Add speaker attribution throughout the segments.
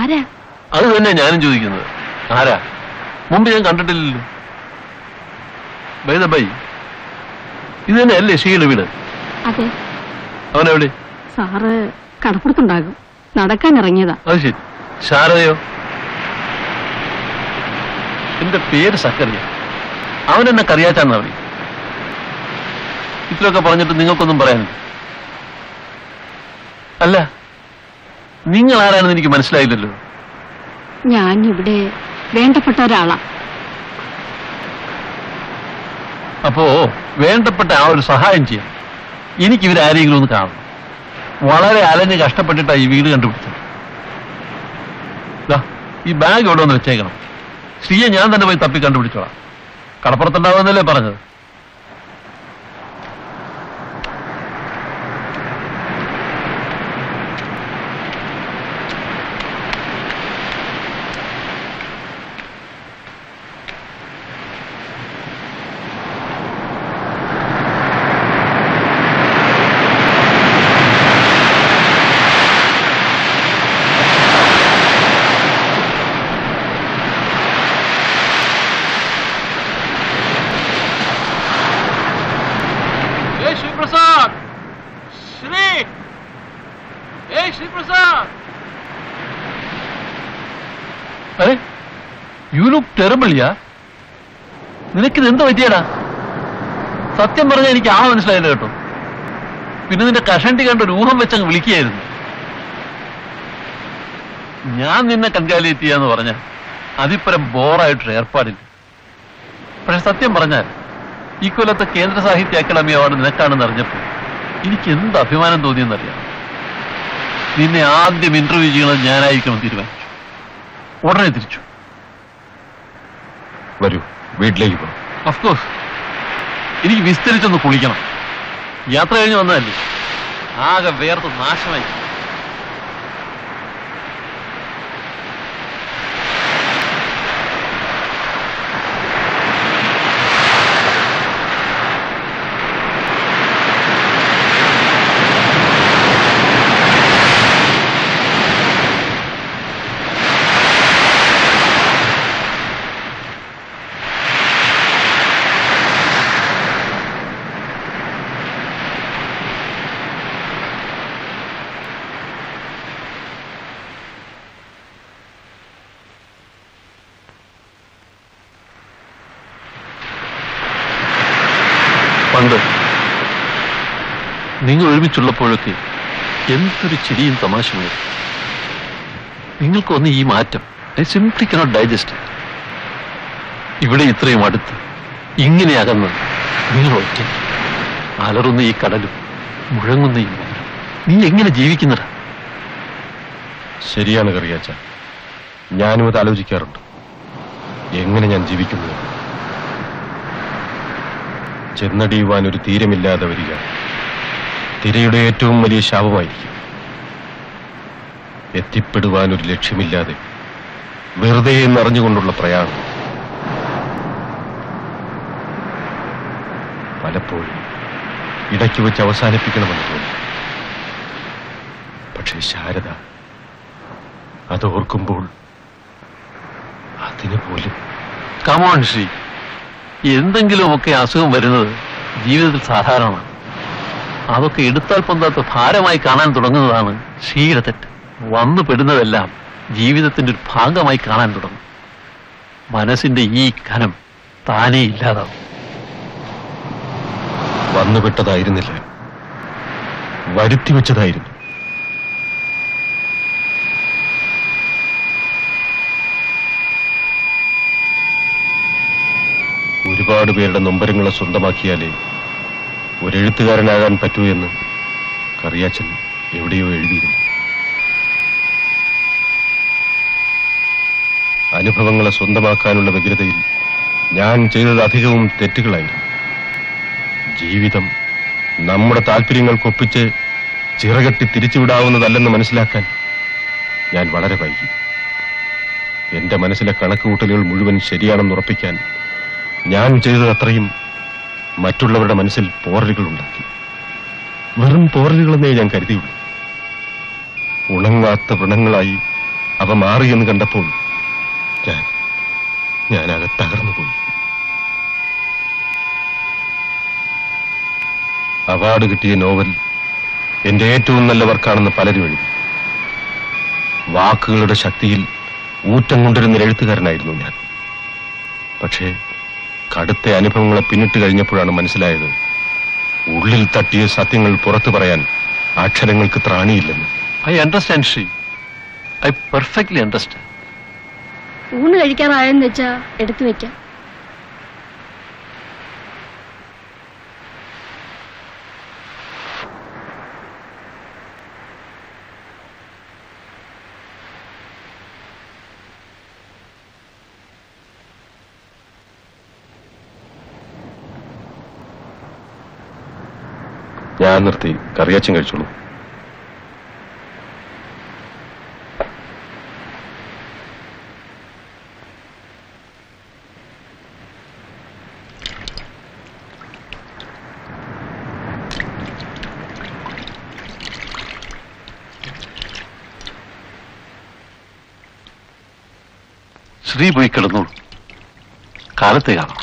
Speaker 1: ആരാ
Speaker 2: അത് തന്നെ ഞാനും ചോദിക്കുന്നത് ആരാ മുമ്പ് ഞാൻ കണ്ടിട്ടില്ലല്ലോ ബൈ ബൈ ഇത് തന്നെ അല്ലേ ഷീയുടെ വീട്
Speaker 1: അതെ
Speaker 2: അവനെവിടെ
Speaker 1: സാറ് കടപ്പുറത്തുണ്ടാകും നടക്കാൻ ഇറങ്ങിയതാ
Speaker 2: അത് ശരി ശാരദയോ എന്റെ പേര് സക്കറിയ അവൻ എന്നെ കറിയാച്ചാന്ന് പറയും ഇത്രയൊക്കെ പറഞ്ഞിട്ട് നിങ്ങൾക്കൊന്നും പറയാനില്ല അല്ല നിങ്ങൾ ആരാണെന്ന് എനിക്ക് മനസ്സിലായില്ലല്ലോ
Speaker 1: ഞാൻ ഇവിടെ വേണ്ടപ്പെട്ട ഒരാളാ
Speaker 2: അപ്പോ വേണ്ടപ്പെട്ട ആ ഒരു സഹായം ചെയ്യാം എനിക്ക് ഇവരാരെങ്കിലും ഒന്ന് കാണണം വളരെ അലഞ്ഞ് കഷ്ടപ്പെട്ടിട്ടാ ഈ വീട് കണ്ടുപിടിച്ചത് ദാ, ഈ ബാഗ് ഇവിടെ ഒന്ന് വെച്ചേക്കണം ശ്രീയെ ഞാൻ തന്നെ പോയി തപ്പി കണ്ടുപിടിച്ചോളാം കടപ്പുറത്തുണ്ടാവുന്നല്ലേ പറഞ്ഞത് ശ്രീപ്രസാദ് ശ്രീ ഏയ് ശ്രീപ്രസാദ് അരെ യു ലുക്ക് ടെറബിളിയാ നിനക്കിത് എന്ത് പറ്റിയടാ സത്യം പറഞ്ഞാൽ എനിക്ക് ആ മനസ്സിലായില്ല കേട്ടോ പിന്നെ നിന്റെ കഷണ്ടി കണ്ട ഒരു ഊഹം വെച്ചങ്ങ് വിളിക്കുകയായിരുന്നു ഞാൻ നിന്നെ കൺകാലിയേറ്റ് ചെയ്യാന്ന് പറഞ്ഞ അതിപ്പരം ബോറായിട്ടൊരു ഏർപ്പാടില്ല പക്ഷെ സത്യം പറഞ്ഞാൽ ഈ കൊല്ലത്തെ കേന്ദ്ര സാഹിത്യ അക്കാദമി അവാർഡ് നിനക്കാണെന്ന് അറിഞ്ഞപ്പോൾ എനിക്ക് എന്ത് അഭിമാനം തോന്നിയെന്നറിയാം നിന്നെ ആദ്യം ഇന്റർവ്യൂ ചെയ്യണത് ഞാനായിരിക്കണം തീരുമാനിച്ചു ഉടനെ തിരിച്ചു
Speaker 3: വരൂ വീട്ടിലേക്ക് പോകും
Speaker 2: അഫ്കോഴ്സ് എനിക്ക് വിസ്തരിച്ചൊന്ന് കുളിക്കണം യാത്ര കഴിഞ്ഞ് വന്നതല്ലേ ആകെ വേർത്ത് നാശമായി പണ്ട് നിങ്ങൾ ഒരുമിച്ചുള്ളപ്പോഴൊക്കെ എന്തൊരു ചിരിയും തമാശയും നിങ്ങൾക്കൊന്ന് ഈ മാറ്റം ഐ സിംപ്ലി കനോട്ട് ഡൈജസ്റ്റ് ഇവിടെ ഇത്രയും അടുത്ത് ഇങ്ങനെ അകന്ന് നിങ്ങൾ ഒറ്റ അലറുന്ന ഈ കടലും മുഴങ്ങുന്ന ഈ മരം നീ എങ്ങനെ ജീവിക്കുന്നടാ
Speaker 3: ശരിയാണ് കറിയാച്ച ഞാനും അത് ആലോചിക്കാറുണ്ട് എങ്ങനെ ഞാൻ ജീവിക്കുന്നത് ചെന്നടിയുവാൻ ഒരു തീരമില്ലാതെ വരിക തിരയുടെ ഏറ്റവും വലിയ ശാപമായിരിക്കും എത്തിപ്പെടുവാൻ ഒരു ലക്ഷ്യമില്ലാതെ വെറുതെ എന്നറിഞ്ഞുകൊണ്ടുള്ള പ്രയാണം പലപ്പോഴും ഇടയ്ക്ക് വെച്ച് അവസാനിപ്പിക്കണമെന്ന് തോന്നി പക്ഷേ ശാരദ അത് ഓർക്കുമ്പോൾ അതിന് പോലും
Speaker 2: കമോൺ ശ്രീ എന്തെങ്കിലുമൊക്കെ അസുഖം വരുന്നത് ജീവിതത്തിൽ സാധാരണമാണ് അതൊക്കെ എടുത്താൽ പൊന്താത്ത ഭാരമായി കാണാൻ തുടങ്ങുന്നതാണ് ശ്രീയുടെ തെറ്റ് വന്നു പെടുന്നതെല്ലാം ജീവിതത്തിന്റെ ഒരു ഭാഗമായി കാണാൻ തുടങ്ങും മനസ്സിന്റെ ഈ കനം താനേ ഇല്ലാതാവും
Speaker 3: വന്നുപെട്ടതായിരുന്നില്ല വരുത്തി വെച്ചതായിരുന്നു ഒരുപാട് പേരുടെ നൊമ്പരങ്ങളെ സ്വന്തമാക്കിയാലേ ഒരു എഴുത്തുകാരനാകാൻ പറ്റൂ എന്ന് കറിയാച്ചൻ എവിടെയോ എഴുതിയിരുന്നു അനുഭവങ്ങളെ സ്വന്തമാക്കാനുള്ള വ്യഗ്രതയിൽ ഞാൻ ചെയ്തത് അധികവും തെറ്റുകളായിരുന്നു ജീവിതം നമ്മുടെ താല്പര്യങ്ങൾക്കൊപ്പിച്ച് ചിറകെട്ടി തിരിച്ചുവിടാവുന്നതല്ലെന്ന് മനസ്സിലാക്കാൻ ഞാൻ വളരെ വൈകി എന്റെ മനസ്സിലെ കണക്കുകൂട്ടലുകൾ മുഴുവൻ ശരിയാണെന്ന് ഉറപ്പിക്കാൻ ഞാൻ ചെയ്തത് അത്രയും മറ്റുള്ളവരുടെ മനസ്സിൽ പോറലുകൾ ഉണ്ടാക്കി വെറും പോറലുകളെന്നേ ഞാൻ കരുതിയുള്ളൂ ഉണങ്ങാത്ത വ്രണങ്ങളായി അവ മാറി എന്ന് കണ്ടപ്പോൾ ഞാൻ ഞാനത് തകർന്നു പോയി അവാർഡ് കിട്ടിയ നോവൽ എന്റെ ഏറ്റവും നല്ല വർക്കാണെന്ന് പലരും എഴുതി വാക്കുകളുടെ ശക്തിയിൽ ഊറ്റം കൊണ്ടിരുന്ന എഴുത്തുകാരനായിരുന്നു ഞാൻ പക്ഷേ കടുത്ത അനുഭവങ്ങളെ പിന്നിട്ട് കഴിഞ്ഞപ്പോഴാണ് മനസ്സിലായത് ഉള്ളിൽ തട്ടിയ സത്യങ്ങൾ പുറത്തു പറയാൻ അക്ഷരങ്ങൾക്ക് ത്രാണിയില്ലെന്ന്
Speaker 2: I understand Sree I perfectly understand
Speaker 1: ഊണ് കഴിക്കാറായെന്ന് വെച്ചാ എടുത്തു വെക്കാം
Speaker 3: ഞാൻ നിർത്തി കറിയാച്ചും കഴിച്ചോളൂ
Speaker 2: ശ്രീ പോയി കിടന്നോളൂ കാലത്തെ കാണാം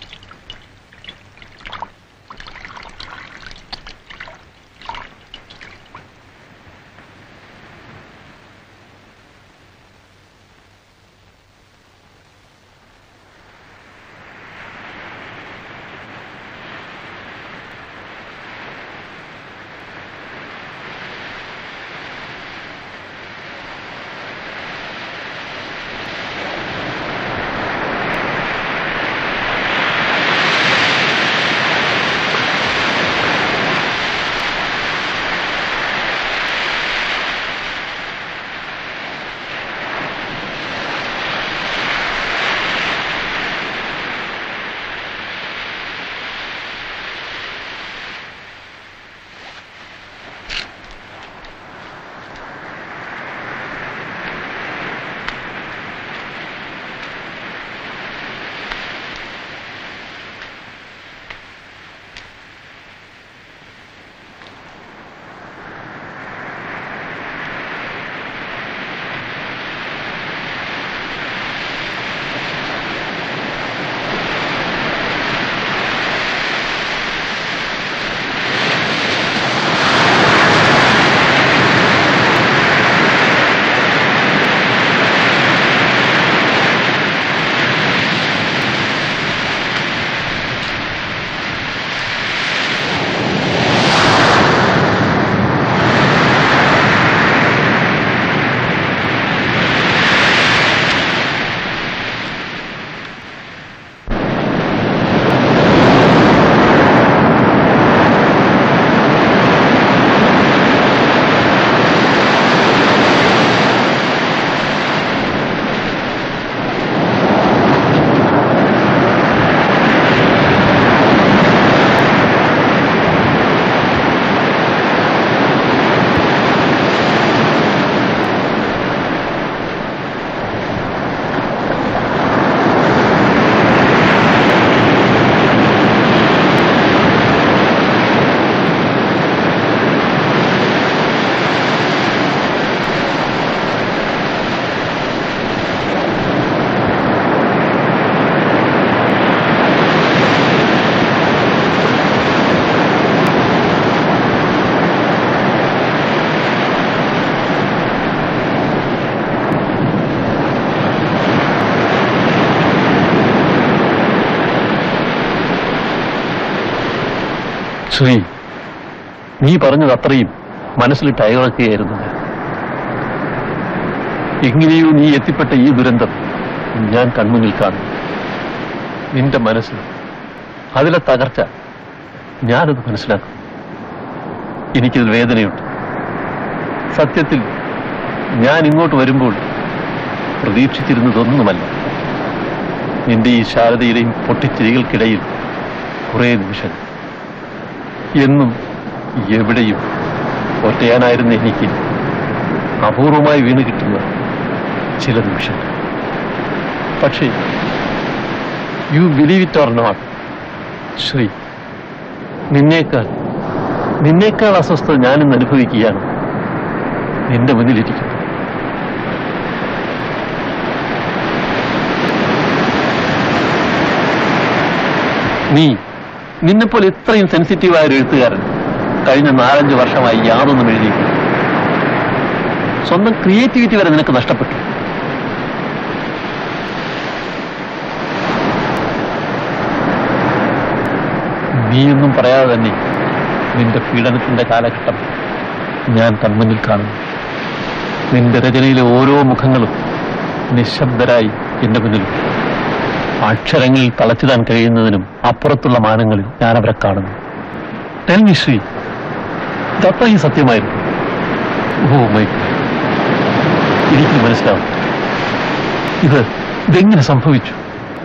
Speaker 2: ശ്രീ നീ പറഞ്ഞത് അത്രയും മനസ്സിലിട്ട് അയവിറക്കുകയായിരുന്നു ഞാൻ എങ്ങനെയോ നീ എത്തിപ്പെട്ട ഈ ദുരന്തം ഞാൻ കൺമുന്നിൽ കാണുന്നു നിന്റെ മനസ്സ് അതിലെ തകർച്ച ഞാനത് മനസ്സിലാക്കും എനിക്കത് വേദനയുണ്ട് സത്യത്തിൽ ഞാൻ ഇങ്ങോട്ട് വരുമ്പോൾ പ്രതീക്ഷിച്ചിരുന്നതൊന്നുമല്ല നിന്റെ ഈ ശാരദയുടെയും പൊട്ടിച്ചിരികൾക്കിടയിൽ കുറേ നിമിഷങ്ങൾ എന്നും എവിടെയും ഒറ്റയാനായിരുന്ന എനിക്ക് അപൂർവമായി വീണ് കിട്ടുന്ന ചില നിമിഷങ്ങൾ പക്ഷേ you believe it or not Sree നിന്നേക്കാൾ നിന്നേക്കാൾ അസ്വസ്ഥത ഞാനിന്ന് അനുഭവിക്കുകയാണ് നിന്റെ മുന്നിലിരിക്കുന്നു നീ നിന്നെപ്പോലെ ഇത്രയും സെൻസിറ്റീവായ ഒരു എഴുത്തുകാരൻ കഴിഞ്ഞ നാലഞ്ച് വർഷമായി യാതൊന്നും എഴുതിയിട്ടില്ല സ്വന്തം ക്രിയേറ്റിവിറ്റി വരെ നിനക്ക് നഷ്ടപ്പെട്ടു നീയൊന്നും പറയാതെ തന്നെ നിന്റെ പീഡനത്തിന്റെ കാലഘട്ടം ഞാൻ കൺമുന്നിൽ കാണുന്നു നിന്റെ രചനയിലെ ഓരോ മുഖങ്ങളും നിശബ്ദരായി എന്റെ മുന്നിൽ അക്ഷരങ്ങളിൽ തളച്ചിടാൻ കഴിയുന്നതിനും അപ്പുറത്തുള്ള മാനങ്ങളിൽ ഞാൻ അവരെ കാണുന്നു ടെൽ മി ശ്രീ ഇതത്ര ഈ സത്യമായിരുന്നു ഓ മൈ എനിക്ക് മനസ്സിലാവും ഇത് ഇതെങ്ങനെ സംഭവിച്ചു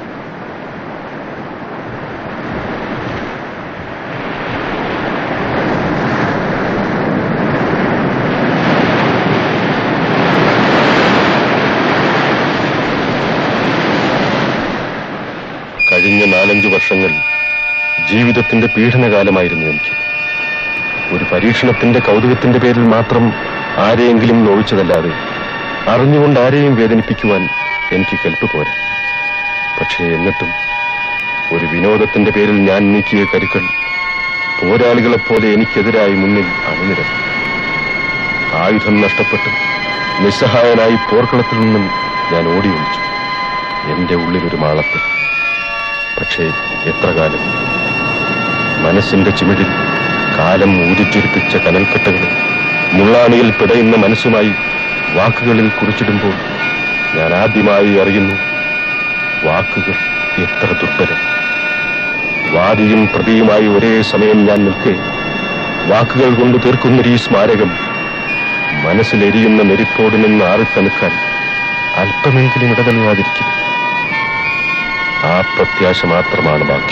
Speaker 3: കഴിഞ്ഞ നാലഞ്ചു വർഷങ്ങൾ ജീവിതത്തിന്റെ പീഡനകാലമായിരുന്നു എനിക്ക് ഒരു പരീക്ഷണത്തിന്റെ കൗതുകത്തിന്റെ പേരിൽ മാത്രം ആരെയെങ്കിലും നോവിച്ചതല്ലാതെ അറിഞ്ഞുകൊണ്ട് ആരെയും വേദനിപ്പിക്കുവാൻ എനിക്ക് കെൽപ്പ് പോരാ പക്ഷേ എന്നിട്ടും ഒരു വിനോദത്തിന്റെ പേരിൽ ഞാൻ നീക്കിയ കരുക്കൾ പോരാളികളെപ്പോലെ എനിക്കെതിരായി മുന്നിൽ അണിനിരന്നു ആയുധം നഷ്ടപ്പെട്ട് നിസ്സഹായനായി പോർക്കളത്തിൽ നിന്നും ഞാൻ ഓടി ഒളിച്ചു എന്റെ ഉള്ളിലൊരു മാളത്തിൽ പക്ഷേ എത്ര കാലം മനസ്സിന്റെ ചിമിഴിൽ കാലം ഊതിച്ചുരുപ്പിച്ച കനൽക്കെട്ടുകളിൽ മുള്ളാണിയിൽ പിടയുന്ന മനസ്സുമായി വാക്കുകളിൽ കുറിച്ചിടുമ്പോൾ ഞാൻ ആദ്യമായി അറിയുന്നു വാക്കുകൾ എത്ര ദുർബലം വാദിയും പ്രതിയുമായി ഒരേ സമയം ഞാൻ നിൽക്കെ വാക്കുകൾ കൊണ്ട് തീർക്കുന്നൊരു ഈ സ്മാരകം മനസ്സിലെരിയുന്ന നെരിപ്പോട് നിന്ന് ആറിത്തണുക്കാൻ അല്പമെങ്കിലും ഇടതല്ലാതിരിക്കും ആ പ്രത്യാശ മാത്രമാണ് ബാക്കി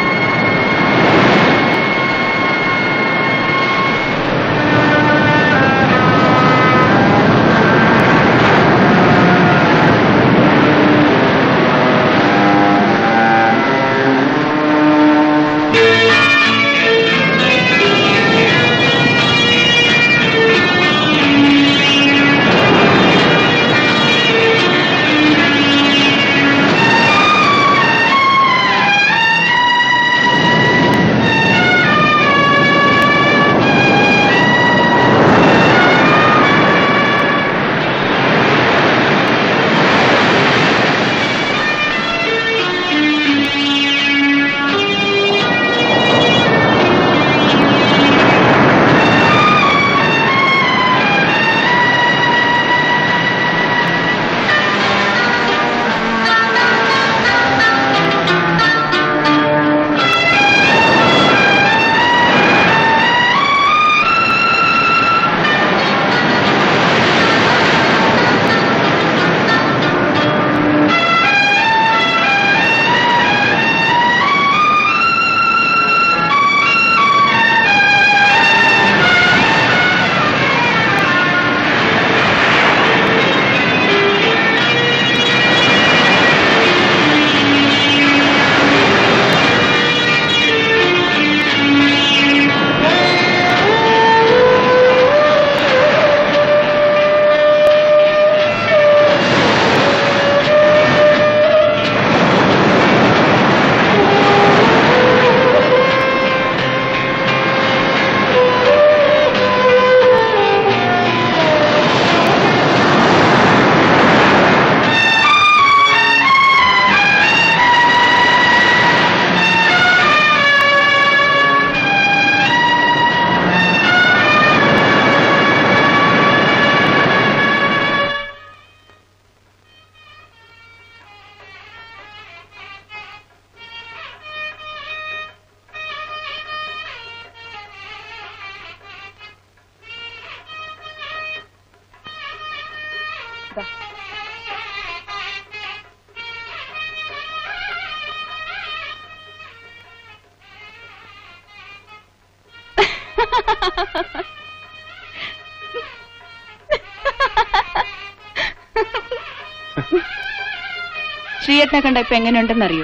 Speaker 4: ശ്രീയേട്ടനെ കണ്ട ഇപ്പൊ എങ്ങനെയുണ്ടെന്നറിയോ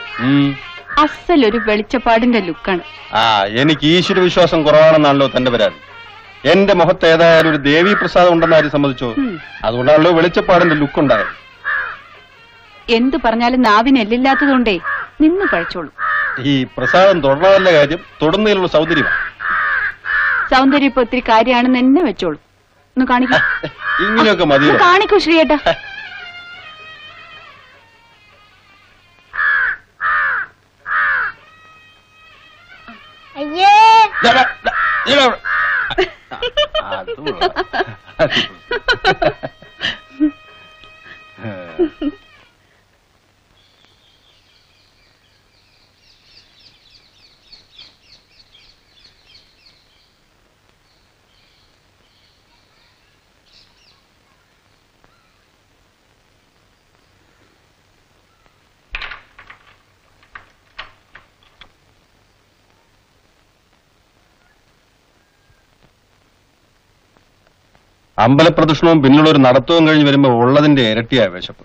Speaker 4: അസലൊരു വെളിച്ചപ്പാടിന്റെ ലുക്കാണ്
Speaker 5: ആ എനിക്ക് ഈശ്വര വിശ്വാസം കുറവാണെന്നാണല്ലോ തന്റെ പരാതി എന്റെ മുഖത്ത് ഏതായാലും ഒരു ദേവീ പ്രസാദം ഉണ്ടെന്ന് ആരും സമ്മതിച്ചോ
Speaker 4: ഉം.
Speaker 5: അതുകൊണ്ടാണല്ലോ വെളിച്ചപ്പാടിന്റെ ലുക്ക് ഉണ്ടായത്
Speaker 4: എന്തു പറഞ്ഞാലും നാവിന് എല്ലില്ലാത്തതുകൊണ്ടേ നിന്ന് പഴച്ചോളൂ
Speaker 5: ഈ പ്രസാദം തൊടണതല്ല കാര്യം തൊടുന്നതിലുള്ള സൗന്ദര്യമാണ്
Speaker 4: സൗന്ദര്യം ഇപ്പൊ ഒത്തിരി കാര്യമാണെന്ന് എന്നെ വെച്ചോളൂ ഒന്ന് കാണിക്കൂ
Speaker 5: ഇങ്ങനെയൊക്കെ മതിയോ
Speaker 4: ഒന്ന് കാണിക്കൂ ശ്രീയേട്ടാ
Speaker 1: അയ്യേ
Speaker 5: ദാ, ദാ, ദാ, ഇതാ അവിടെ. അത് കൊള്ളാം. അത് കൊള്ളാം. അമ്പലപ്രദക്ഷിണവും പിന്നിലുള്ള ഒരു നടത്തവും കഴിഞ്ഞ് വരുമ്പോ ഉള്ളതിന്റെ ഇരട്ടിയായ വിശപ്പ്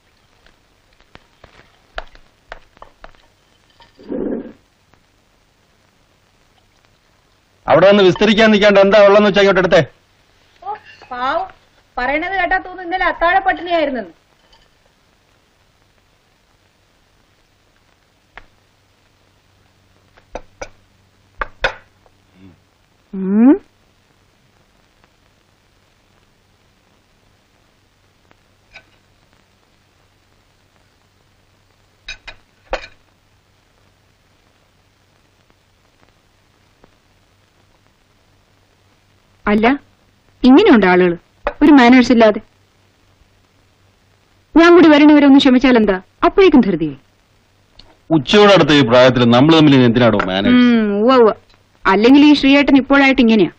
Speaker 5: അവിടെ നിന്ന് വിസ്തരിക്കാൻ നിൽക്കാണ്ട് എന്താ ഉള്ളതെന്ന് വെച്ചാൽ ഇങ്ങോട്ട് എടുത്തേ
Speaker 6: പാവം പറയണത് കേട്ടാ തോന്നുന്നു ഇന്നലെ അത്താഴ പട്ടിണിയായിരുന്നു
Speaker 4: ഉം. അല്ല ഇങ്ങനെയുണ്ട് ആളുകൾ ഒരു മാനേഴ്സ് ഇല്ലാതെ ഞാൻ കൂടി വരണവരെ ഒന്ന് ക്ഷമിച്ചാൽ എന്താ അപ്പോഴേക്കും ധൃതിയായി
Speaker 5: ഉച്ചയോടടുത്ത ഈ പ്രായത്തിൽ നമ്മൾ തമ്മിൽ ഇനി എന്തിനാടോ മാനേജ്
Speaker 4: ഉം, ഉവ്വ ഉവ്വ അല്ലെങ്കിൽ ഈ ശ്രീയേട്ടൻ ഇപ്പോഴായിട്ട് ഇങ്ങനെയാ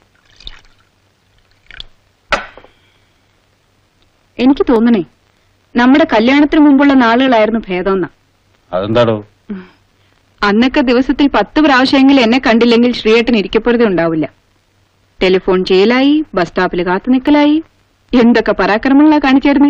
Speaker 4: എനിക്ക് തോന്നണേ നമ്മുടെ കല്യാണത്തിന് മുമ്പുള്ള നാളുകളായിരുന്നു ഭേദമെന്ന
Speaker 5: അതെന്താടോ
Speaker 4: അന്നൊക്കെ ദിവസത്തിൽ പത്ത് പ്രാവശ്യമെങ്കിലും എന്നെ കണ്ടില്ലെങ്കിൽ ശ്രീയേട്ടൻ ഇരിക്കപ്പുറതെ ഉണ്ടാവില്ല ടെലിഫോൺ ചെയ്യലായി ബസ് സ്റ്റോപ്പിൽ കാത്തു നിൽക്കലായി എന്തൊക്കെ പരാക്രമങ്ങളാ കാണിച്ചേർന്നേ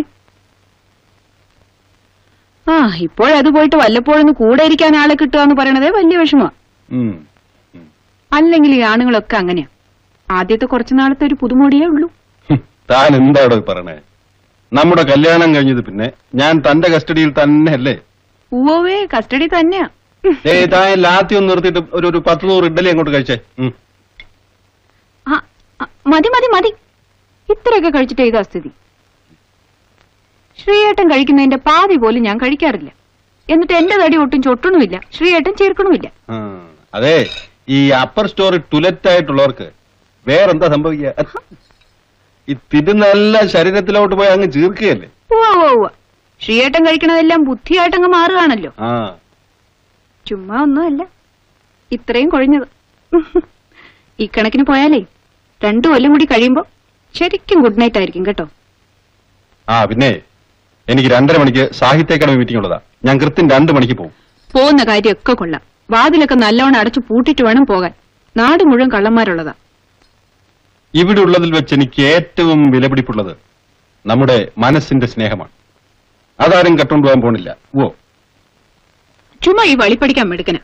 Speaker 4: ആ ഇപ്പോഴത് പോയിട്ട് വല്ലപ്പോഴൊന്ന് കൂടെ ഇരിക്കാൻ ആളെ കിട്ടുക എന്ന് പറയണതേ വലിയ വിഷമാ
Speaker 5: ഉം.
Speaker 4: അല്ലെങ്കിൽ ഈ ആണുങ്ങളൊക്കെ അങ്ങനെയാ ആദ്യത്തെ കുറച്ചു നാളത്തെ ഒരു പുതുമോടിയേ ഉള്ളൂ
Speaker 5: ഹും, താൻ എന്താടോ ഈ പറയണേ നമ്മുടെ കല്യാണം കഴിഞ്ഞത് പിന്നെ ഞാൻ തന്റെ കസ്റ്റഡിയിൽ തന്നെയല്ലേ
Speaker 4: ഉവ്വേ കസ്റ്റഡി തന്നെയാ
Speaker 5: ഏ താൻ ലാത്തി ഒന്ന് നിർത്തിയിട്ട് ഒരു ഒരു പത്ത് നൂറ് ഇഡലി അങ്ങോട്ട് കഴിച്ചേ ഉം.
Speaker 4: ആ, ആ, മതി മതി മതി ഇത്രയൊക്കെ കഴിച്ചിട്ട് ഇതാ സ്ഥിതി ശ്രീയേട്ടൻ കഴിക്കുന്നതിന്റെ പാതി പോലും ഞാൻ കഴിക്കാറില്ല എന്നിട്ട് എന്റെ തടി ഒട്ടും ചൊട്ടണമില്ല ശ്രീയേട്ടൻ ചേർക്കണമില്ല
Speaker 5: ആ, അതെ ഈ അപ്പർ സ്റ്റോറി ടുലറ്റ് ആയിട്ടുള്ളവർക്ക് വേറെന്താ സംഭവിക്കുക ഈ തിരുന്നെല്ലാം ശരീരത്തിലോട്ട് പോയി അങ്ങ് ചീർക്കുകയല്ലേ
Speaker 4: ഉവ്വ ഉവ്വ ഉവ്വ ശ്രീയേട്ടൻ കഴിക്കണതെല്ലാം ബുദ്ധിയായിട്ടങ്ങ് മാറുകയാണല്ലോ
Speaker 5: ആ
Speaker 4: ചുമ്മാ ഒന്നുമല്ല ഇത്രയും കൊഴിഞ്ഞത് ഈ കണക്കിന് പോയാലേ രണ്ടു കൊല്ലം കൂടി കഴിയുമ്പോ ശരിക്കും ഗുഡ് നൈറ്റ് ആയിരിക്കും കേട്ടോ
Speaker 5: ആ പിന്നെ എനിക്ക് രണ്ടര മണിക്ക് സാഹിത്യ അക്കാദമി മീറ്റിംഗ് ഉള്ളതാ ഞാൻ കൃത്യം രണ്ട് മണിക്ക് പോകും
Speaker 4: പോകുന്ന കാര്യമൊക്കെ കൊള്ളാം വാതിലൊക്കെ നല്ലവണ്ണം അടച്ചു പൂട്ടിട്ട് വേണം പോകാൻ നാട് മുഴുവൻ കള്ളന്മാരുള്ളതാ
Speaker 5: ഇവിടെ ഉള്ളതിൽ വെച്ച് എനിക്ക് ഏറ്റവും വിലപിടിപ്പുള്ളത് നമ്മുടെ മനസ്സിന്റെ സ്നേഹമാണ് അതാരും കട്ടുകൊണ്ടുപോകാൻ പോണില്ല ഓ
Speaker 4: ചുമ്മാ ഈ വളിപ്പടിക്കാൻ മെടുക്കന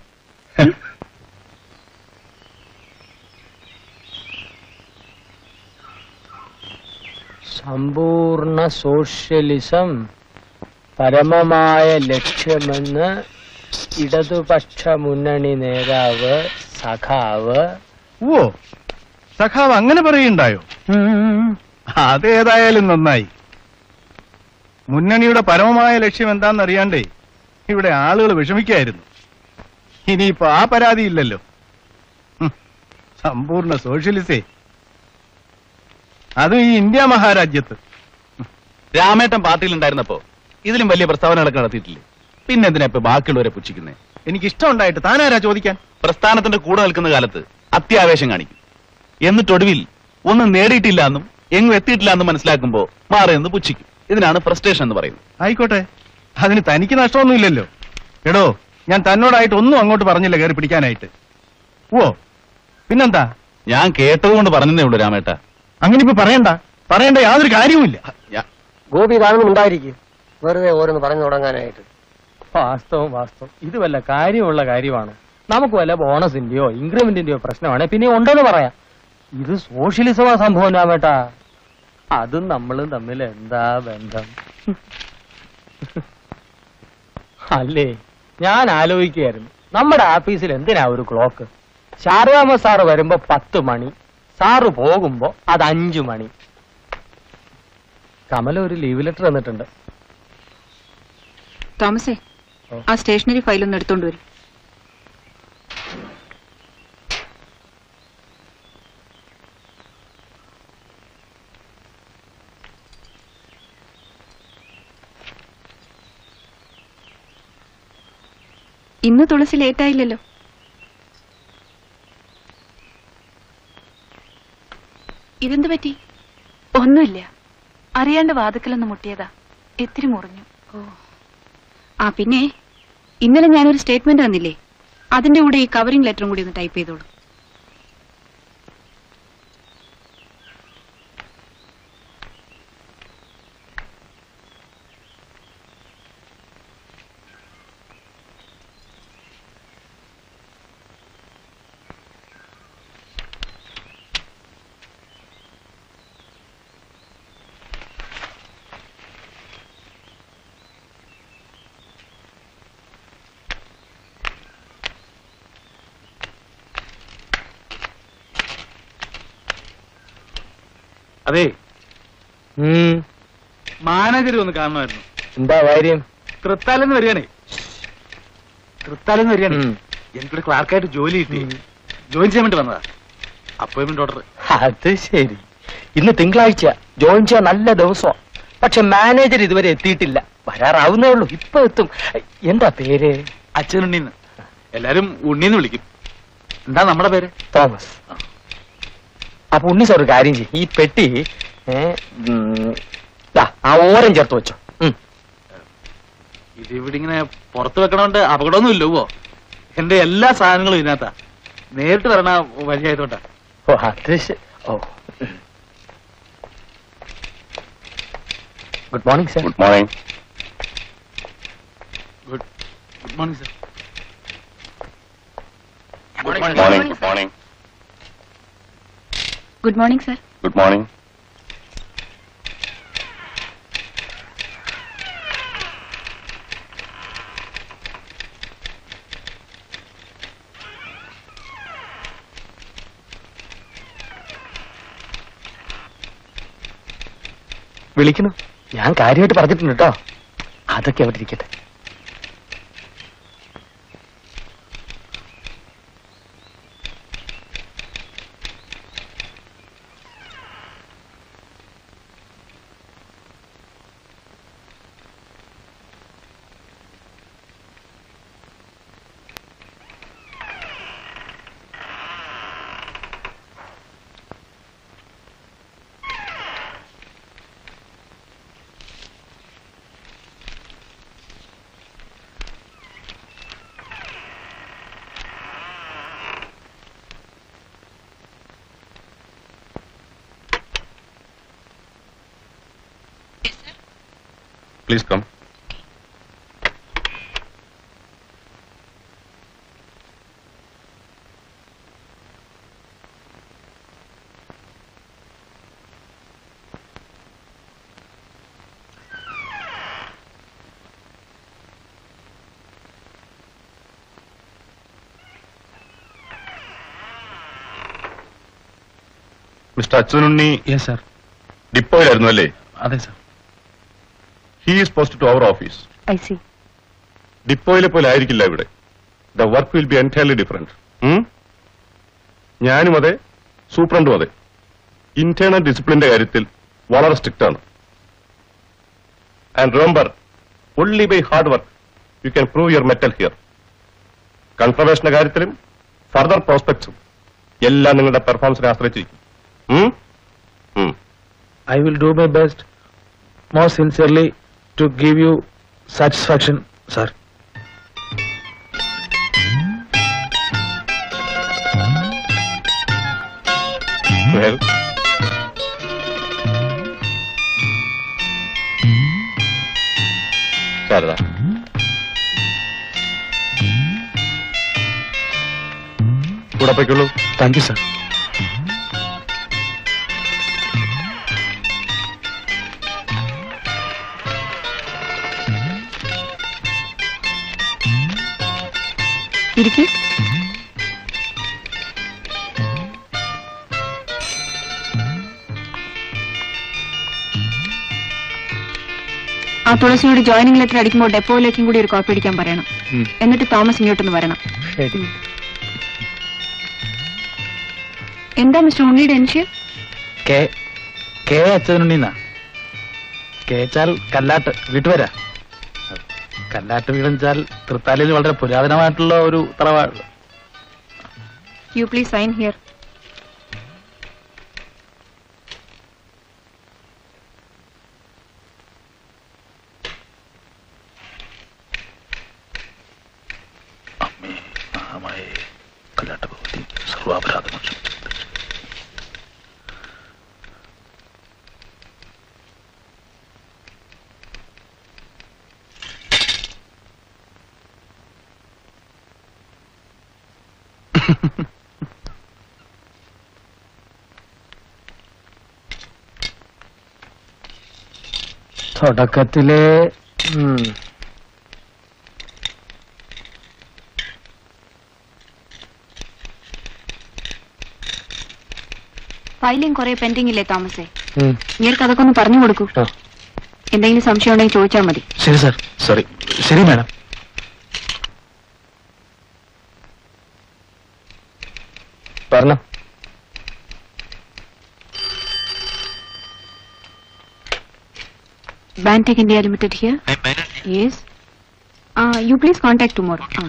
Speaker 7: സമ്പൂർണ്ണ സോഷ്യലിസം പരമമായ ലക്ഷ്യമെന്ന് ഇടതുപക്ഷ മുന്നണി നേതാവ് സഖാവ്
Speaker 8: ഓ സഖാവ് അങ്ങനെ പറയുണ്ടായോ അതേതായാലും നന്നായി മുന്നണിയുടെ പരമമായ ലക്ഷ്യം എന്താണെന്നറിയാണ്ടേ ഇവിടെ ആളുകൾ വിഷമിക്കായിരുന്നു ഇനിയിപ്പോ ആ പരാതിയില്ലല്ലോ ഹും, സമ്പൂർണ്ണ സോഷ്യലിസേ അതും ഈ ഇന്ത്യ മഹാരാജ്യത്ത്
Speaker 9: രാമേട്ടൻ പാർട്ടിയിലുണ്ടായിരുന്നപ്പോ ഇതിലും വലിയ പ്രസ്താവനകളൊക്കെ നടത്തിയിട്ടില്ലേ പിന്നെ എന്തിനാ ഇപ്പൊ ബാക്കിയുള്ളവരെ പുച്ഛിക്കുന്നത്
Speaker 8: എനിക്ക് ഇഷ്ടമുണ്ടായിട്ട് താനാരാ ചോദിക്കാൻ
Speaker 9: പ്രസ്ഥാനത്തിന്റെ കൂടെ നിൽക്കുന്ന കാലത്ത് അത്യാവേശം കാണിക്കും എന്നിട്ടൊടുവിൽ ഒന്നും നേടിയിട്ടില്ല എന്നും എങ്ങും എത്തിയിട്ടില്ല എന്നും മനസ്സിലാക്കുമ്പോ മാറി നിന്ന് പുച്ഛിക്കും ഇതിനാണ് ഫ്രസ്ട്രേഷൻ എന്ന് പറയുന്നത്
Speaker 8: ആയിക്കോട്ടെ അതിന് തനിക്ക് നഷ്ടമൊന്നുമില്ലല്ലോ എടോ ഞാൻ തന്നോടായിട്ട് ഒന്നും അങ്ങോട്ട് പറഞ്ഞില്ല കയറി പിടിക്കാനായിട്ട് ഓ പിന്നെന്താ
Speaker 9: ഞാൻ കേട്ടതുകൊണ്ട് പറഞ്ഞതേ ഉള്ളൂ രാമേട്ട
Speaker 8: അങ്ങനെ ഇപ്പൊ പറയണ്ട പറയേണ്ട യാതൊരു കാര്യവുമില്ല
Speaker 9: ഞാ-
Speaker 7: ഗോപി ഇതാണെന്നും ഉണ്ടായിരിക്കും വെറുതെ ഓരോന്ന് പറഞ്ഞു തുടങ്ങാനായിട്ട് വാസ്തവം വാസ്തവം ഇത് വല്ല കാര്യമുള്ള കാര്യമാണ് നമുക്ക് വല്ല ബോണസിന്റെയോ ഇൻക്രിമെന്റിന്റെയോ പ്രശ്നമാണ് പിന്നെ ഉണ്ടെന്ന് പറയാം ഇത് സോഷ്യലിസമാ സംഭവം രാമേട്ടാ അതും നമ്മളും തമ്മിൽ എന്താ ബന്ധം അല്ലേ ഞാൻ ആലോചിക്കുകയായിരുന്നു നമ്മുടെ ആഫീസിൽ എന്തിനാ ഒരു ക്ലോക്ക് ശാരദാമ്മ സാറ് വരുമ്പോ പത്ത് മണി സാറ് പോകുമ്പോ അത് അഞ്ചു മണി കമല ഒരു ലീവ് ലെറ്റർ തന്നിട്ടുണ്ട്
Speaker 4: തോമസേ ആ സ്റ്റേഷനറി ഫയലൊന്ന് എടുത്തോണ്ട് വരും ഇന്ന് തുളസി ലേറ്റായില്ലല്ലോ
Speaker 10: ഇതെന്ത് പറ്റി ഒന്നുമില്ല അറിയാണ്ട് വാതുക്കലൊന്ന് മുട്ടിയതാ ഇത്തിരി മുറിഞ്ഞു
Speaker 4: ആ പിന്നെ ഇന്നലെ ഞാനൊരു സ്റ്റേറ്റ്മെന്റ് തന്നില്ലേ അതിന്റെ കൂടെ ഈ കവറിംഗ് ലെറ്ററും കൂടി ഒന്ന് ടൈപ്പ് ചെയ്തോളൂ
Speaker 9: അതെ
Speaker 7: ഉം,
Speaker 9: മാനേജർ ഒന്ന് കാണണമായിരുന്നു
Speaker 7: എന്താ കാര്യം
Speaker 9: തൃത്താലെന്ന് വരികയാണേ തൃത്താലെന്ന് വരികയാണേ
Speaker 7: ഉം.
Speaker 9: എനിക്കിവിടെ ക്ലാർക്കായിട്ട് ജോലി കിട്ടി ജോയിൻ ചെയ്യാൻ വേണ്ടി വന്നതാ അപ്പോയിന്റ്മെന്റ് ഓർഡർ
Speaker 7: അത് ശരി ഇന്ന് തിങ്കളാഴ്ച ജോയിൻ ചെയ്യാൻ നല്ല ദിവസം പക്ഷെ മാനേജർ ഇതുവരെ എത്തിയിട്ടില്ല വരാറാവുന്നേ ഉള്ളൂ ഇപ്പൊ എത്തും എന്താ പേര്
Speaker 9: അച്ഛനുണ്ണീന്ന് എല്ലാരും ഉണ്ണീന്ന് വിളിക്കും എന്താ നമ്മുടെ പേര്
Speaker 7: തോമസ് അപ്പൊ ഉണ്ണി സാർ ഒരു കാര്യം ചെയ്യും ഈ പെട്ടി ഏ, ഉം, ദാ, ആ ഓരം ചേർത്ത് വെച്ചോ ഉം.
Speaker 9: ഇത് ഇവിടെ ഇങ്ങനെ പുറത്ത് വെക്കണോണ്ട് അപകടമൊന്നും ഇല്ലവോ എന്റെ എല്ലാ സാധനങ്ങളും ഇതിനകത്താ നേരിട്ട് വരണ വഴിയായതുകൊണ്ടാ
Speaker 7: ഓ അത് ശ- ഓ good morning sir
Speaker 3: good morning
Speaker 9: good good morning sir
Speaker 3: good morning good morning
Speaker 4: good morning sir
Speaker 3: good morning
Speaker 7: വിളിക്കണം ഞാൻ കാര്യമായിട്ട് പറഞ്ഞിട്ടുണ്ട് കേട്ടോ അതൊക്കെ അവിടെ ഇരിക്കട്ടെ
Speaker 3: please come mister Achuthanunni
Speaker 9: yes sir
Speaker 3: ഡിപ്പോയിലായിരുന്നു അല്ലേ
Speaker 9: അതെ sir
Speaker 3: he is post to our office
Speaker 10: I C
Speaker 3: ഡിപ്പോയിലെ പോലെ ആയിരിക്കില്ല ഇവിടെ the work will be entirely different ഞാനും അതെ സൂപ്രണ്ടും അതെ ഇന്റേണൽ ഡിസിപ്ലിന്റെ കാര്യത്തിൽ വളരെ സ്ട്രിക്റ്റ് ആണ് and remember only by hard work you can prove your mettle here കൺഫർമേഷന്റെ കാര്യത്തിലും ഫർദർ പ്രോസ്പെക്ട്സും എല്ലാം നിങ്ങളുടെ പെർഫോമൻസിനെ ആശ്രയിച്ചിരിക്കും ഉം? ഉം.
Speaker 9: I will do my best most sincerely to give you satisfaction, sir.
Speaker 3: Well, Sharada കൂടെ പൊയ്ക്കുള്ളൂ
Speaker 9: Thank you, sir.
Speaker 4: ഇരിക്കൂ ആ തുളസിയോട് ജോയിനിങ് ലെറ്റർ അടിക്കുമ്പോൾ ഡെപ്പോയിലേക്കും കൂടി ഒരു കോപ്പി അടിക്കാൻ പറയണം
Speaker 7: ഉം.
Speaker 4: എന്നിട്ട് തോമസ് ഇങ്ങോട്ടൊന്ന് വരണം
Speaker 7: ശരി
Speaker 4: എന്താ മിസ്റ്റർ ഉണ്ണിയുടെ അനുഷ്യ
Speaker 7: കെ കെ അച്ഛനുണ്ണീന്നാ കേച്ചാൽ കല്ലാട്ട് വീട്ടുവരാ കല്ലാട്ട് വീടെച്ചാൽ തൃത്താലയിൽ വളരെ പുരാതനമായിട്ടുള്ള ഒരു തറവാട്
Speaker 4: you please sign here
Speaker 9: Kallatt Bhagavathi സർവാപരാധം
Speaker 7: തുടക്കത്തില് ഉം,
Speaker 4: ഫയലിംഗ് കുറെ പെൻഡിംഗ് ഇല്ലേ തോമസേ
Speaker 7: ഉം.
Speaker 4: ഇങ്ങേർക്ക് അതൊക്കെ ഒന്ന് പറഞ്ഞു കൊടുക്കൂ
Speaker 7: ആ.
Speaker 4: എന്തെങ്കിലും സംശയം ഉണ്ടെങ്കിൽ ചോദിച്ചാൽ മതി
Speaker 7: ശരി സാർ സോറി ശരി മാഡം പറഞ്ഞോ
Speaker 4: Bantech India limited here yes you please contact tomorrow ആ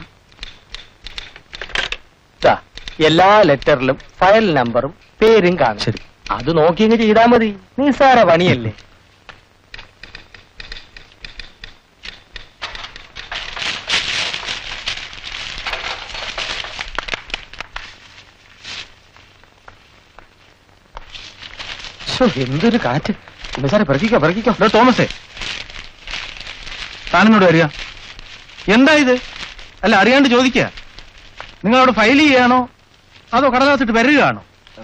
Speaker 7: ദാ, എല്ലാ ലെറ്ററിലും ഫയൽ നമ്പറും പേരും കാണും ശരി അത് നോക്കി ഇങ്ങ് ചെയ്താൽ മതി നിസ്സാര പണിയല്ലേ ശ്ശോ, എന്തൊരു കാറ്റ് നിസ്സാര പിറക്കിക്കോ പിറക്കിക്കോ
Speaker 8: ഡോ തോമസേ താനിങ്ങോട്ട് വരിക എന്താ ഇത് അല്ല അറിയാണ്ട് ചോദിക്കുക നിങ്ങൾ അവിടെ ഫയൽ ചെയ്യാണോ അതോ കടലാസിട്ട് വരികയാണോ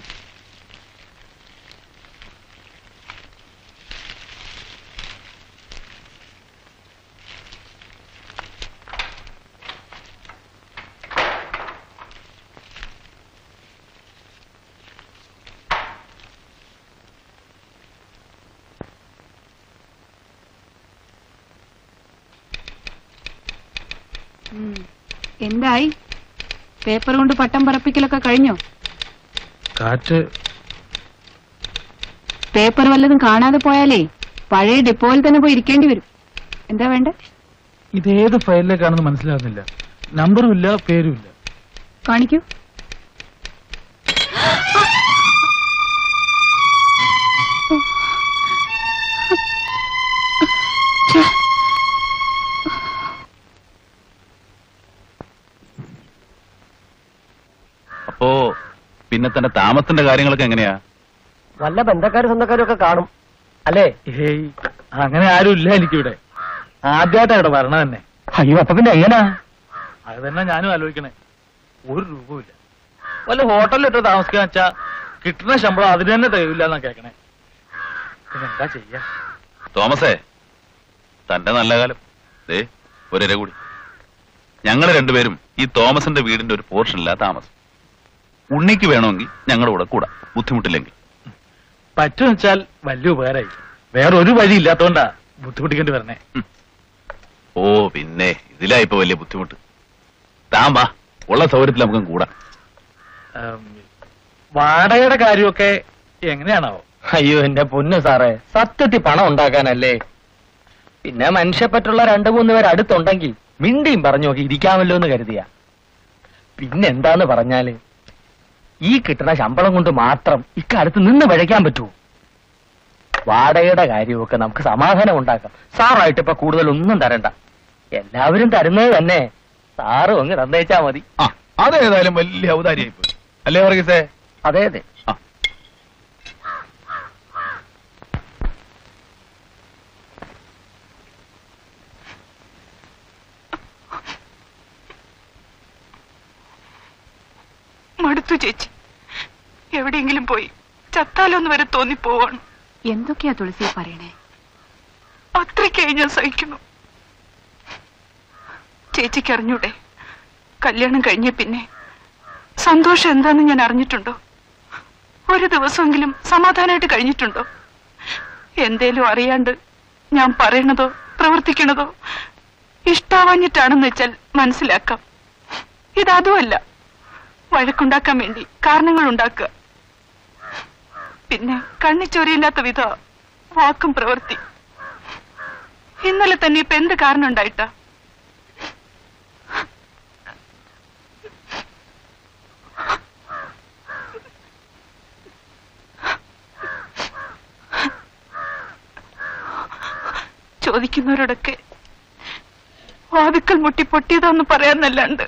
Speaker 4: ഉം. എന്തായി പേപ്പർ കൊണ്ട് പട്ടം പറപ്പിക്കലൊക്കെ കഴിഞ്ഞോ
Speaker 7: കാറ്റ്
Speaker 4: പേപ്പർ വല്ലതും കാണാതെ പോയാലേ പഴയ ഡിപ്പോയിൽ തന്നെ പോയി ഇരിക്കേണ്ടി വരും എന്താ വേണ്ട
Speaker 7: ഇതേത് ഫയലിലേക്കാണെന്ന് മനസ്സിലാകുന്നില്ല നമ്പറും ഇല്ല പേരും ഇല്ല
Speaker 4: കാണിക്കൂ
Speaker 9: അപ്പോ പിന്നെ തന്റെ താമസത്തിന്റെ കാര്യങ്ങളൊക്കെ എങ്ങനെയാ
Speaker 7: വല്ല ബന്ധക്കാരും സ്വന്തക്കാരും ഒക്കെ കാണും അല്ലേ ഏയ് അങ്ങനെ ആരും ഇല്ല എനിക്കിവിടെ ആദ്യമായിട്ടാ ഇവിടെ വരണ തന്നെ അയ്യോ അപ്പൊ പിന്നെ എങ്ങനാ അത് തന്നെ ഞാനും ആലോചിക്കണേ ഒരു രൂപമില്ല വല്ല ഹോട്ടലിലിട്ട് താമസിക്കാൻ വെച്ചാ കിട്ടുന്ന ശമ്പളം അതിന് തന്നെ തരില്ല എന്നാ കേക്കണേ പിന്നെ എന്താ ചെയ്യാ
Speaker 9: തോമസേ തന്റെ നല്ല കാലം ദേ ഒരര കൂടി ഞങ്ങൾ രണ്ടുപേരും ഈ തോമസിന്റെ വീടിന്റെ ഒരു പോർഷനില്ല താമസം ഉണ്ണിക്ക് വേണമെങ്കിൽ ഞങ്ങളുടെ കൂടെ കൂടാ ബുദ്ധിമുട്ടില്ലെങ്കിൽ
Speaker 7: പറ്റും വെച്ചാൽ വലിയ ഉപകാരമായി വേറെ ഒരു വഴി ഇല്ലാത്തോണ്ടാ ബുദ്ധിമുട്ടിക്കേണ്ടി വരണേ
Speaker 9: ഓ പിന്നെ ഇതിലാ ഇപ്പൊ വലിയ ബുദ്ധിമുട്ട് താൻ വാ ഉള്ള സൗകര്യത്തിൽ നമുക്ക് കൂടാം
Speaker 7: ഉം, വാടകയുടെ കാര്യമൊക്കെ എങ്ങനെയാണാവോ അയ്യോ എന്റെ പൊന്നു സാറേ സത്യത്തിൽ പണം ഉണ്ടാക്കാനല്ലേ പിന്നെ മനുഷ്യപ്പറ്റുള്ള രണ്ടു മൂന്ന് പേർ അടുത്തുണ്ടെങ്കിൽ മിണ്ടിയും പറഞ്ഞു നോക്കി ഇരിക്കാമല്ലോ എന്ന് കരുതിയ പിന്നെ എന്താന്ന് പറഞ്ഞാല് ഈ കിട്ടുന്ന ശമ്പളം കൊണ്ട് മാത്രം ഇക്കാലത്ത് നിന്ന് പഴയ്ക്കാൻ പറ്റുമോ വാടകയുടെ കാര്യമൊക്കെ നമുക്ക് സമാധാനം ഉണ്ടാക്കാം സാറായിട്ട് ഇപ്പൊ കൂടുതൽ ഒന്നും തരണ്ട എല്ലാവരും തരുന്നത് തന്നെ സാറും അങ്ങ് തന്നേച്ചാ മതി
Speaker 9: ആ അതേതായാലും വലിയ ഔദാര്യായി പോയി അല്ലേ വർഗീസേ
Speaker 7: അതെ അതെ
Speaker 9: ആ
Speaker 10: മടുത്തു ചേച്ചി എവിടെയെങ്കിലും പോയി ചത്താലോന്ന് വരെ തോന്നിപ്പോവാണ്
Speaker 4: എന്തൊക്കെയാ തുളസി പറയണേ
Speaker 10: അത്രയ്ക്കായി ഞാൻ സഹിക്കുന്നു ചേച്ചിക്ക് അറിഞ്ഞൂടെ കല്യാണം കഴിഞ്ഞ പിന്നെ സന്തോഷം എന്താന്ന് ഞാൻ അറിഞ്ഞിട്ടുണ്ടോ ഒരു ദിവസമെങ്കിലും സമാധാനമായിട്ട് കഴിഞ്ഞിട്ടുണ്ടോ എന്തേലും അറിയാണ്ട് ഞാൻ പറയണതോ പ്രവർത്തിക്കണതോ ഇഷ്ടാവാഞ്ഞിട്ടാണെന്ന് വെച്ചാൽ മനസ്സിലാക്കാം ഇതതുമല്ല വഴക്കുണ്ടാക്കാൻ വേണ്ടി കാരണങ്ങൾ ഉണ്ടാക്കുക പിന്നെ കണ്ണിച്ചോരയില്ലാത്ത വിധ വാക്കും പ്രവൃത്തി ഇന്നലെ തന്നെ ഇപ്പൊ എന്ത് കാരണം ഉണ്ടായിട്ടാ ചോദിക്കുന്നവരോടൊക്കെ വാതുക്കൽ മുട്ടി പൊട്ടിയതാന്ന് പറയാന്നല്ലാണ്ട്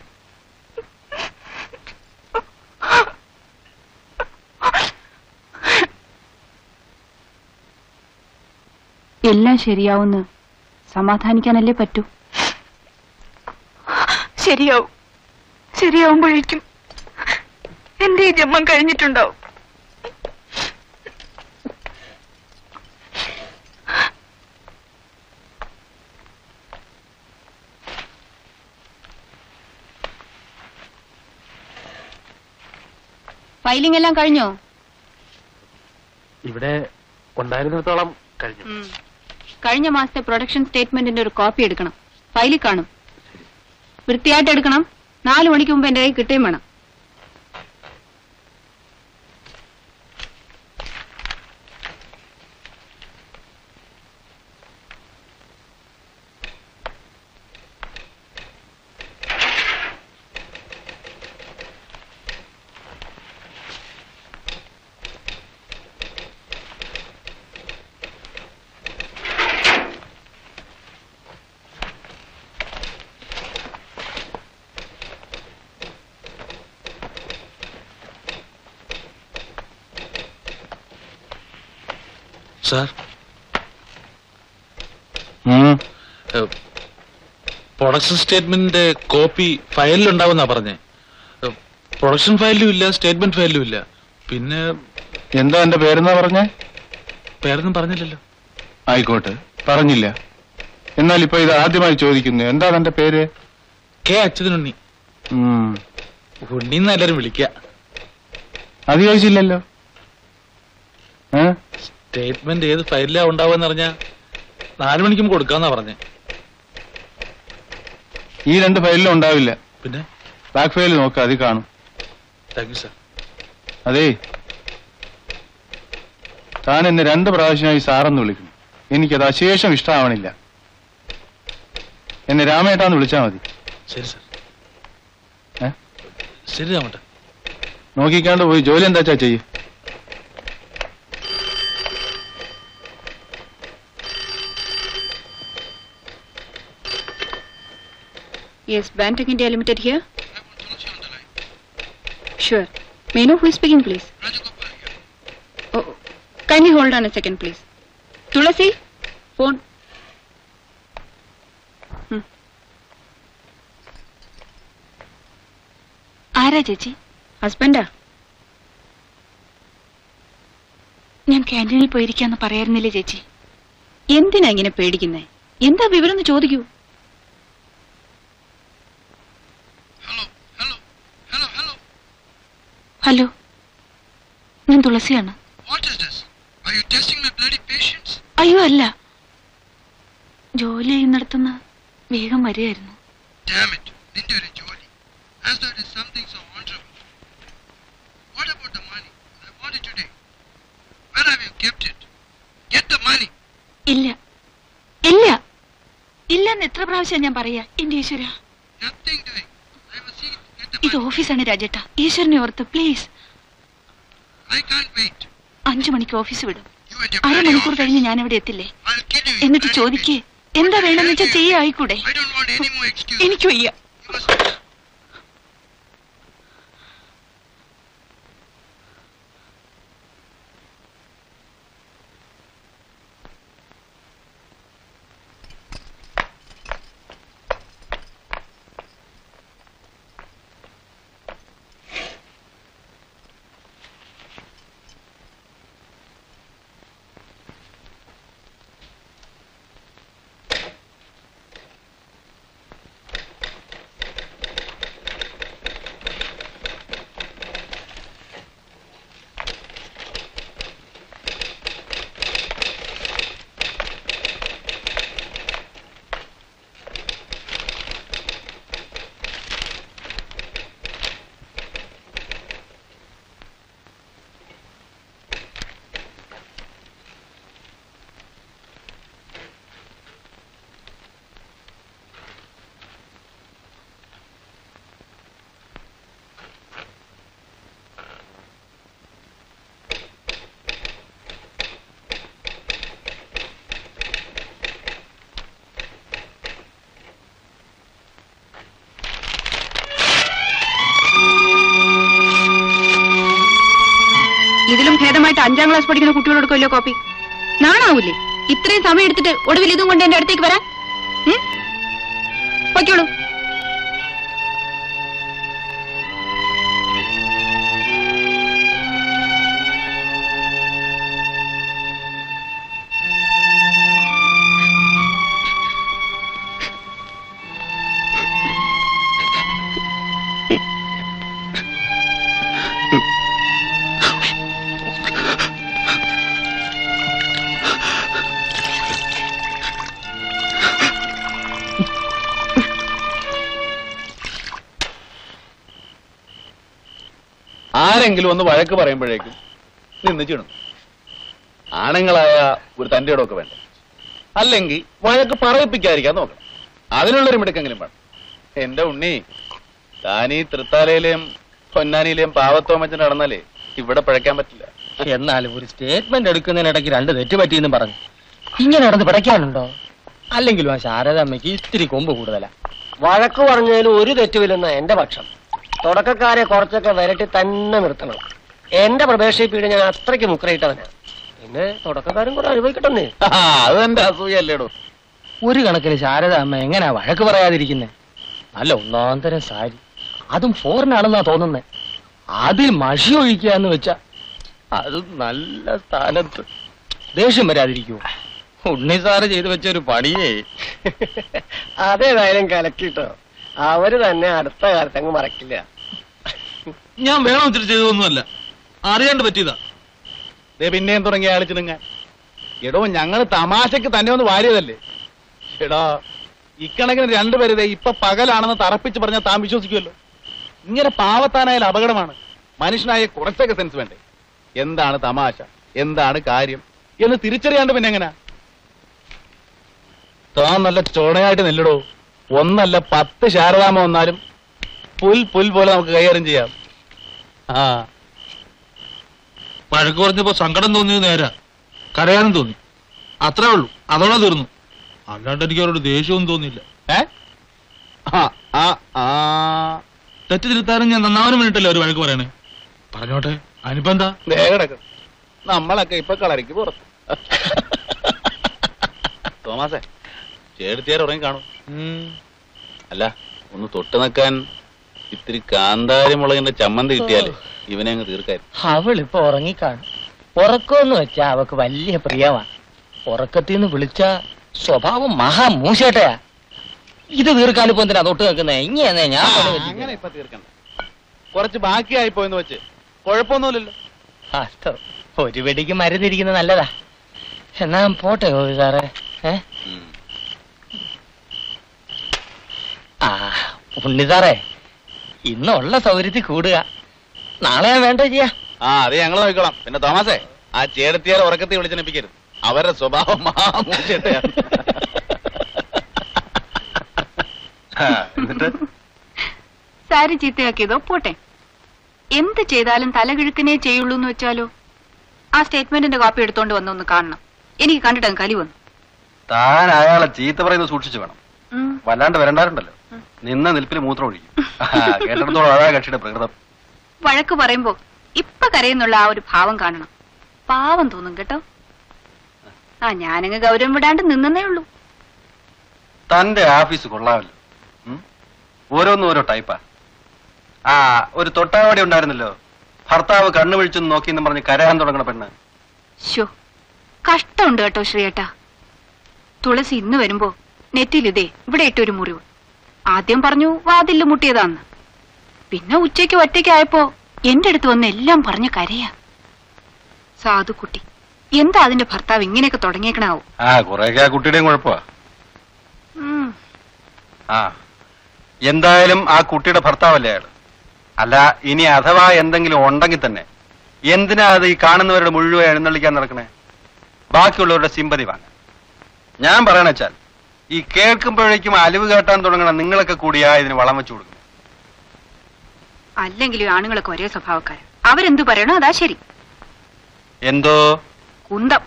Speaker 4: എല്ലാം ശരിയാവുന്ന് സമാധാനിക്കാനല്ലേ പറ്റൂ
Speaker 10: ശരിയാവും ശരിയാവുമ്പോഴേക്കും എന്റെ ഈ ജന്മം കഴിഞ്ഞിട്ടുണ്ടാവും
Speaker 4: ഫയലിംഗ് എല്ലാം കഴിഞ്ഞോ
Speaker 7: ഇവിടെ ഉണ്ടായിരുന്നിടത്തോളം കഴിഞ്ഞു
Speaker 4: കഴിഞ്ഞ മാസത്തെ പ്രൊഡക്ഷൻ സ്റ്റേറ്റ്മെന്റിന്റെ ഒരു കോപ്പി എടുക്കണം ഫയലിൽ കാണും വൃത്തിയായിട്ട് എടുക്കണം നാലു മണിക്ക് മുമ്പ് എന്റെ കയ്യിൽ കിട്ടുകയും വേണം
Speaker 9: സാർ പ്രൊഡക്ഷൻ സ്റ്റേറ്റ്മെന്റിന്റെ കോപ്പി ഫയലിലുണ്ടാവുന്നാ പറഞ്ഞേ ഏഹ്, പ്രൊഡക്ഷൻ ഫയലിലും ഇല്ല സ്റ്റേറ്റ്മെന്റ് ഫയലിലും ഇല്ല പിന്നെ
Speaker 8: എന്താ എന്റെ പേരെന്നാ പറഞ്ഞേ
Speaker 9: പേരൊന്നും പറഞ്ഞില്ലല്ലോ
Speaker 8: ആയിക്കോട്ടെ പറഞ്ഞില്ല എന്നാൽ ഇപ്പൊ ഇത് ആദ്യമായി ചോദിക്കുന്നു എന്താ എന്റെ പേര്
Speaker 9: കെ അച്യുതനുണ്ണി
Speaker 8: ഉം,
Speaker 9: ഉണ്ണിന്ന് എല്ലാരും വിളിക്ക
Speaker 8: അത് ചോദിച്ചില്ലല്ലോ ഏ
Speaker 9: സ്റ്റേറ്റ്മെന്റ് ഏത് ഫയലിലാ ഉണ്ടാവുമെന്ന് അറിഞ്ഞാ നാലു മണിക്കും കൊടുക്കാന്നാ പറഞ്ഞേ
Speaker 8: ഈ രണ്ട് ഫയലിലും ഉണ്ടാവില്ല
Speaker 9: പിന്നെ
Speaker 8: ബാക്ക് ഫയൽ നോക്കുക അതിൽ കാണും
Speaker 9: താങ്ക് യു സാർ
Speaker 8: അതേ താൻ എന്നെ രണ്ട് പ്രാവശ്യമായി സാറെന്ന് വിളിക്കുന്നു എനിക്കത് അശേഷം ഇഷ്ടമാവണില്ല എന്നെ രാമേട്ടാന്ന് വിളിച്ചാ മതി
Speaker 9: ശരി സാർ
Speaker 8: ഏ?
Speaker 9: ശരി രാമട്ടെ
Speaker 8: നോക്കിക്കാണ്ട് പോയി ജോലി എന്താച്ചാ ചെയ്യ്
Speaker 4: yes Bantech India limited here sure may know who speaking please kindly hold on a second please Tulasi phone
Speaker 10: ആരാ ചേച്ചി
Speaker 4: ഹസ്ബൻഡാ
Speaker 10: ഞാൻ ക്യാൻറ്റീനിൽ പോയിരിക്കാന്ന് പറയായിരുന്നില്ലേ ചേച്ചി
Speaker 4: എന്തിനാ ഇങ്ങനെ പേടിക്കുന്നേ എന്താ വിവരം എന്ന് ചോദിക്കൂ
Speaker 10: ഹലോ ഞാൻ തുളസിയാണ് അയ്യോ അല്ല ജോലി ചെയ്യുന്നിടത്തുനിന്ന് വേഗം വരികയായിരുന്നു ഇല്ല ഇല്ല ഇല്ല എന്ന് എത്ര പ്രാവശ്യം ഞാൻ പറയാ എന്റെ ഈശ്വര ഇത് ഓഫീസാണ് രാജേട്ട ഈശ്വരനെ ഓർത്ത് പ്ലീസ് അഞ്ചു മണിക്ക് ഓഫീസ് വിടും അരമണിക്കൂർ കഴിഞ്ഞ് ഞാൻ അവിടെ എത്തില്ലേ എന്നിട്ട് ചോദിക്കേ എന്താ വേണമെന്ന് വെച്ചാൽ ചെയ്യ ആയിക്കൂടെ എനിക്ക് വയ്യ ആദ്യമായിട്ട് അഞ്ചാം ക്ലാസ് പഠിക്കുന്ന കുട്ടികളോടൊക്കെല്ലോ കോപ്പി നാണാവൂലേ ഇത്രയും സമയം എടുത്തിട്ട് ഒടുവിൽ ഇതും കൊണ്ട് എന്റെ അടുത്തേക്ക് വരാൻ ഉം? പൊയ്ക്കോളൂ
Speaker 9: ആരെങ്കിലും ഒന്ന് വഴക്ക് പറയുമ്പോഴേക്കും നിന്ന് ചിടും ആണുങ്ങളായ ഒരു തന്റെ ഇടമൊക്കെ വേണ്ട അല്ലെങ്കിൽ വഴക്ക് പറയിപ്പിക്കാതിരിക്കാൻ നോക്കണം അതിനുള്ളൊരു മിടുക്കെങ്കിലും വേണം എന്റെ ഉണ്ണി താനീ തൃത്താലയിലെയും പൊന്നാനിയിലെയും പാവത്തോമച്ചൻ നടന്നാലേ ഇവിടെ പഴക്കാൻ പറ്റില്ല
Speaker 7: എന്നാലും ഒരു സ്റ്റേറ്റ്മെന്റ് എടുക്കുന്നതിനിടയ്ക്ക് രണ്ട് തെറ്റ് പറ്റിയെന്നും പറഞ്ഞു ഇങ്ങനെ നടന്ന് പിടയ്ക്കാനുണ്ടോ അല്ലെങ്കിലും ആ ശാരദാമ്മയ്ക്ക് ഇത്തിരി കൊമ്പ് കൂടുതലാ
Speaker 11: വഴക്ക് പറഞ്ഞതിൽ ഒരു തെറ്റുമില്ലെന്ന എന്റെ പക്ഷം തുടക്കക്കാരെ കുറച്ചൊക്കെ വരട്ടി തന്നെ നിർത്തണം എന്റെ പ്രവേശന പീഡ് ഞാൻ അത്രയ്ക്ക് മുക്രയിട്ടവനാ പിന്നെ തുടക്കക്കാരും കൂടെ അനുഭവിക്കട്ടെ
Speaker 9: അത് എന്റെ അസൂയല്ലേടോ
Speaker 7: ഒരു കണക്കിന് ശാരദാമ്മ എങ്ങനെയാ വഴക്ക് പറയാതിരിക്കുന്നേ നല്ല ഒന്നാം തരം സാരി അതും ഫോറിനാണെന്നാ തോന്നുന്നേ അതിൽ മഷി ഒഴിക്കുക എന്ന് വെച്ചാ അത് നല്ല സ്ഥാനത്ത് ദേഷ്യം വരാതിരിക്കുവോ ഉണ്ണി സാറ് ചെയ്തു വെച്ച ഒരു പണിയേ
Speaker 11: അതേതായാലും കലക്കിട്ടോ അവര് തന്നെ അടുത്ത കാലത്ത് അങ്ങ് മറക്കില്ല
Speaker 9: ഞാൻ വേണം ഇത്തിരി ചെയ്തതൊന്നുമല്ല അറിയാണ്ട് പറ്റിയതാ ദേ പിന്നെയും തുടങ്ങിയ അയാൾ ചിണുങ്ങാൻ എടോ ഞങ്ങൾ തമാശക്ക് തന്നെ ഒന്ന് വാരിയതല്ലേ എടാ ഇക്കണക്കിന് രണ്ടുപേര് ദേ ഇപ്പൊ പകലാണെന്ന് തറപ്പിച്ച് പറഞ്ഞാൽ താൻ വിശ്വസിക്കുമല്ലോ ഇങ്ങനെ പാവത്താനായാൽ അപകടമാണ് മനുഷ്യനായ കുറച്ചൊക്കെ സെൻസ് വേണ്ടേ എന്താണ് തമാശ എന്താണ് കാര്യം എന്ന് തിരിച്ചറിയാണ്ട് പിന്നെ എങ്ങനാ താൻ നല്ല ചോണയായിട്ട് നെല്ലടോ ഒന്നല്ല പത്ത് ശാരദാമ വന്നാലും പുൽ പുൽ പോലെ നമുക്ക് കൈകാര്യം ചെയ്യാം ആ
Speaker 12: വഴക്ക് പറഞ്ഞപ്പോ സങ്കടം തോന്നിയത് നേരാ കരയാനും തോന്നി അത്രേ ഉള്ളൂ അതോടെ തീർന്നു അല്ലാണ്ട് എനിക്ക് അവരോട് ദേഷ്യവും തോന്നിയില്ല
Speaker 9: ഏ ആ ആ ആ
Speaker 12: തെറ്റ് തിരുത്താനും ഞാൻ നന്നാവാനും വേണ്ടിട്ടല്ലേ ഒരു വഴക്ക് പറയണേ പറഞ്ഞോട്ടെ അതിനിപ്പോ എന്താ
Speaker 9: ദേ കിടക്കും നമ്മളൊക്കെ ഇപ്പൊ കളരിക്ക് പുറത്ത് തോമാസേ ചേർത്തിയാർ ഉറങ്ങി കാണും അല്ല ഒന്ന് തൊട്ട് നിൽക്കാൻ ഇത്തിരി കാന്താരി മുളകിന്റെ ചമ്മന്തി കിട്ടിയാലേ ഇവനെ അങ്ങ് തീർക്കായിരുന്നു
Speaker 7: അവളിപ്പോ ഉറങ്ങിക്കാണും ഉറക്കമെന്ന് വെച്ചാ അവക്ക് വലിയ പ്രിയമാ ഉറക്കത്തിൽ നിന്ന് വിളിച്ച സ്വഭാവം മഹാമൂശേട്ടയാ ഇത് തീർക്കാനിപ്പോ എന്തിനാ തൊട്ട് നിൽക്കുന്നേ ഇങ്ങനെ ഞാൻ പണി പറ്റിക്കും.
Speaker 9: അങ്ങനെ ഇപ്പൊ തീർക്കണ്ട കുറച്ച് ബാക്കിയായി പോയെന്ന് വെച്ച് കുഴപ്പമൊന്നുമില്ലല്ലോ
Speaker 7: കഷ്ടം. ഒരു വെടിക്ക് മരുന്നിരിക്കുന്നത് നല്ലതാ എന്നാ പോട്ടെ ഗോപി സാറേ ഏ ആ ഉണ്ണി സാറേ ഇന്നുള്ള സൗകര്യത്തിൽ കൂടുക നാളെ ഞാൻ വേണ്ട ചെയ്യാ
Speaker 9: ആ അത് ഞങ്ങൾ നോക്കിക്കോളാം പിന്നെ തോമസേ ആ ചേടത്തിയാരെ ഉറക്കത്തിൽ വിളിച്ചെണിപ്പിക്കരുത് അവരുടെ സ്വഭാവം മഹാമൂശയാണ്
Speaker 5: എന്നിട്ട്
Speaker 10: സാരി ചീത്തയാക്കിയതോ പോട്ടെ എന്ത് ചെയ്താലും തലകിഴുക്കനെ ചെയ്യുള്ളൂ എന്ന് വെച്ചാലോ ആ സ്റ്റേറ്റ്മെന്റിന്റെ കോപ്പി എടുത്തോണ്ട് വന്നൊന്ന് കാണണം എനിക്ക് കണ്ടിട്ട് അങ്ങ് കലി വന്നു
Speaker 5: താൻ അയാളെ ചീത്ത പറയുന്നത് സൂക്ഷിച്ചു വേണം
Speaker 10: ഉം.
Speaker 5: വല്ലാണ്ട് വരണ്ടാറുണ്ടല്ലോ നിന്ന നിൽപ്പിൽ മൂത്രം ഒഴിക്കും ആ, കേട്ടിടത്തോളം അതാ കക്ഷിയുടെ പ്രകൃതം
Speaker 10: വഴക്ക് പറയുമ്പോ ഇപ്പൊ കരയുന്നുള്ള ആ ഒരു ഭാവം കാണണം പാവം തോന്നും കേട്ടോ ആ ഞാനങ്ങ് ഗൗരവം വിടാണ്ട് നിന്നേ ഉള്ളൂ
Speaker 5: തന്റെ ആഫീസ് കൊള്ളാമല്ലോ ഉം? ഓരോന്നും ഓരോ ടൈപ്പാ ആ ഒരു തൊട്ടാവാടി ഉണ്ടായിരുന്നല്ലോ ഭർത്താവ് കണ്ണു വിളിച്ചൊന്ന് നോക്കിയെന്നും പറഞ്ഞ് കരയാൻ തുടങ്ങണ പെണ്ണ്
Speaker 10: ശോ കഷ്ടമുണ്ട് കേട്ടോ ശ്രീയേട്ടാ തുളസി ഇന്ന് വരുമ്പോ നെറ്റിൽ ഇതേ ഇവിടെ ഇട്ടൊരു മുറിവ് ആദ്യം പറഞ്ഞു വാതില് മുട്ടിയതാന്ന് പിന്നെ ഉച്ചയ്ക്ക് ഒറ്റയ്ക്കായപ്പോ എന്റെ അടുത്ത് വന്ന് എല്ലാം പറഞ്ഞ് കരയാ സാധുക്കുട്ടി എന്താ അതിന്റെ ഭർത്താവ് ഇങ്ങനെയൊക്കെ തുടങ്ങിയേക്കണാവോ
Speaker 5: ആ കുറെയൊക്കെ ആ കുട്ടിയുടെയും കുഴപ്പമാ
Speaker 10: ഉം.
Speaker 5: ആ എന്തായാലും ആ കുട്ടിയുടെ ഭർത്താവല്ലേ അയാള് അല്ല ഇനി അഥവാ എന്തെങ്കിലും ഉണ്ടെങ്കിൽ തന്നെ എന്തിനാ അത് ഈ കാണുന്നവരുടെ മുഴുവൻ എഴുന്നള്ളിക്കാൻ നടക്കണേ ബാക്കിയുള്ളവരുടെ സിമ്പതി വാങ്ങാൻ ഞാൻ പറയണ വെച്ചാൽ ഈ കേൾക്കുമ്പോഴേക്കും അലിവ് കേട്ടാൻ തുടങ്ങണ നിങ്ങളൊക്കെ കൂടിയാ ഇതിന് വളം വെച്ചു കൊടുക്കും
Speaker 10: അല്ലെങ്കിലും ആണുങ്ങളൊക്കെ ഒരേ സ്വഭാവക്കാരൻ അവരെന്തു പറയണോ അതാ ശരി
Speaker 5: എന്തോ
Speaker 10: കുന്തം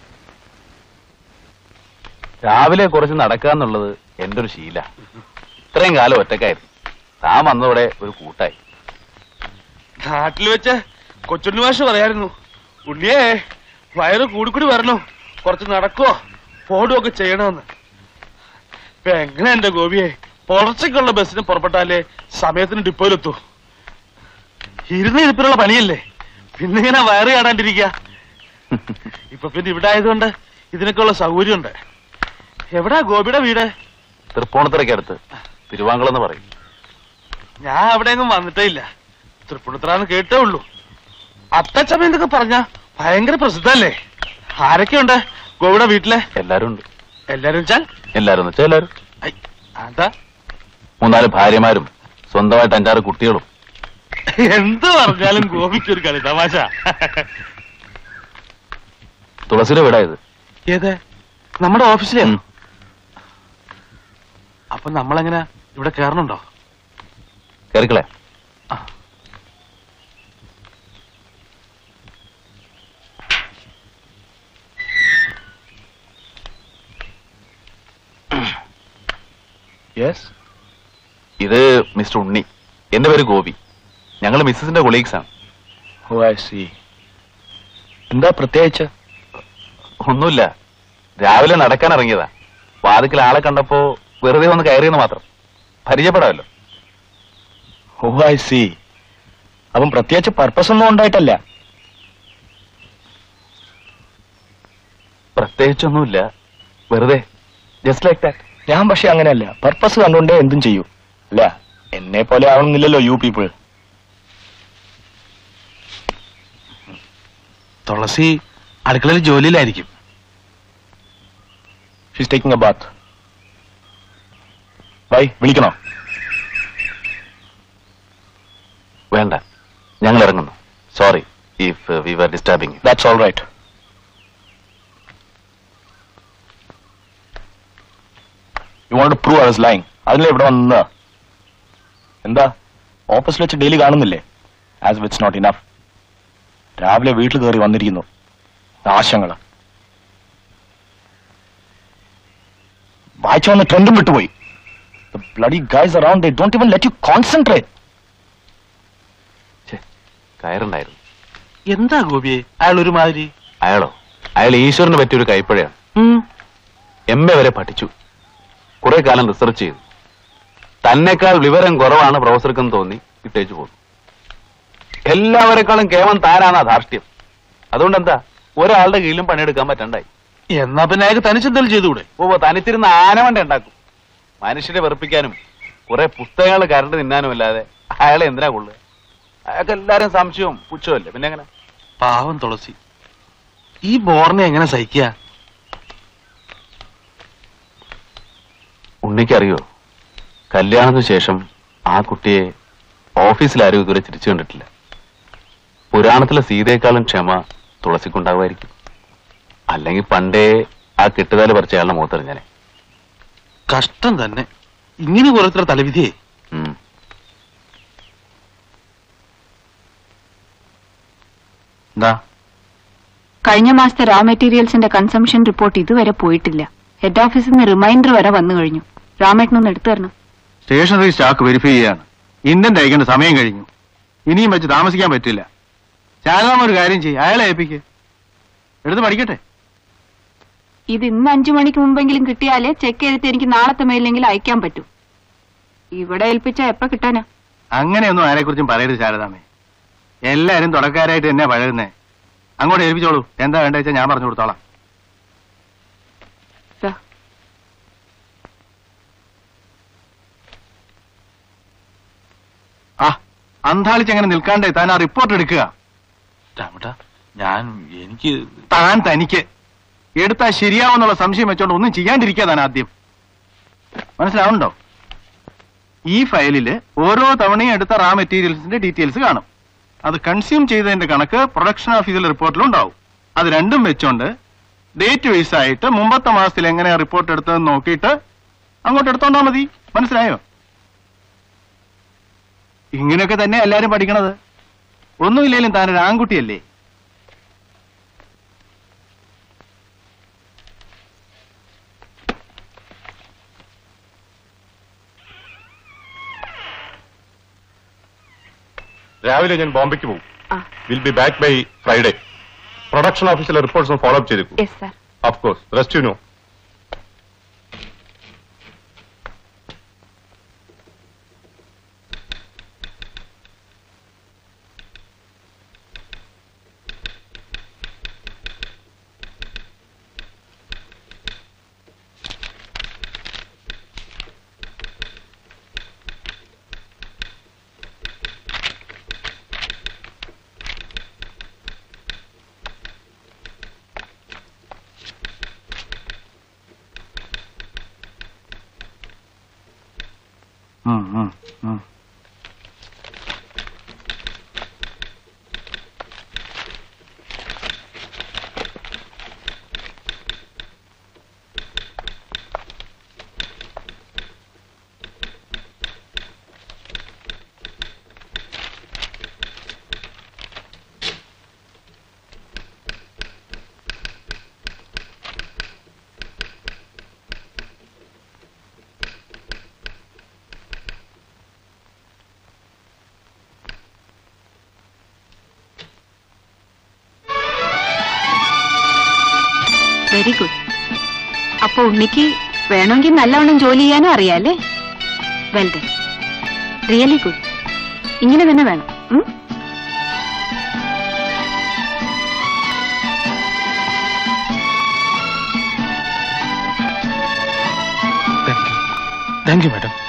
Speaker 9: രാവിലെ കുറച്ച് നടക്കുക എന്നുള്ളത് എന്റെ ഒരു ശീല ഇത്രയും കാലം ഒറ്റക്കായിരുന്നു താൻ വന്നതോടെ ഒരു കൂട്ടായി
Speaker 12: നാട്ടിൽ വെച്ച് കൊച്ചുണ്ണി മാഷ് പറയായിരുന്നു ഉണ്ണിയേ വയറ് കൂടിക്കൂടി വരണു കുറച്ച് നടക്കുവോ ഓടുകയോ ഒക്കെ ചെയ്യണമെന്ന് ഇപ്പൊ എങ്ങനെ എന്റെ ഗോപിയെ പുറച്ചേക്കുള്ള ബസ്സിന് പുറപ്പെട്ടാലേ സമയത്തിന് ഡിപ്പോയിലെത്തൂ ഇരുന്ന് ഇരിപ്പിലുള്ള പണിയല്ലേ പിന്നെ ഇങ്ങനെ വയറ് ചാടാണ്ടിരിക്ക ഇപ്പൊ പിന്നെ ഇവിടെ ആയതുകൊണ്ട് ഇതിനൊക്കെയുള്ള സൗകര്യമുണ്ട് എവിടാ ഗോപിയുടെ വീട്
Speaker 9: തൃപ്പൂണിത്തറയ്ക്കടുത്ത് തിരുവാങ്കുളം എന്ന് പറയും
Speaker 12: ഞാൻ അവിടെയൊന്നും വന്നിട്ടേ ഇല്ല തൃപ്പൂണിത്തറാന്ന് കേട്ടേ ഉള്ളൂ അത്തച്ചമയം എന്നൊക്കെ പറഞ്ഞ ഭയങ്കര പ്രസിദ്ധല്ലേ ആരൊക്കെയുണ്ട് ഗോവിടെ വീട്ടിലെ
Speaker 9: എല്ലാരും ഉണ്ട്
Speaker 12: എല്ലാരും വെച്ചാൽ
Speaker 9: എല്ലാരും എന്ന് വെച്ചാൽ എല്ലാരും
Speaker 12: അതാ
Speaker 9: മൂന്നാല് ഭാര്യമാരും സ്വന്തമായിട്ട് അഞ്ചാറ് കുട്ടികളും
Speaker 12: എന്ത് പറഞ്ഞാലും ഗോപിക്കൊരു കളി തമാശ
Speaker 9: തുളസിയുടെ വീടായത്
Speaker 12: ഏത് നമ്മുടെ ഓഫീസിലെ അപ്പൊ നമ്മളെങ്ങനെ ഇവിടെ കേറണുണ്ടോ
Speaker 9: കയറിക്കളെ
Speaker 3: യെസ്
Speaker 9: ഇത് മിസ്റ്റർ ഉണ്ണി എന്റെ പേര് ഗോപി ഞങ്ങൾ മിസ്സസിന്റെ കൊളീഗ്സ് ആണ്
Speaker 3: ഓ ഐ സി എന്താ പ്രത്യേകിച്ച്
Speaker 9: ഒന്നുമില്ല രാവിലെ നടക്കാൻ ഇറങ്ങിയതാ വാതിക്കൽ ആളെ കണ്ടപ്പോ വെറുതെ ഒന്ന് കയറിയെന്ന് മാത്രം പരിചയപ്പെടാമല്ലോ
Speaker 3: ഓ ഐ സി അപ്പം പ്രത്യേകിച്ച് പർപ്പസ് ഒന്നും ഉണ്ടായിട്ടല്ല
Speaker 9: പ്രത്യേകിച്ചൊന്നുമില്ല വെറുതെ ജസ്റ്റ് ലൈക്ക് ദാറ്റ്
Speaker 3: ഞാൻ പക്ഷെ അങ്ങനെയല്ല പർപ്പസ് കണ്ടുകൊണ്ടേ എന്തും ചെയ്യൂ അല്ല എന്നെ പോലെ ആവണമെന്നില്ലല്ലോ യു പീപ്പിൾ
Speaker 12: തുളസി അടുക്കളയിൽ ജോലിയിലായിരിക്കും
Speaker 3: she's taking a bath bye വിളിക്കണോ
Speaker 9: വേണ്ട ഞങ്ങൾ ഇറങ്ങുന്നു sorry if we were disturbing
Speaker 3: that's all right you want to prove I lying അതിനല്ലേ ഇവിടെ വന്ന എന്താ ഓഫീസിൽ വെച്ച് ഡെയിലി കാണുന്നില്ലേ ആസ് വിറ്റ്സ് നോട്ട് ഇനഫ് രാവിലെ വീട്ടിൽ കയറി വന്നിരിക്കുന്നു നാശങ്ങള് വായിച്ചു വന്ന ട്രെൻഡും വിട്ടുപോയി bloody guys around they don't even let you concentrate
Speaker 9: കയറുണ്ടായിരുന്നു
Speaker 12: എന്താ ഗോപിയെ അയാൾ ഒരുമാതിരി
Speaker 9: അയാളോ അയാൾ ഈശ്വരന് പറ്റിയൊരു കൈപ്പഴയാണ് എം എ വരെ പഠിച്ചു കുറെ കാലം റിസർച്ച് ചെയ്തു തന്നെക്കാൾ വിവരം കുറവാണ് പ്രൊഫസർക്കെന്ന് തോന്നി ഇട്ടേച്ചു പോന്നു എല്ലാവരെക്കാളും കേവം താനാണ് ധാർഷ്ട്യം അതുകൊണ്ട് എന്താ ഒരാളുടെ കീഴിലും പണിയെടുക്കാൻ പറ്റണ്ടായി
Speaker 12: എന്നാ പിന്നെ അയാൾക്ക് തനിച്ചെന്തെങ്കിലും ചെയ്തുകൂടെ
Speaker 9: ഓ തനിച്ചിരുന്ന ആനവണ്ട ഉണ്ടാക്കും മനുഷ്യരെ വെറുപ്പിക്കാനും കുറെ പുസ്തകങ്ങൾ കരണ്ട് തിന്നാനും അല്ലാതെ അയാളെ എന്തിനാ കൊള്ളുക അയാൾക്ക് എല്ലാരും സംശയവും പുച്ഛമല്ലേ പിന്നെ എങ്ങനെ
Speaker 12: പാവം തുളസി ഈ ബോറിനെ എങ്ങനെ സഹിക്കുക
Speaker 9: ഉണ്ണിക്കറിയോ കല്യാണത്തിന് ശേഷം ആ കുട്ടിയെ ഓഫീസിലാരും ഇതുവരെ തിരിച്ചു കണ്ടിട്ടില്ല പുരാണത്തിലെ സീതയെക്കാളും ക്ഷമ തുളസിക്കുണ്ടാവുമായിരിക്കും അല്ലെങ്കിൽ പണ്ടേ ആ കെട്ടുതാല് പറിച്ച അയാളുടെ മുഖത്തെറിഞ്ഞാനെ
Speaker 12: കഷ്ടം തന്നെ ഇങ്ങനെ കുറത്ര തലവിധിയേ
Speaker 9: ഉം.
Speaker 12: എന്താ
Speaker 10: കഴിഞ്ഞ മാസത്തെ റാ മെറ്റീരിയൽസിന്റെ കൺസംഷൻ റിപ്പോർട്ട് ഇതുവരെ പോയിട്ടില്ല ഹെഡ് ഓഫീസിൽ നിന്ന് റിമൈൻഡർ വരെ വന്നു കഴിഞ്ഞു രാമേട്ടനൊന്ന് എടുത്തു തരണം
Speaker 8: സ്റ്റേഷനറി സ്റ്റാക്ക് വെരിഫൈ ചെയ്യാണ് ഇൻഡന്റ് അയക്കേണ്ട സമയം കഴിഞ്ഞു ഇനിയും വെച്ച് താമസിക്കാൻ പറ്റില്ല ശാരദാമ്മ ഒരു കാര്യം ചെയ്യും അയാളെ ഏൽപ്പിക്ക് എടുത്ത് പഠിക്കട്ടെ
Speaker 10: ഇത് ഇന്ന് അഞ്ചു മണിക്ക് മുമ്പെങ്കിലും കിട്ടിയാലേ ചെക്ക് ചെയ്തിട്ട് എനിക്ക് നാളത്തെ മേലിലെങ്കിലും അയക്കാൻ പറ്റൂ ഇവിടെ ഏൽപ്പിച്ച എപ്പ കിട്ടാനാ
Speaker 8: അങ്ങനെയൊന്നും ആരെക്കുറിച്ചും പറയരുത് ശാരദാമ്മേ എല്ലാരും തുടക്കാരായിട്ട് തന്നെ പഴകുന്നേ അങ്ങോട്ട് ഏൽപ്പിച്ചോളൂ എന്താ വേണ്ട വെച്ചാൽ ഞാൻ പറഞ്ഞു കൊടുത്തോളാം
Speaker 10: ദാ.
Speaker 8: ആ അന്താളിച്ച് അങ്ങനെ നിൽക്കാണ്ടേ താൻ ആ റിപ്പോർട്ട് എടുക്കുക
Speaker 12: രാമട്ടാ ഞാൻ എനിക്ക്
Speaker 8: താൻ തനിക്ക് എടുത്താൽ ശരിയാവുന്നുള്ള സംശയം വെച്ചോണ്ട് ഒന്നും ചെയ്യാണ്ടിരിക്കുക താൻ ആദ്യം മനസ്സിലാവുന്നുണ്ടോ ഈ ഫയലില് ഓരോ തവണയും എടുത്ത റാ മെറ്റീരിയൽസിന്റെ ഡീറ്റെയിൽസ് കാണും അത് കൺസ്യൂം ചെയ്തതിന്റെ കണക്ക് പ്രൊഡക്ഷൻ ഓഫീസിലെ റിപ്പോർട്ടിലും ഉണ്ടാവും അത് രണ്ടും വെച്ചോണ്ട് ഡേറ്റ് വൈസ് ആയിട്ട് മുമ്പത്തെ മാസത്തിൽ എങ്ങനെയാ റിപ്പോർട്ട് എടുത്തതെന്ന് നോക്കിയിട്ട് അങ്ങോട്ട് എടുത്തോണ്ടാ മതി മനസ്സിലായോ ഇങ്ങനെയൊക്കെ തന്നെ എല്ലാരും പഠിക്കണത് ഒന്നുമില്ലേലും താനൊരു ആൺകുട്ടിയല്ലേ
Speaker 3: രാവിലെ ഞാൻ ബോംബെക്ക് പോകും
Speaker 10: ആ.
Speaker 3: Will be back by Friday production ഓഫീസിലെ റിപ്പോർട്ട്സ് ഫോളോ അപ്പ് ചെയ്തേക്കും
Speaker 10: yes sir
Speaker 3: of course rest you know
Speaker 10: very good അപ്പൊ ഉണ്ണിക്ക് വേണമെങ്കിൽ നല്ലവണ്ണം ജോലി ചെയ്യാനും അറിയാലേ വെൽ ഡൺ റിയലി ഗുഡ് ഇങ്ങനെ തന്നെ വേണം ഉം?
Speaker 7: താങ്ക് യു മാഡം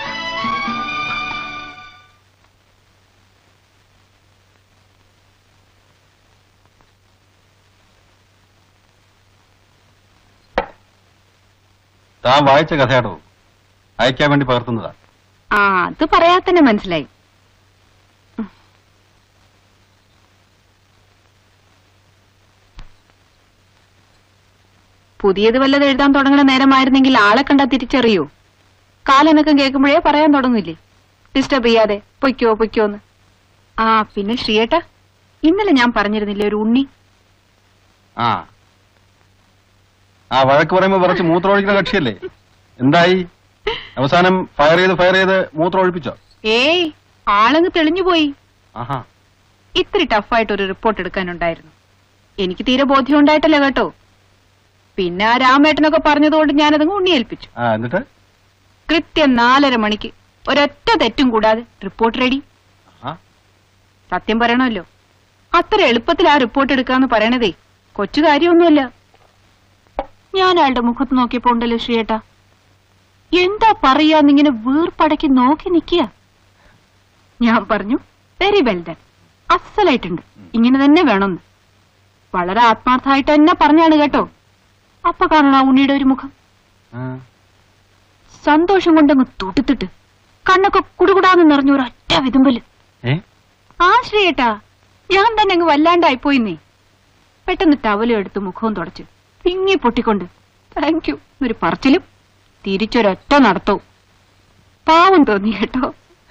Speaker 5: താൻ വായിച്ച കഥയാടോ അയക്കാൻ വേണ്ടി പകർത്തുന്നതാ
Speaker 10: ആ അത് പറയാതെ തന്നെ മനസ്സിലായി പുതിയത് വല്ലത് എഴുതാൻ തുടങ്ങണ നേരമായിരുന്നെങ്കിൽ ആളെ കണ്ടാ തിരിച്ചറിയൂ കാലനക്കം കേൾക്കുമ്പോഴേ പറയാൻ തുടങ്ങില്ലേ ഡിസ്റ്റർബ് ചെയ്യാതെ പൊയ്ക്കോ പൊയ്ക്കോന്ന് ആ പിന്നെ ശ്രീയേട്ട ഇന്നലെ ഞാൻ പറഞ്ഞിരുന്നില്ലേ ഒരു ഉണ്ണി
Speaker 5: ആ ആ വഴക്ക് പറയുമ്പോ കുറച്ച് മൂത്രം ഒഴിക്കുന്ന കക്ഷിയല്ലേ എന്തായി അവസാനം ഫയർ ചെയ്ത് ഫയർ ചെയ്ത് മൂത്രം ഒഴിപ്പിച്ചോ
Speaker 10: ഏയ് ആളങ്ങ് തെളിഞ്ഞുപോയി
Speaker 5: ആഹാ
Speaker 10: ഇത്തിരി ടഫായിട്ട് ഒരു റിപ്പോർട്ട് എടുക്കാനുണ്ടായിരുന്നു എനിക്ക് തീരെ ബോധ്യം ഉണ്ടായിട്ടല്ല കേട്ടോ പിന്നെ ആ രാമേട്ടനൊക്കെ പറഞ്ഞതുകൊണ്ട് ഞാനതങ്ങ് ഉണ്ണിയേൽപ്പിച്ചു
Speaker 5: ആ എന്നിട്ട്
Speaker 10: കൃത്യം നാലര മണിക്ക് ഒരൊറ്റ തെറ്റും കൂടാതെ റിപ്പോർട്ട് റെഡി
Speaker 5: ആഹാ.
Speaker 10: സത്യം പറയണമല്ലോ അത്ര എളുപ്പത്തിൽ ആ റിപ്പോർട്ട് എടുക്കാന്ന് പറയണതേ കൊച്ചു കാര്യമൊന്നുമല്ല ഞാൻ അയാളുടെ മുഖത്ത് നോക്കിയപ്പോ ഉണ്ടല്ലോ ശ്രീയേട്ടാ എന്താ പറയാന്നിങ്ങനെ വീർപ്പടക്കി നോക്കി നിക്കുക ഞാൻ പറഞ്ഞു വെരി വെൽ ഡൺ അസലായിട്ടുണ്ട് ഇങ്ങനെ തന്നെ വേണമെന്ന് വളരെ ആത്മാർത്ഥമായിട്ട് തന്നെ പറഞ്ഞാണ് കേട്ടോ അപ്പൊ കാണണം ആ ഉണ്ണിയുടെ ഒരു മുഖം
Speaker 5: ആ.
Speaker 10: സന്തോഷം കൊണ്ടങ്ങ് തുടുത്തിട്ട് കണ്ണൊക്കെ കുടുകുടാന്ന് നിറഞ്ഞ ഒരു ഒറ്റ വിതുമ്പല്
Speaker 5: ഏ
Speaker 10: ആ ശ്രീയേട്ടാ ഞാൻ തന്നെ അങ്ങ് വല്ലാണ്ടായിപ്പോയിന്നേ പെട്ടെന്ന് ടവലും എടുത്ത് മുഖവും തുടച്ച് പിങ്ങി പൊട്ടിക്കൊണ്ട് താങ്ക് യു ഒരു പറച്ചിലും തിരിച്ചൊരൊറ്റ നടത്തവും പാവം തോന്നി കേട്ടോ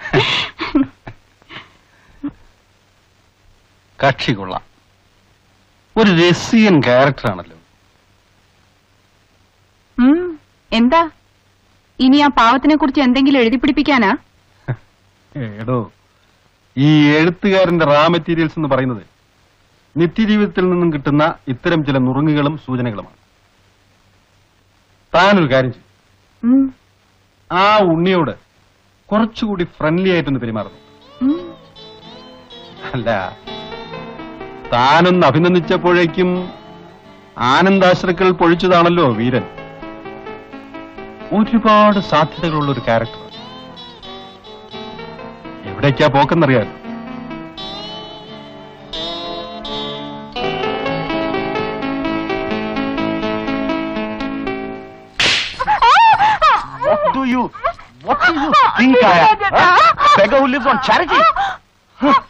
Speaker 5: കക്ഷി കൊള്ളാം ഒരു രസിയൻ ക്യാരക്ടറാണല്ലോ
Speaker 10: ഉം, എന്താ ഇനി ആ പാവത്തിനെ കുറിച്ച് എന്തെങ്കിലും എഴുതി പിടിപ്പിക്കാനാ
Speaker 5: എടോ ഈ എഴുത്തുകാരന്റെ റാ മെറ്റീരിയൽസ് എന്ന് പറയുന്നത് നിത്യജീവിതത്തിൽ നിന്നും കിട്ടുന്ന ഇത്തരം ചില നുറുങ്ങുകളും സൂചനകളുമാണ് താനൊരു കാര്യം ചെയ്യും
Speaker 10: ഉം,
Speaker 5: ആ ഉണ്ണിയോട് കുറച്ചുകൂടി ഫ്രണ്ട്ലി ആയിട്ടൊന്ന് പെരുമാറുന്നു
Speaker 10: ഉം.
Speaker 5: അല്ല താനൊന്ന് അഭിനന്ദിച്ചപ്പോഴേക്കും ആനന്ദാശ്രക്കൾ പൊഴിച്ചതാണല്ലോ വീരൻ ഒരുപാട് സാധ്യതകളുള്ള ഒരു ക്യാരക്ടർ എവിടേക്കാ പോക്കെന്നറിയാലോ
Speaker 12: What do you, what do you think I am? Huh? Beggar who lives on charity? Huh.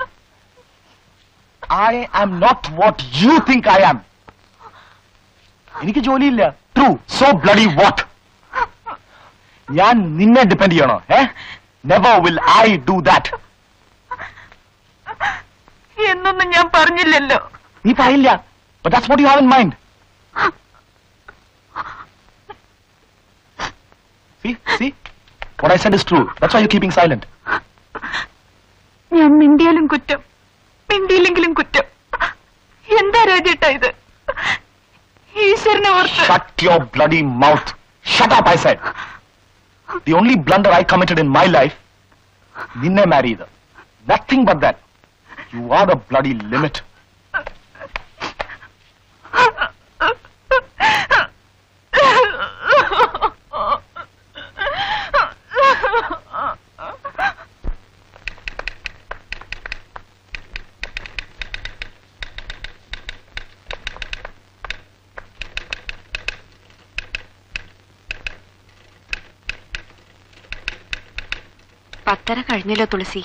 Speaker 12: I am not what you think I am. എനിക്ക് ജോലിയില്ല ട്രൂ സോ ബ്ലഡി വാട്ട് ഞാൻ നിന്നെ ഡിപ്പെൻഡ് ചെയ്യണോ ഏ never will I do that
Speaker 10: എന്നൊന്നും ഞാൻ പറഞ്ഞില്ലല്ലോ
Speaker 12: നീ പറയില്ല but that's what you have in mind See, see? What I said is true. That's why you're keeping silent.
Speaker 10: ഞാൻ മിണ്ടിയാലും കുറ്റം മിണ്ടിയില്ലെങ്കിലും കുറ്റം എന്താ രാജേട്ടാ ഇത് ഈശ്വരനെ ഓർത്ത്
Speaker 12: Shut your bloody mouth. Shut up, I said. The only blunder I committed in my life, നിന്നെ marry ചെയ്ത് nothing but that you are the bloody limit
Speaker 10: പത്തര കഴിഞ്ഞല്ലോ തുളസി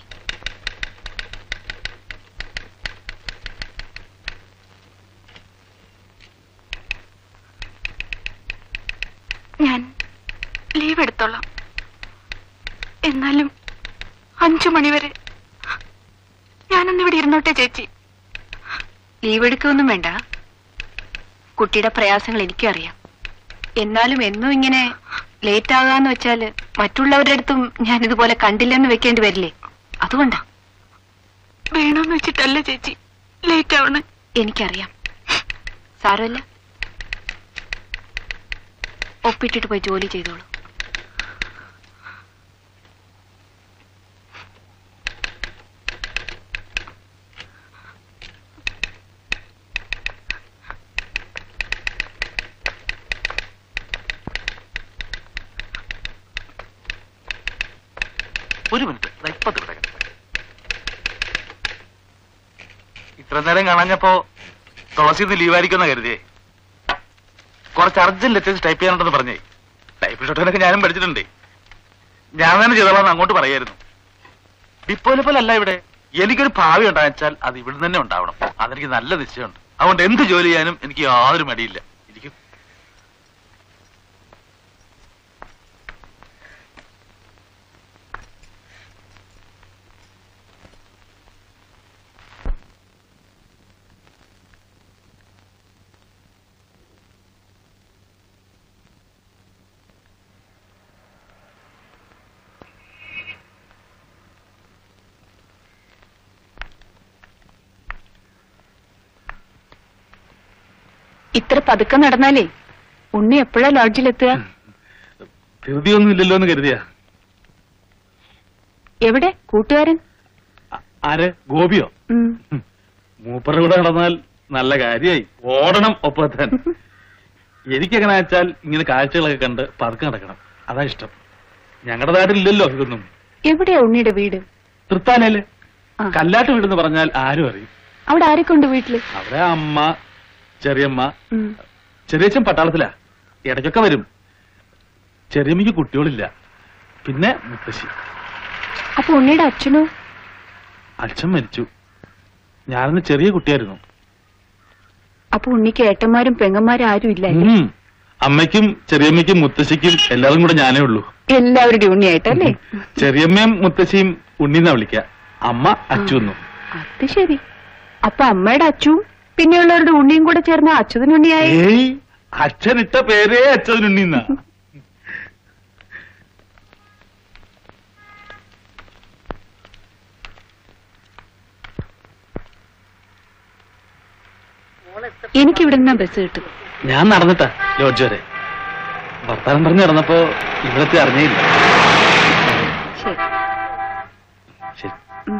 Speaker 10: ഞാൻ ലീവ് എടുത്തോളാം എന്നാലും അഞ്ചു മണിവരെ ഞാനൊന്നിവിടെ ഇരുന്നോട്ടെ ചേച്ചി ലീവ് എടുക്കുകയൊന്നും വേണ്ട കുട്ടിയുടെ പ്രയാസങ്ങൾ എനിക്കും അറിയാം എന്നാലും എന്നും ഇങ്ങനെ ലേറ്റ് ആകാന്ന് വെച്ചാല് മറ്റുള്ളവരുടെ അടുത്തും ഞാൻ ഇതുപോലെ കണ്ടില്ലെന്ന് വെക്കേണ്ടി വരില്ലേ അതുകൊണ്ടാ വേണമെന്ന് വെച്ചിട്ടല്ല ചേച്ചി ലേറ്റ് ആവണ എനിക്കറിയാം സാരമല്ല ഒപ്പിട്ടിട്ട് പോയി ജോലി ചെയ്തോളൂ
Speaker 12: ഒരു മിനിറ്റ് ഇപ്പൊ ഇത്ര നേരം കാണാഞ്ഞപ്പോ തുളസിന്ന് ലീവായിരിക്കുമെന്ന് കരുതിയേ കുറച്ച് അർജന്റ് ലെറ്റേഴ്സ് ടൈപ്പ് ചെയ്യാനുണ്ടെന്ന് പറഞ്ഞേ ടൈപ്പ് ഷോട്ടൊക്കെ ഞാനും പഠിച്ചിട്ടുണ്ട് ഞാൻ തന്നെ ചെയ്തോളാം അങ്ങോട്ട് പറയായിരുന്നു ഡിപ്പോയിലെ പോലെ അല്ല ഇവിടെ എനിക്കൊരു ഭാവി ഉണ്ടാച്ചാൽ അത് ഇവിടെ തന്നെ ഉണ്ടാവണം അതെനിക്ക് നല്ല നിശ്ചയമുണ്ട് അതുകൊണ്ട് എന്ത് ജോലി ചെയ്യാനും എനിക്ക് യാതൊരു മടിയില്ല ഇരിക്കും
Speaker 10: ഇത്ര പതുക്കെ നടന്നാലേ ഉണ്ണി എപ്പോഴാ ലോഡ്ജിലെത്തുക
Speaker 12: ധൃതിയൊന്നും ഇല്ലല്ലോ എന്ന് കരുതിയാ
Speaker 10: എവിടെ കൂട്ടുകാരൻ
Speaker 12: ആര് ഗോപിയോ
Speaker 10: ഉം.
Speaker 12: മൂപ്പറുടെ കൂടെ നടന്നാൽ നല്ല കാര്യമായി ഓടണം ഒപ്പത്താൻ എനിക്കെങ്ങനെ വെച്ചാൽ ഇങ്ങനെ കാഴ്ചകളൊക്കെ കണ്ട് പതുക്കെ നടക്കണം അതാ ഇഷ്ടം ഞങ്ങളുടെ നാട്ടിലില്ലല്ലോ ഇതൊന്നും
Speaker 10: എവിടെയാ ഉണ്ണിയുടെ വീട്
Speaker 12: തൃത്താലയില് കല്ലാട്ട് വീടെന്ന് പറഞ്ഞാൽ ആരും അറിയും
Speaker 10: അവിടെ ആരൊക്കെ ഉണ്ട് വീട്ടില്
Speaker 12: അവിടെ അമ്മ ചെറിയമ്മ
Speaker 10: ഉം.
Speaker 12: ചെറിയച്ഛൻ പട്ടാളത്തിലാ ഇടയ്ക്കൊക്കെ വരും ചെറിയമ്മയ്ക്ക് കുട്ടികളില്ല പിന്നെ മുത്തശ്ശി
Speaker 10: അപ്പൊ ഉണ്ണിയുടെ അച്ഛനോ
Speaker 12: അച്ഛൻ മരിച്ചു ഞാനന്ന് ചെറിയ കുട്ടിയായിരുന്നു
Speaker 10: അപ്പൊ ഉണ്ണിക്ക് ഏട്ടന്മാരും പെങ്ങന്മാരും ആരും ഇല്ല
Speaker 12: ഉം. അമ്മയ്ക്കും ചെറിയമ്മയ്ക്കും മുത്തശ്ശിക്കും എല്ലാവരും കൂടെ ഞാനേ ഉള്ളൂ
Speaker 10: എല്ലാവരുടെയും ഉണ്ണിയായിട്ടല്ലേ
Speaker 12: ചെറിയമ്മയും മുത്തശ്ശിയും ഉണ്ണിന്നാ വിളിക്ക അമ്മ അച്ചുന്നു
Speaker 10: അത് ശരി അപ്പൊ അമ്മയുടെ അച്ഛനും പിന്നെയുള്ളവരുടെ ഉണ്ണിയും കൂടെ ചേർന്ന അച്യുതനുണ്ണിയായി
Speaker 12: ഏയ് അച്ഛനിട്ട പേരേ അച്ഛനുണ്ണിന്നാ
Speaker 10: എനിക്ക് ഇവിടെ നിന്നാ ബസ് കിട്ടും
Speaker 12: ഞാൻ നടന്നിട്ടാ ലോഡ്ജ് വരെ ഭർത്താനം പറഞ്ഞ് നടന്നപ്പോ ഇവിടത്തെ അറിഞ്ഞില്ല
Speaker 10: ശരി
Speaker 12: ശരി
Speaker 10: ഉം.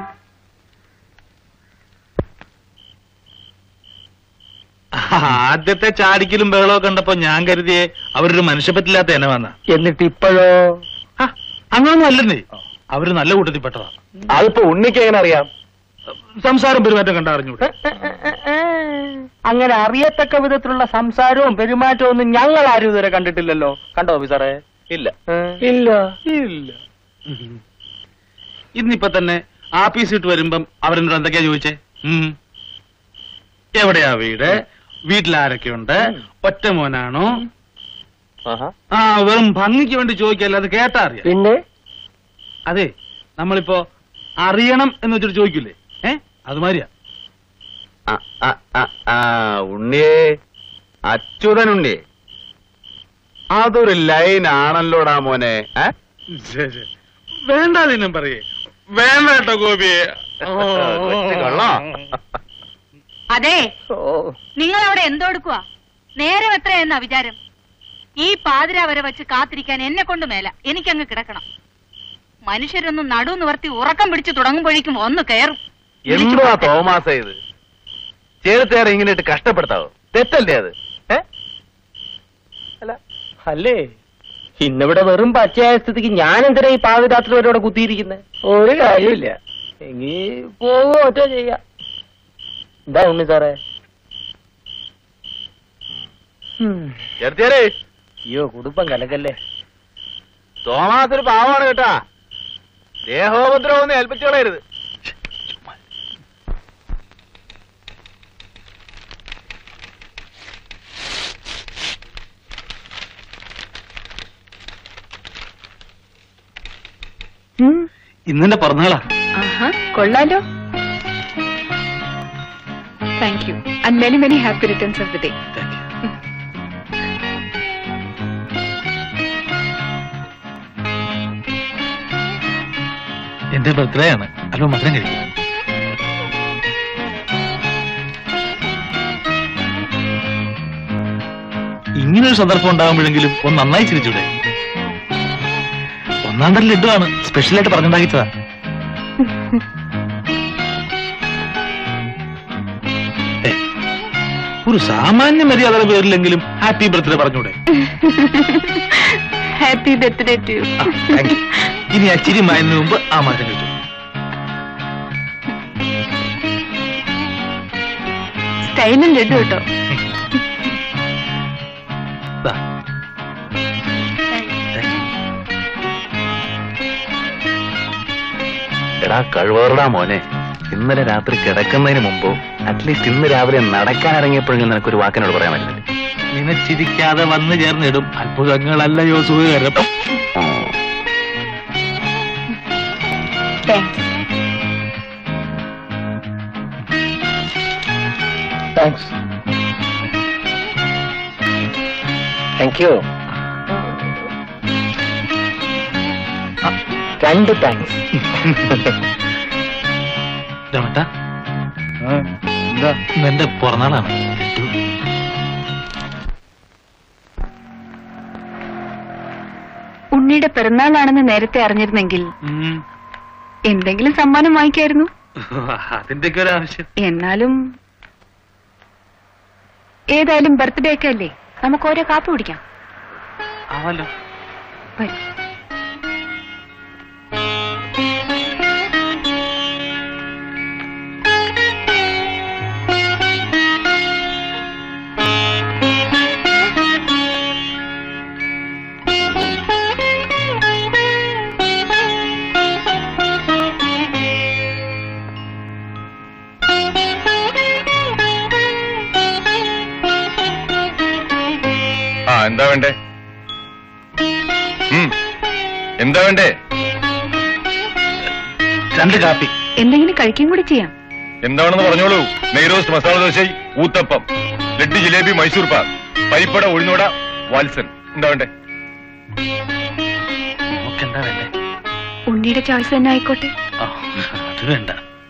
Speaker 12: ആദ്യത്തെ ചാടിക്കലും ബഹളവും കണ്ടപ്പോ ഞാൻ കരുതിയേ അവരൊരു മനുഷ്യപ്പറ്റില്ലാത്ത ഇനമാന്ന
Speaker 7: എന്നിട്ട് ഇപ്പോഴോ
Speaker 12: അങ്ങനൊന്നും അല്ലെന്നേ അവര് നല്ല കൂട്ടത്തിൽപ്പെട്ടതാ
Speaker 7: അതിപ്പോ ഉണ്ണിക്ക് എങ്ങനെ അറിയാം
Speaker 12: സംസാരം പെരുമാറ്റം കണ്ട അറിഞ്ഞൂടെ
Speaker 7: അങ്ങനെ അറിയത്തക്ക വിധത്തിലുള്ള സംസാരവും പെരുമാറ്റവും ഒന്നും ഞങ്ങൾ ആരും ഇതുവരെ കണ്ടിട്ടില്ലല്ലോ കണ്ടോ ഓഫീസറെ
Speaker 12: ഇല്ല
Speaker 7: ഇല്ല
Speaker 12: ഇല്ല ഇന്നിപ്പോ തന്നെ ആപ്പീസ് ഇട്ട് വരുമ്പം അവരെന്നോട് എന്തൊക്കെയാ ചോദിച്ചേ ഉം. എവിടെയാ വീട് വീട്ടിൽ ആരൊക്കെയുണ്ട് ഒറ്റ മോനാണോ ആ വെറും ഭംഗിക്ക് വേണ്ടി ചോദിക്കല്ല അത് കേട്ടാ അറിയാം
Speaker 7: പിന്നെ
Speaker 12: അതെ നമ്മളിപ്പോ അറിയണം എന്ന് വെച്ചിട്ട് ചോദിക്കില്ലേ ഏ അതുമാതിരിയാ
Speaker 9: ഉണ്ണിയേ അച്യുതനുണ്ണിയേ അതൊരു ലൈൻ ആണല്ലോടാ മോനെ ഏ
Speaker 12: ശരി. വേണ്ട അതിനും പറയേ വേണ്ട കേട്ടോ ഗോപിയെ
Speaker 10: അതെ നിങ്ങൾ അവിടെ എന്തോടുക്കുക നേരം എത്രയെന്നാ വിചാരം ഈ പാതിര വരെ വെച്ച് കാത്തിരിക്കാൻ എന്നെ കൊണ്ട് മേല എനിക്കങ്ങ് കിടക്കണം മനുഷ്യരൊന്നും നടു നിവർത്തി ഉറക്കം പിടിച്ചു തുടങ്ങുമ്പോഴേക്കും ഒന്ന് കയറും
Speaker 13: എന്തുവാ തോമാസ ഇത് ചേർത്തേറെ ഇങ്ങനെ ഇട്ട് കഷ്ടപ്പെടുത്താവോ തെറ്റല്ലേ അത് ഏ
Speaker 7: അല്ലേ ഇന്നിവിടെ വെറും പച്ചയായ സ്ഥിതിക്ക് ഞാൻ എന്തിനാ ഈ പാതിരാത്രി വരെ ഇവിടെ കുത്തിയിരിക്കുന്നത് ഒരു കാര്യമില്ല എങ്കി പോകുക ഒറ്റ ചെയ്യാം എന്താ ഉണ്ണി സാറേ ഉം.
Speaker 13: ചേർത്തിയാലേ
Speaker 7: അയ്യോ കുടുംബം കലക്കല്ലേ
Speaker 13: തോമാസ് ഒരു പാവമാണ് കേട്ടാ ദേഹോപദ്രവം ഒന്നും ഏൽപ്പിച്ചു കളയരുത്
Speaker 14: ഇന്നെന്റെ പിറന്നാളാ
Speaker 4: ആഹാ കൊള്ളാലോ thank you and many many happy returns of the day
Speaker 14: എന്റെ ബർത്ത്ഡേ ആണ് അല്ലോ മധുരം കഴിക്കും ഇങ്ങനൊരു സന്ദർഭം ഉണ്ടാകുമ്പോഴെങ്കിലും ഒന്ന് നന്നായി ചിരിച്ചൂടെ ഒന്നാം തരം ലഡുവാണ് സ്പെഷ്യലായിട്ട് പറഞ്ഞുണ്ടാക്കിച്ചതാ ഏ, ഒരു സാമാന്യ മര്യാദയുടെ പേരിലെങ്കിലും ഹാപ്പി ബർത്ത്ഡേ പറഞ്ഞൂടെ
Speaker 4: happy birthday to you
Speaker 14: thank you ഇനി ആ ചിരി മായുന്നതിന് മുമ്പ് ആ മാറ്റം കഴിച്ചു
Speaker 4: സ്റ്റൈലും ലഡു കേട്ടോ
Speaker 14: ദാ.
Speaker 13: എടാ കഴിവേറടാ മോനെ ഇന്നലെ രാത്രി കിടക്കുന്നതിന് മുമ്പോ അറ്റ്ലീസ്റ്റ് ഇന്ന് രാവിലെ നടക്കാൻ ഇറങ്ങിയപ്പോഴെങ്കിലും നിനക്കൊരു വാക്കിനോട് പറയാൻ പറ്റില്ല
Speaker 14: നിനച്ചിരിക്കാതെ വന്നു ചേർന്നിടും അത്ഭുതങ്ങളല്ലയോ സുഖകരം
Speaker 4: താങ്ക്സ്
Speaker 7: താങ്ക്സ്
Speaker 11: താങ്ക് യു
Speaker 7: രണ്ട് താങ്ക്സ്
Speaker 14: രമട്ട എന്താ എന്റെ പിറന്നാളാണ്
Speaker 4: ഉണ്ണിയുടെ പിറന്നാളാണെന്ന് നേരത്തെ അറിഞ്ഞിരുന്നെങ്കിൽ എന്തെങ്കിലും സമ്മാനം വാങ്ങിക്കായിരുന്നു
Speaker 14: അതിന്റെ ഒക്കെ ഒരു ആവശ്യം
Speaker 4: എന്നാലും ഏതായാലും ബർത്ത്ഡേ ഒക്കെ അല്ലേ നമുക്ക് ഓരോ കാപ്പി കുടിക്കാം
Speaker 14: ആവല്ലോ
Speaker 4: വരൂ.
Speaker 3: ആ എന്താ വേണ്ടേ ഉം. എന്താ വേണ്ടേ
Speaker 14: രണ്ട് കാപ്പി
Speaker 4: എന്തെങ്കിലും കഴിക്കും കൂടി ചെയ്യാം
Speaker 3: എന്താണെന്ന് പറഞ്ഞോളൂ നെയ്റോസ്റ്റ് മസാല ദോശ ഊത്തപ്പം ലഡ്ഡു ജിലേബി മൈസൂർ പാക്ക് പരിപ്പട ഉഴുന്നുവട വാത്സൻ എന്താ വേണ്ടേ
Speaker 14: നമുക്ക് എന്താ വേണ്ടേ
Speaker 4: ഉണ്ണിയുടെ ചോയ്സ് തന്നെ ആയിക്കോട്ടെ
Speaker 14: ആ, അത് വേണ്ട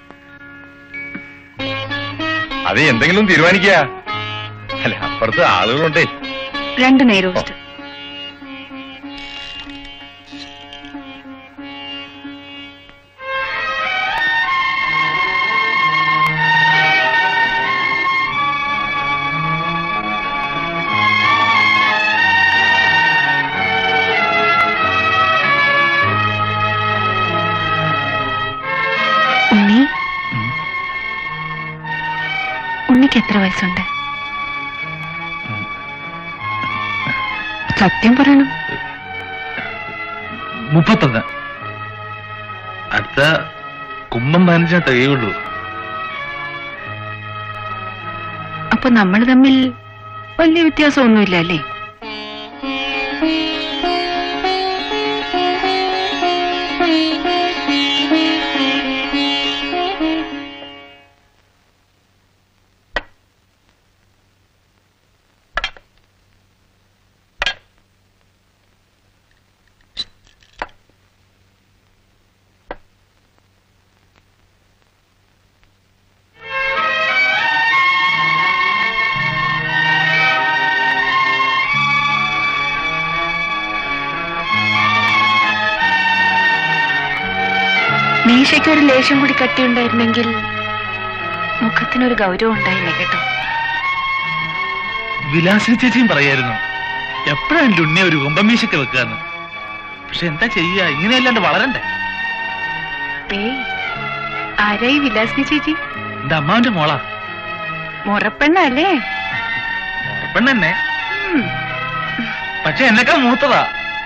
Speaker 3: അത് എന്തെങ്കിലും തീരുമാനിക്കുക അല്ല അപ്പുറത്ത് ആളുകളുണ്ടേ
Speaker 4: രണ്ട് നെയ്റോസ്റ്റ് ഉണ്ണി ഉണ്ണിക്ക് എത്ര വയസ്സുണ്ട് സത്യം പറയണം
Speaker 14: മുപ്പത്തൊന്ന് അടുത്ത കുംഭം പതിനഞ്ചാ തികയുള്ളൂ
Speaker 4: അപ്പൊ നമ്മൾ തമ്മിൽ വലിയ വ്യത്യാസമൊന്നുമില്ല അല്ലേ
Speaker 10: മീശയ്ക്ക് ഒരു ലേശം കൂടി കട്ടിയുണ്ടായിരുന്നെങ്കിൽ മുഖത്തിനൊരു ഗൗരവം ഉണ്ടായില്ലേ കേട്ടോ
Speaker 14: വിലാസിനി ചേച്ചിയും പറയായിരുന്നു എപ്പോഴാണ് എന്റെ ഉണ്ണിയെ ഒരു കുംഭമീശയ്ക്ക് വെക്കാന്ന് പക്ഷെ എന്താ ചെയ്യുക ഇങ്ങനെയല്ലാണ്ട് വളരണ്ടേ
Speaker 10: ഏയ് ആരായി വിലാസിനി ചേച്ചി
Speaker 14: എന്റെ അമ്മാവിന്റെ മോളാ
Speaker 10: മുറപ്പെണ്ണല്ലേ
Speaker 14: പെണ്ണെന്നെ പക്ഷെ എന്നെക്കാൾ മൂത്തതാ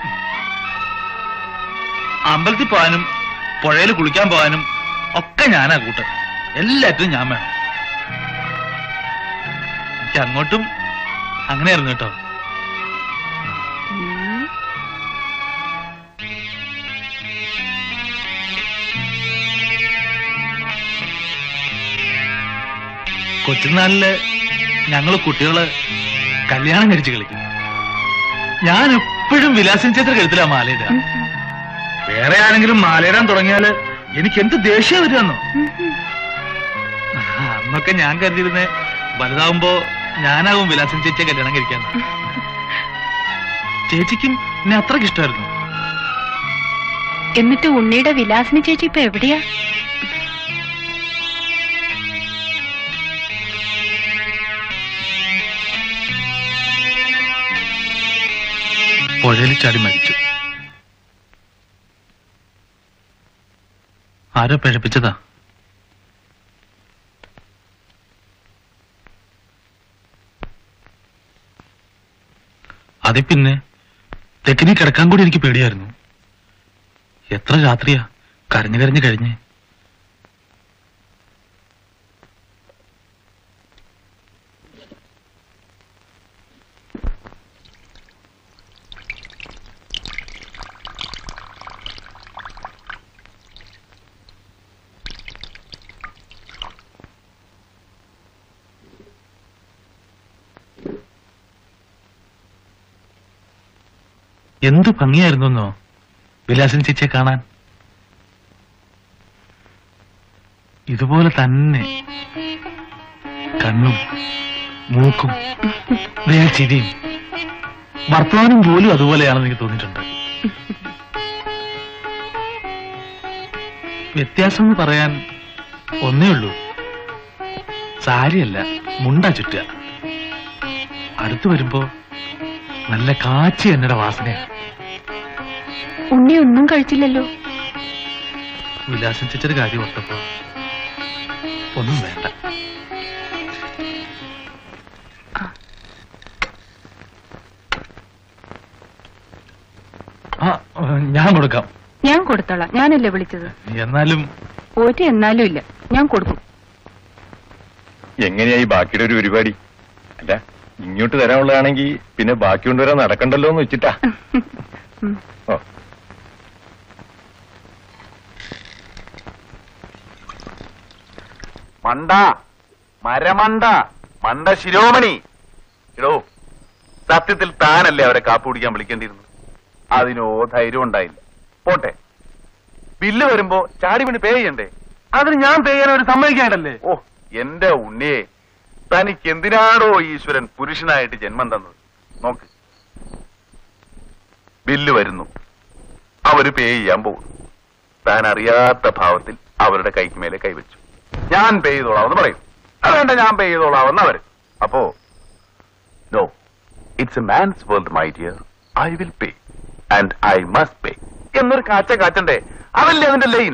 Speaker 14: അമ്പലത്തിൽ പോകാനും പുഴയിൽ കുളിക്കാൻ പോകാനും ഒക്കെ ഞാനാ കൂട്ട് എല്ലാറ്റിനും ഞാൻ വേണം എനിക്ക് അങ്ങോട്ടും അങ്ങനെയായിരുന്നു കേട്ടോ കൊച്ചുനാളില് ഞങ്ങള് കുട്ടികള് കല്യാണം കഴിച്ച് കളിക്കും ഞാൻ എപ്പോഴും വിലാസം ചിത്ര കഴുത്തിലാ മാലയിടുക വേറെ ആരെങ്കിലും മാലയിടാൻ തുടങ്ങിയാല് എനിക്ക് എന്ത് ദേഷ്യം വരുമെന്നോ ആ, അന്നൊക്കെ ഞാൻ കരുതിയിരുന്നേ വലുതാവുമ്പോ ഞാനാവും വിലാസം ചേച്ചിയെ കല്യാണം കഴിക്കാൻ ചേച്ചിക്കും എന്നെ അത്രയ്ക്ക് ഇഷ്ടമായിരുന്നു
Speaker 10: എന്നിട്ട് ഉണ്ണിയുടെ വിലാസിനി ചേച്ചി ഇപ്പൊ എവിടെയാ
Speaker 14: പുഴയിൽ ചാടി മരിച്ചു ആരോ പിഴപ്പിച്ചതാ അതി പിന്നെ തെക്കിനി കിടക്കാൻ കൂടി എനിക്ക് പേടിയായിരുന്നു എത്ര രാത്രിയാ കരഞ്ഞു കരഞ്ഞു കഴിഞ്ഞ് എന്തു ഭംഗിയായിരുന്നോ വിലാസൻ ചേച്ചിയെ കാണാൻ ഇതുപോലെ തന്നെ കണ്ണും മൂക്കും ദേ ആ ചിരിയും വർത്തമാനം പോലും അതുപോലെയാണെന്ന് എനിക്ക് തോന്നിയിട്ടുണ്ട് വ്യത്യാസം എന്ന് പറയാൻ ഒന്നേ ഉള്ളൂ സാരിയല്ല മുണ്ട ചുറ്റുക അടുത്ത് വരുമ്പോ നല്ല കാച്ചി എന്നയുടെ വാസനയാണ്
Speaker 10: ഉണ്ണി ഒന്നും കഴിച്ചില്ലല്ലോ
Speaker 14: വിലാസം ചേച്ചൊരു കാര്യം ഓർത്തപ്പോ ഒന്നും വേണ്ട ആ ഞാൻ കൊടുക്കാം
Speaker 4: ഞാൻ കൊടുത്തോളാം ഞാനല്ലേ വിളിച്ചത്
Speaker 14: എന്നാലും
Speaker 4: ഒരു എന്നാലും ഇല്ല ഞാൻ കൊടുക്കും
Speaker 3: എങ്ങനെയായി ബാക്കിയുടെ ഒരു പരിപാടി അല്ല ഇങ്ങോട്ട് തരാനുള്ളതാണെങ്കിൽ പിന്നെ ബാക്കി കൊണ്ടുവരാൻ നടക്കണ്ടല്ലോ എന്ന് വെച്ചിട്ടാ ഓ
Speaker 9: മണ്ട മരമണ്ട മണ്ട ശിരോമണി എടോ സത്യത്തിൽ താനല്ലേ അവരെ കാപ്പ് കുടിക്കാൻ വിളിക്കേണ്ടിയിരുന്നത് അതിനോ ധൈര്യം ഉണ്ടായില്ല പോട്ടെ ബില്ല് വരുമ്പോ ചാടി വീണ് പേ ചെയ്യണ്ടേ
Speaker 12: അതിന് ഞാൻ പേ ചെയ്യാൻ ഒരു സമ്മതിക്കാണ്ടല്ലേ
Speaker 9: ഓ എന്റെ ഉണ്ണിയെ തനിക്ക് എന്തിനാണോ ഈശ്വരൻ പുരുഷനായിട്ട് ജന്മം തന്നത് നോക്ക് ബില്ല് വരുന്നു അവര് പേ ചെയ്യാൻ പോകുന്നു താൻ അറിയാത്ത ഭാവത്തിൽ അവരുടെ കൈക്ക് മേലെ കൈവച്ചു ഞാൻ പേ ചെയ്തോളാമെന്ന് പറയും അതുകൊണ്ട് ഞാൻ പേ ചെയ്തോളാമെന്ന് അവര് അപ്പോ no it's a man's world my dear I will pay and I must pay എന്നൊരു കാച്ച കാച്ചണ്ടേ അതല്ലേ അതിന്റെ ലൈൻ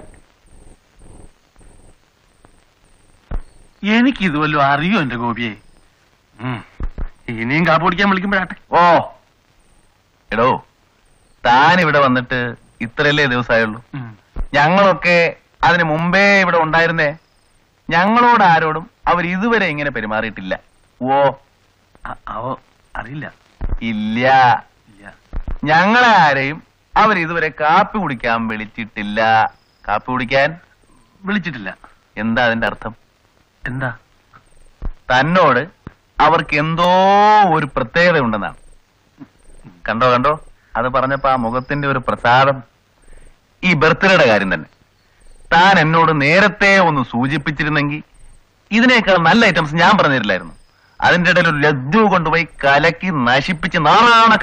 Speaker 12: എനിക്ക് ഇതുവല്ലോ അറിയോ എന്റെ ഗോപിയെ ഉം. ഇനിയും കാപ്പ് കുടിക്കാൻ വിളിക്കുമ്പോഴാട്ടെ
Speaker 9: ഓ എടോ താൻ ഇവിടെ വന്നിട്ട് ഇത്രയല്ലേ ദിവസമായുള്ളൂ ഞങ്ങളൊക്കെ അതിന് മുമ്പേ ഇവിടെ ഉണ്ടായിരുന്നേ ഞങ്ങളോട് ആരോടും അവർ ഇതുവരെ ഇങ്ങനെ പെരുമാറിയിട്ടില്ല ഓ
Speaker 12: അവ അറിയില്ല
Speaker 9: ഇല്ല ഞങ്ങളെ ആരെയും അവർ ഇതുവരെ കാപ്പി കുടിക്കാൻ വിളിച്ചിട്ടില്ല കാപ്പി കുടിക്കാൻ
Speaker 12: വിളിച്ചിട്ടില്ല
Speaker 9: എന്താ അതിന്റെ അർത്ഥം
Speaker 12: എന്താ
Speaker 9: തന്നോട് അവർക്ക് എന്തോ ഒരു പ്രത്യേകത ഉണ്ടെന്നാണ് കണ്ടോ കണ്ടോ അത് പറഞ്ഞപ്പോ ആ മുഖത്തിന്റെ ഒരു പ്രസാദം ഈ ബർത്ത്ഡേയുടെ കാര്യം തന്നെ താൻ എന്നോട് നേരത്തെ ഒന്ന് സൂചിപ്പിച്ചിരുന്നെങ്കിൽ ഇതിനേക്കാൾ നല്ല ഐറ്റംസ് ഞാൻ പറഞ്ഞു തരില്ലായിരുന്നു അതിന്റെ ഇടയിൽ ഒരു ലഡ്ഡു കൊണ്ടുപോയി കലക്കി നശിപ്പിച്ച്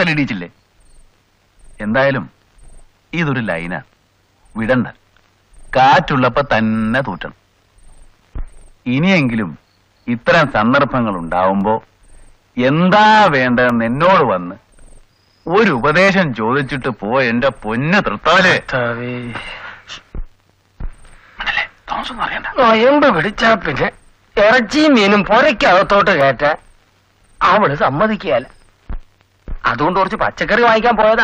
Speaker 9: നാണാണക്കല്ലിടിച്ചില്ലേ എന്തായാലും ഇതൊരു ലൈനാണ് വിടണ്ട
Speaker 13: കാറ്റുള്ളപ്പോ തന്നെ തൂറ്റണം ഇനിയെങ്കിലും ഇത്തരം സന്ദർഭങ്ങൾ ഉണ്ടാവുമ്പോ എന്താ വേണ്ടതെന്ന് എന്നോട് വന്ന് ഒരു ഉപദേശം ചോദിച്ചിട്ട് പോ എന്റെ പൊന്ന് തൃത്താലേ
Speaker 11: നൊയമ്പ് പിടിച്ചാ പിന്നെ ഇറച്ചിയും മീനും പുരയ്ക്കകത്തോട്ട് കയറ്റ അവള് സമ്മതിക്കുകയല്ല അതുകൊണ്ട് കുറച്ച് പച്ചക്കറി വാങ്ങിക്കാൻ പോയതാ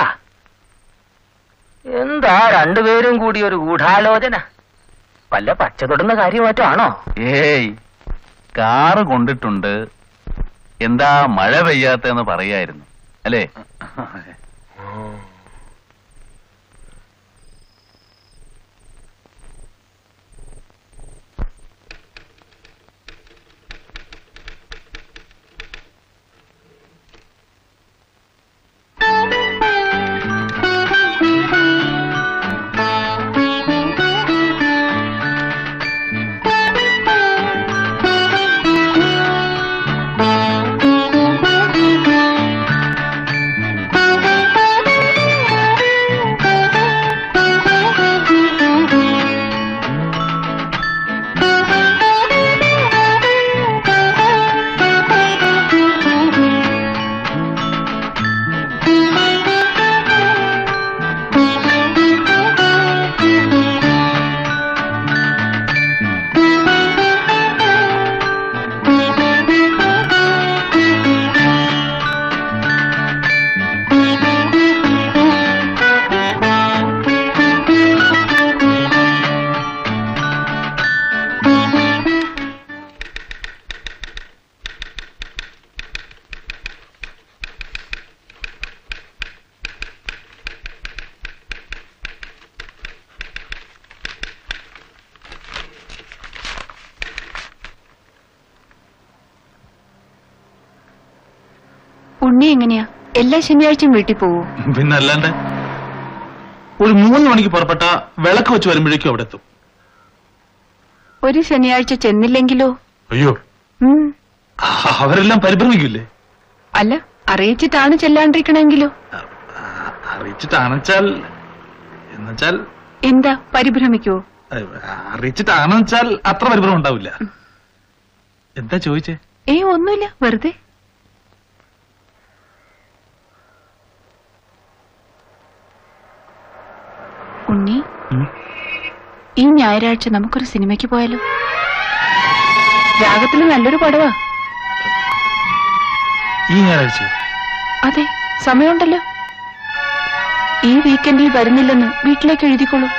Speaker 11: എന്താ രണ്ടുപേരും കൂടി ഒരു ഗൂഢാലോചന വല്ല പച്ച തൊടുന്ന കാര്യം മറ്റാണോ
Speaker 13: ഏയ് കാറ് കൊണ്ടിട്ടുണ്ട് എന്താ മഴ പെയ്യാത്തെന്ന് പറയായിരുന്നു അല്ലേ
Speaker 10: ഉണ്ണി എങ്ങനെയാ എല്ലാ ശനിയാഴ്ചയും വീട്ടിൽ പോവോ
Speaker 14: പിന്നെ അല്ലാണ്ട് ഒരു മൂന്ന് മണിക്ക് പുറപ്പെട്ട വിളക്ക് വെച്ച് വരുമ്പോഴേക്കും അവിടെ എത്തും
Speaker 10: ഒരു ശനിയാഴ്ച ചെന്നില്ലെങ്കിലോ
Speaker 14: അയ്യോ
Speaker 10: ഉം,
Speaker 14: അവരെല്ലാം പരിഭ്രമിക്കില്ലേ
Speaker 10: അല്ല അറിയിച്ചിട്ടാണ് ചെല്ലാണ്ടിരിക്കണെങ്കിലോ
Speaker 14: അറിയിച്ചിട്ടാണെച്ചാൽ എന്നുവെച്ചാൽ
Speaker 10: എന്താ പരിഭ്രമിക്കുവോ
Speaker 14: ഏഹ്, അറിയിച്ചിട്ടാണെന്നുവെച്ചാൽ അത്ര പരിഭ്രമം ഉണ്ടാവില്ല എന്താ ചോദിച്ചേ
Speaker 10: ഏ ഒന്നുമില്ല വെറുതെ ഉണ്ണി ഈ ഞായറാഴ്ച നമുക്കൊരു സിനിമയ്ക്ക് പോയാലോ രാഗത്തിൽ നല്ലൊരു പടവാ
Speaker 14: ഈ ഞായറാഴ്ച
Speaker 10: അതെ സമയമുണ്ടല്ലോ ഈ വീക്കെൻഡിൽ വരുന്നില്ലെന്ന് വീട്ടിലേക്ക് എഴുതിക്കോളൂ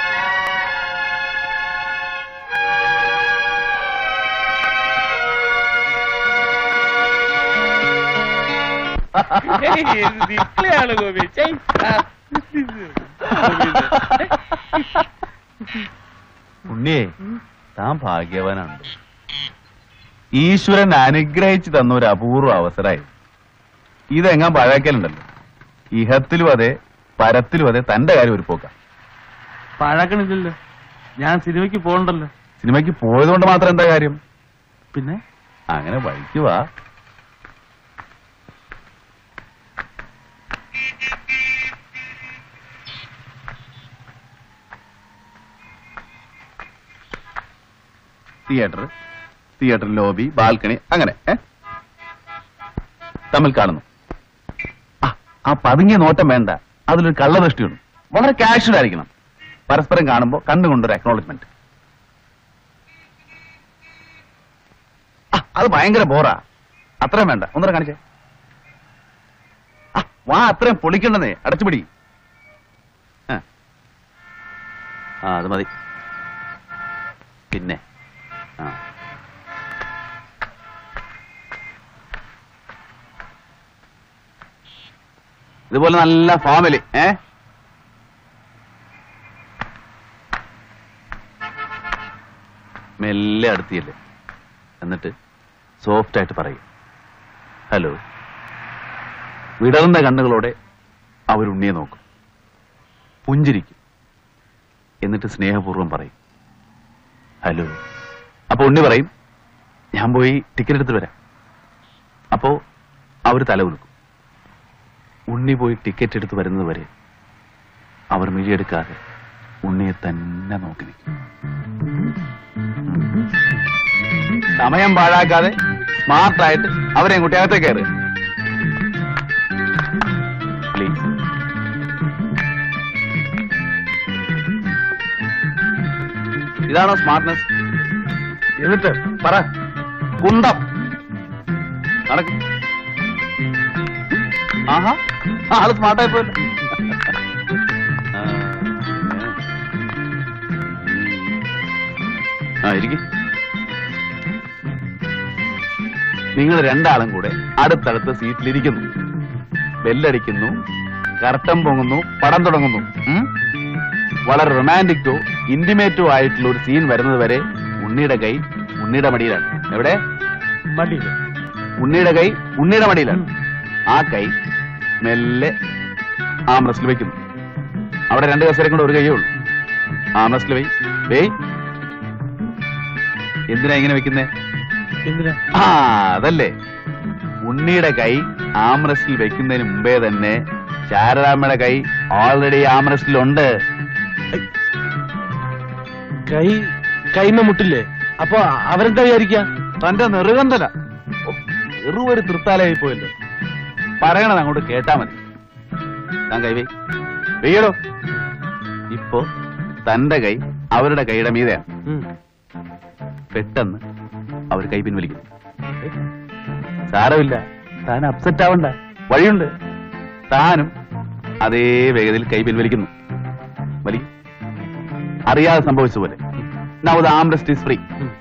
Speaker 13: ഉണ്ണിയെ താൻ ഭാഗ്യവാനാണ് ഈശ്വരൻ അനുഗ്രഹിച്ചു തന്ന ഒരു അപൂർവ അവസരമായി ഇതെങ്ങാൻ പഴക്കലുണ്ടല്ലോ ഇഹത്തിലും അതെ പരത്തിലും അതെ തന്റെ കാര്യം ഒരു പോക്ക
Speaker 14: പഴക്കണില്ലല്ലോ ഞാൻ സിനിമയ്ക്ക് പോകണ്ടല്ലോ
Speaker 13: സിനിമയ്ക്ക് പോയതുകൊണ്ട് മാത്രം എന്താ കാര്യം
Speaker 14: പിന്നെ
Speaker 13: അങ്ങനെ വഴിക്ക് വാ തിയേറ്റർ തിയേറ്റർ ലോബി ബാൽക്കണി അങ്ങനെ ഏ? തമ്മിൽ കാണുന്നു ആ, ആ പതുങ്ങിയ നോട്ടം വേണ്ട അതിലൊരു കള്ളദൃഷ്ടിയുണ്ട് വളരെ കാഷ്വൽ ആയിരിക്കണം പരസ്പരം കാണുമ്പോൾ കണ്ടുകൊണ്ടൊരു അക്നോളജ്മെന്റ് അത് ഭയങ്കര ബോറാ അത്രയും വേണ്ട ഒന്നര കാണിച്ചേ ആ, വാ അത്രയും പൊളിക്കണ്ടെന്നേ അടച്ചുപിടി ആ. ആ അത് മതി പിന്നെ ആ ഇതുപോലെ നല്ല ഫാമിലി ഏ മെല്ലെ അടുത്തിയല്ലേ എന്നിട്ട് സോഫ്റ്റ് ആയിട്ട് പറയും ഹലോ വിടർന്ന കണ്ണുകളോടെ അവരുണ്ണിയെ നോക്കും പുഞ്ചിരിക്കും എന്നിട്ട് സ്നേഹപൂർവ്വം പറയും ഹലോ അപ്പൊ ഉണ്ണി പറയും ഞാൻ പോയി ടിക്കറ്റ് എടുത്ത് വരാം അപ്പോ അവർ തല ഉലുക്കും ഉണ്ണി പോയി ടിക്കറ്റ് എടുത്ത് വരുന്നത് വരെ അവർ മിഴിയെടുക്കാതെ ഉണ്ണിയെ തന്നെ നോക്കി നിൽക്കും സമയം പാഴാക്കാതെ സ്മാർട്ടായിട്ട് അവരെ കുട്ടി അകത്തേക്ക് കയറുക പ്ലീസ് ഇതാണോ സ്മാർട്ട്നെസ് എന്നിട്ട് പറ കുന്തം നടക്കും ആഹാ ആള് സ്മാർട്ടായി പോയല്ലോ ആ, ആ ഇരിക്കും നിങ്ങൾ രണ്ടാളും കൂടെ അടുത്തടുത്ത സീറ്റിലിരിക്കുന്നു ബെല്ലടിക്കുന്നു കർട്ടൻ പൊങ്ങുന്നു പടം തുടങ്ങുന്നു ഉം? വളരെ റൊമാൻറ്റിക്കോ ഇന്റിമേറ്റോ ആയിട്ടുള്ള ഒരു സീൻ വരുന്നത് വരെ ഉണ്ണിയുടെ കൈ ഉണ്ണിയുടെ മടിയിലാണ് എവിടെ
Speaker 7: മടിയിൽ
Speaker 13: ഉണ്ണിയുടെ കൈ ഉണ്ണിയുടെ മടിയിലാണ് ആ കൈ മെല്ലെ ആംറസ്റ്റിൽ വെക്കുന്നു അവിടെ രണ്ട് കസേരയും കൂടെ ഒരു കൈയേ ഉള്ളൂ ആംറസ്റ്റിൽ വൈ വേയ് എന്തിനാ ഇങ്ങനെ വെക്കുന്നേ
Speaker 7: എന്തിനാ
Speaker 13: ആ അതല്ലേ ഉണ്ണിയുടെ കൈ ആംറസ്റ്റിൽ വെക്കുന്നതിന് മുമ്പേ തന്നെ ശാരദാമ്മയുടെ കൈ ഓൾറെഡി ആംറസ്റ്റിലുണ്ട്
Speaker 7: കൈ കൈമ മുട്ടില്ലേ അപ്പൊ അവരെന്താ വിചാരിക്ക
Speaker 13: തന്റെ നെറുകന്തല എറുവൊരു തൃത്താലായി പോയല്ലോ പറയണത് അങ്ങോട്ട് കേട്ടാ മതി താൻ കൈ വേ വെയ്യടോ ഇപ്പോ തന്റെ കൈ അവരുടെ കൈയുടെ മീതെയാണ് പെട്ടെന്ന് അവർ കൈ പിൻവലിക്കും സാരമില്ല താൻ അപ്സെറ്റ് ആവണ്ട വഴിയുണ്ട് താനും അതേ വേഗതയിൽ കൈ പിൻവലിക്കുന്നു വലി അറിയാതെ സംഭവിച്ച പോലെ now the armrest is free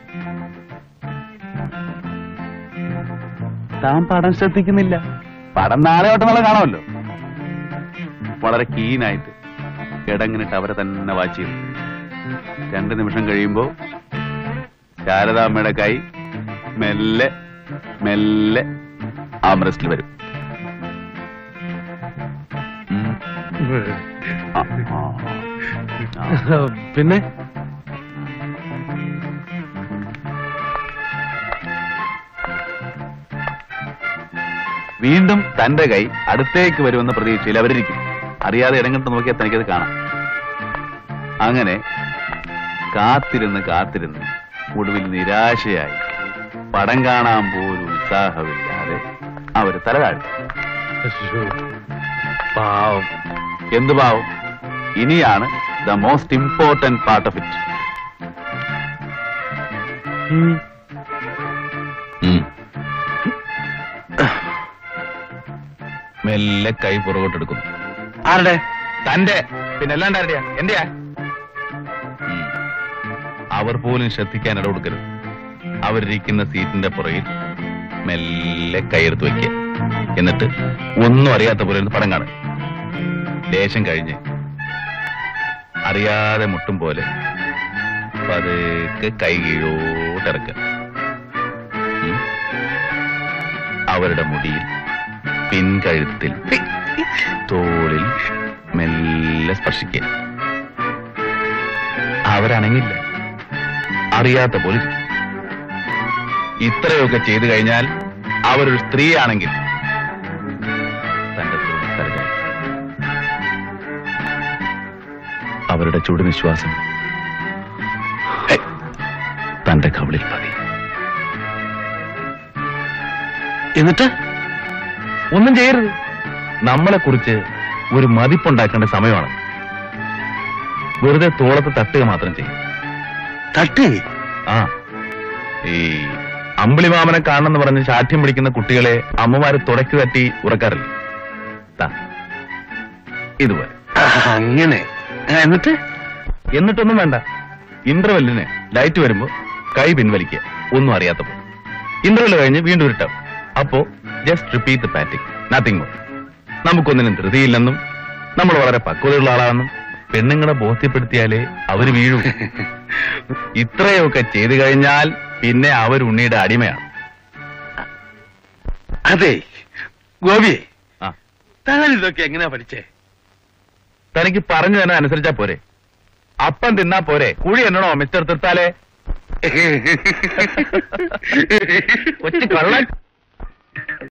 Speaker 13: താൻ പടം ശ്രദ്ധിക്കുന്നില്ല പടം നാളെ ഒട്ടനാളെ കാണുമല്ലോ വളരെ കീനായിട്ട് കിടങ്ങിനിട്ട് അവരെ തന്നെ വാച്ച് ചെയ്തു രണ്ട് നിമിഷം കഴിയുമ്പോ ശാരദാമ്മയുടെ കൈ മെല്ലെ മെല്ലെ ആംറസ്റ്റിൽ വരും ഉം. ആ, ആ, ആ.
Speaker 7: പിന്നെ
Speaker 13: വീണ്ടും തന്റെ കൈ അടുത്തേക്ക് വരുമെന്ന പ്രതീക്ഷയിൽ അവരിരിക്കും അറിയാതെ ഇടങ്ങിട്ട് നോക്കിയാൽ തനിക്കത് കാണാം അങ്ങനെ കാത്തിരുന്ന് കാത്തിരുന്ന് ഒടുവിൽ നിരാശയായി പടം കാണാൻ പോലും ഉത്സാഹമില്ലാതെ അവര് തലതാഴ്ത്തി പാവം എന്ത് പാവം ഇനിയാണ് the most important part of it മെല്ലെ കൈ പുറകോട്ടെടുക്കുന്നു ആരുടെ തന്റെ പിന്നെ അല്ലാണ്ട് ആരുടെയാ എന്റെയാ ഉം. അവർ പോലും ശ്രദ്ധിക്കാൻ ഇടകൊടുക്കരുത് അവരിരിക്കുന്ന സീറ്റിന്റെ പുറകിൽ മെല്ലെ കൈയെടുത്ത് വയ്ക്കുക എന്നിട്ട് ഒന്നും അറിയാത്ത പോലെ ഇരുന്ന് പടം കാണുക ലേശം കഴിഞ്ഞ് അറിയാതെ മുട്ടും പോലെ പതുക്കെ കൈ കീഴോട്ടിറക്കുക ഉം. അവരുടെ മുടിയിൽ പിൻകഴുത്തിൽ തോളിൽ മെല്ലെ സ്പർശിക്കുക അവരണങ്ങില്ല അറിയാത്ത പോലെ ഇരിക്കും. ഇത്രയൊക്കെ ചെയ്തു കഴിഞ്ഞാൽ അവരൊരു സ്ത്രീയാണെങ്കിൽ തന്റെ തോളിൽ തലചായ്ക്കും. അവരുടെ ചുടുനിശ്വാസം ഹേ, തന്റെ കവിളിൽ പതി എന്നിട്ട് ഒന്നും ചെയ്യരുത് നമ്മളെ കുറിച്ച് ഒരു മതിപ്പുണ്ടാക്കേണ്ട സമയമാണ് വെറുതെ തോളത്ത് തട്ടുക മാത്രം ചെയ്യും തട്ടുക ആ ഈ അമ്പിളിമാമനെ കാണണമെന്ന് പറഞ്ഞ് ശാഠ്യം പിടിക്കുന്ന കുട്ടികളെ അമ്മമാര് തുടക്കി തട്ടി ഉറക്കാറില്ല ദാ, ഇതുപോലെ അങ്ങനെ എന്നിട്ട് എന്നിട്ടൊന്നും വേണ്ട ഇന്റർവെല്ലിന് ലൈറ്റ് വരുമ്പോ കൈ പിൻവലിക്കുക ഒന്നും അറിയാത്തപ്പോ ഇന്റർവെല് കഴിഞ്ഞ് വീണ്ടും ഇരുട്ടാവും അപ്പോ just repeat the patting nothing more നമുക്കൊന്നിനും ധൃതിയില്ലെന്നും നമ്മൾ വളരെ പക്വതയുള്ള ആളാണെന്നും പെണ്ണുങ്ങളെ ബോധ്യപ്പെടുത്തിയാലേ അവര് വീഴൂ ഇത്രയൊക്കെ ചെയ്തു കഴിഞ്ഞാൽ പിന്നെ അവർ ഉണ്ണിയുടെ അടിമയാണ്
Speaker 12: അതെ ഗോപിയെ
Speaker 13: ആ.
Speaker 12: താൻ ഇതൊക്കെ എങ്ങനെയാ പഠിച്ചേ
Speaker 13: തനിക്ക് പറഞ്ഞു തന്നെ അനുസരിച്ചാ പോരെ അപ്പം തിന്നാ പോരെ കുഴി എന്നണോ മിസ്റ്റർ തീർത്താലേ കൊച്ചു കള്ളൻ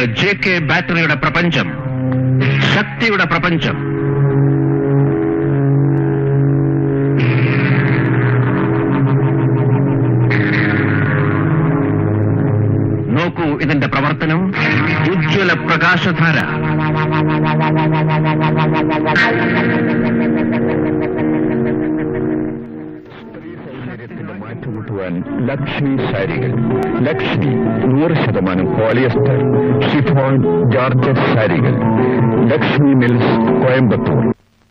Speaker 15: ജെ കെ ബാറ്ററിയുടെ പ്രപഞ്ചം ശക്തിയുടെ പ്രപഞ്ചം നോക്കൂ ഇതിന്റെ പ്രവർത്തനം ഉജ്ജ്വല പ്രകാശധാര
Speaker 16: മാറ്റുകൂട്ടുവാൻ ലക്ഷ്മി സാരികൾ ലക്ഷ്മി നൂറ് ശതമാനം പോളിയസ്റ്റർ ഷിഫോൺ ജോർജറ്റ് സാരികൾ ലക്ഷ്മി മിൽസ് കോയമ്പത്തൂർ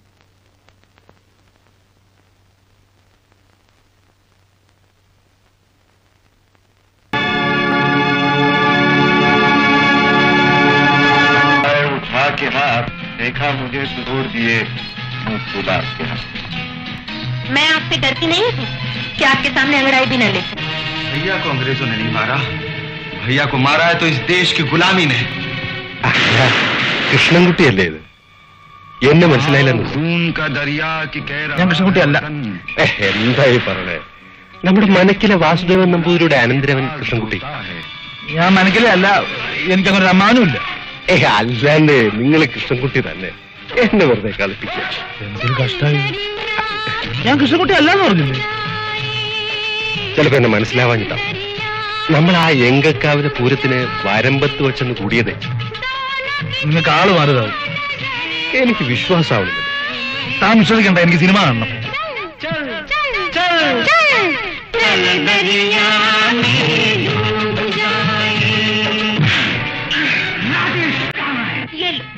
Speaker 15: उठा के हाथ देखा मुझे सुदूर दिए मुंह खुला के हाथ
Speaker 17: मैं आपसे डरती नहीं हूँ कि आपके सामने अंगड़ाई भी न ले
Speaker 18: भैया को अंग्रेजों ने नहीं मारा भैया को मारा है तो इस देश की गुलामी ने
Speaker 3: കൃഷ്ണൻകുട്ടിയല്ലേ ഇത് എന്നെ മനസ്സിലായില്ലെന്ന്
Speaker 15: खून का दरिया की कह
Speaker 3: ഞാൻ കൃഷ്ണൻകുട്ടി അല്ല എന്തായി പറഞ്ഞേ നമ്മുടെ മനക്കിലെ വാസുദേവൻ നമ്പൂതിരിയുടെ അനന്തരവൻ കൃഷ്ണൻകുട്ടി
Speaker 14: ഞാൻ മനക്കിലെ അല്ല എനിക്കങ്ങനെ ഒരു അമ്മാനും ഇല്ല
Speaker 3: ഏ അല്ലാണ്ട് നിങ്ങൾ കൃഷ്ണൻകുട്ടി തന്നെ എന്നെ വെറുതെ കളിപ്പിക്കുക
Speaker 14: എന്തൊരു കഷ്ടായി ഞാൻ കൃഷ്ണൻകുട്ടി അല്ലാന്ന് പറഞ്ഞില്ലേ
Speaker 3: ചിലപ്പോ എന്നെ മനസ്സിലാവാഞ്ഞിട്ടാവും നമ്മൾ ആ എങ്കക്കാവിലെ പൂരത്തിന് വരമ്പത്ത് വെച്ചെന്ന് കൂടിയതേ
Speaker 14: നിങ്ങൾക്ക് ആള് മാറിയതാവും
Speaker 3: എനിക്ക് വിശ്വാസമാവുന്നില്ല
Speaker 14: താൻ വിശ്വസിക്കണ്ട എനിക്ക് സിനിമ കാണണം
Speaker 17: ये लो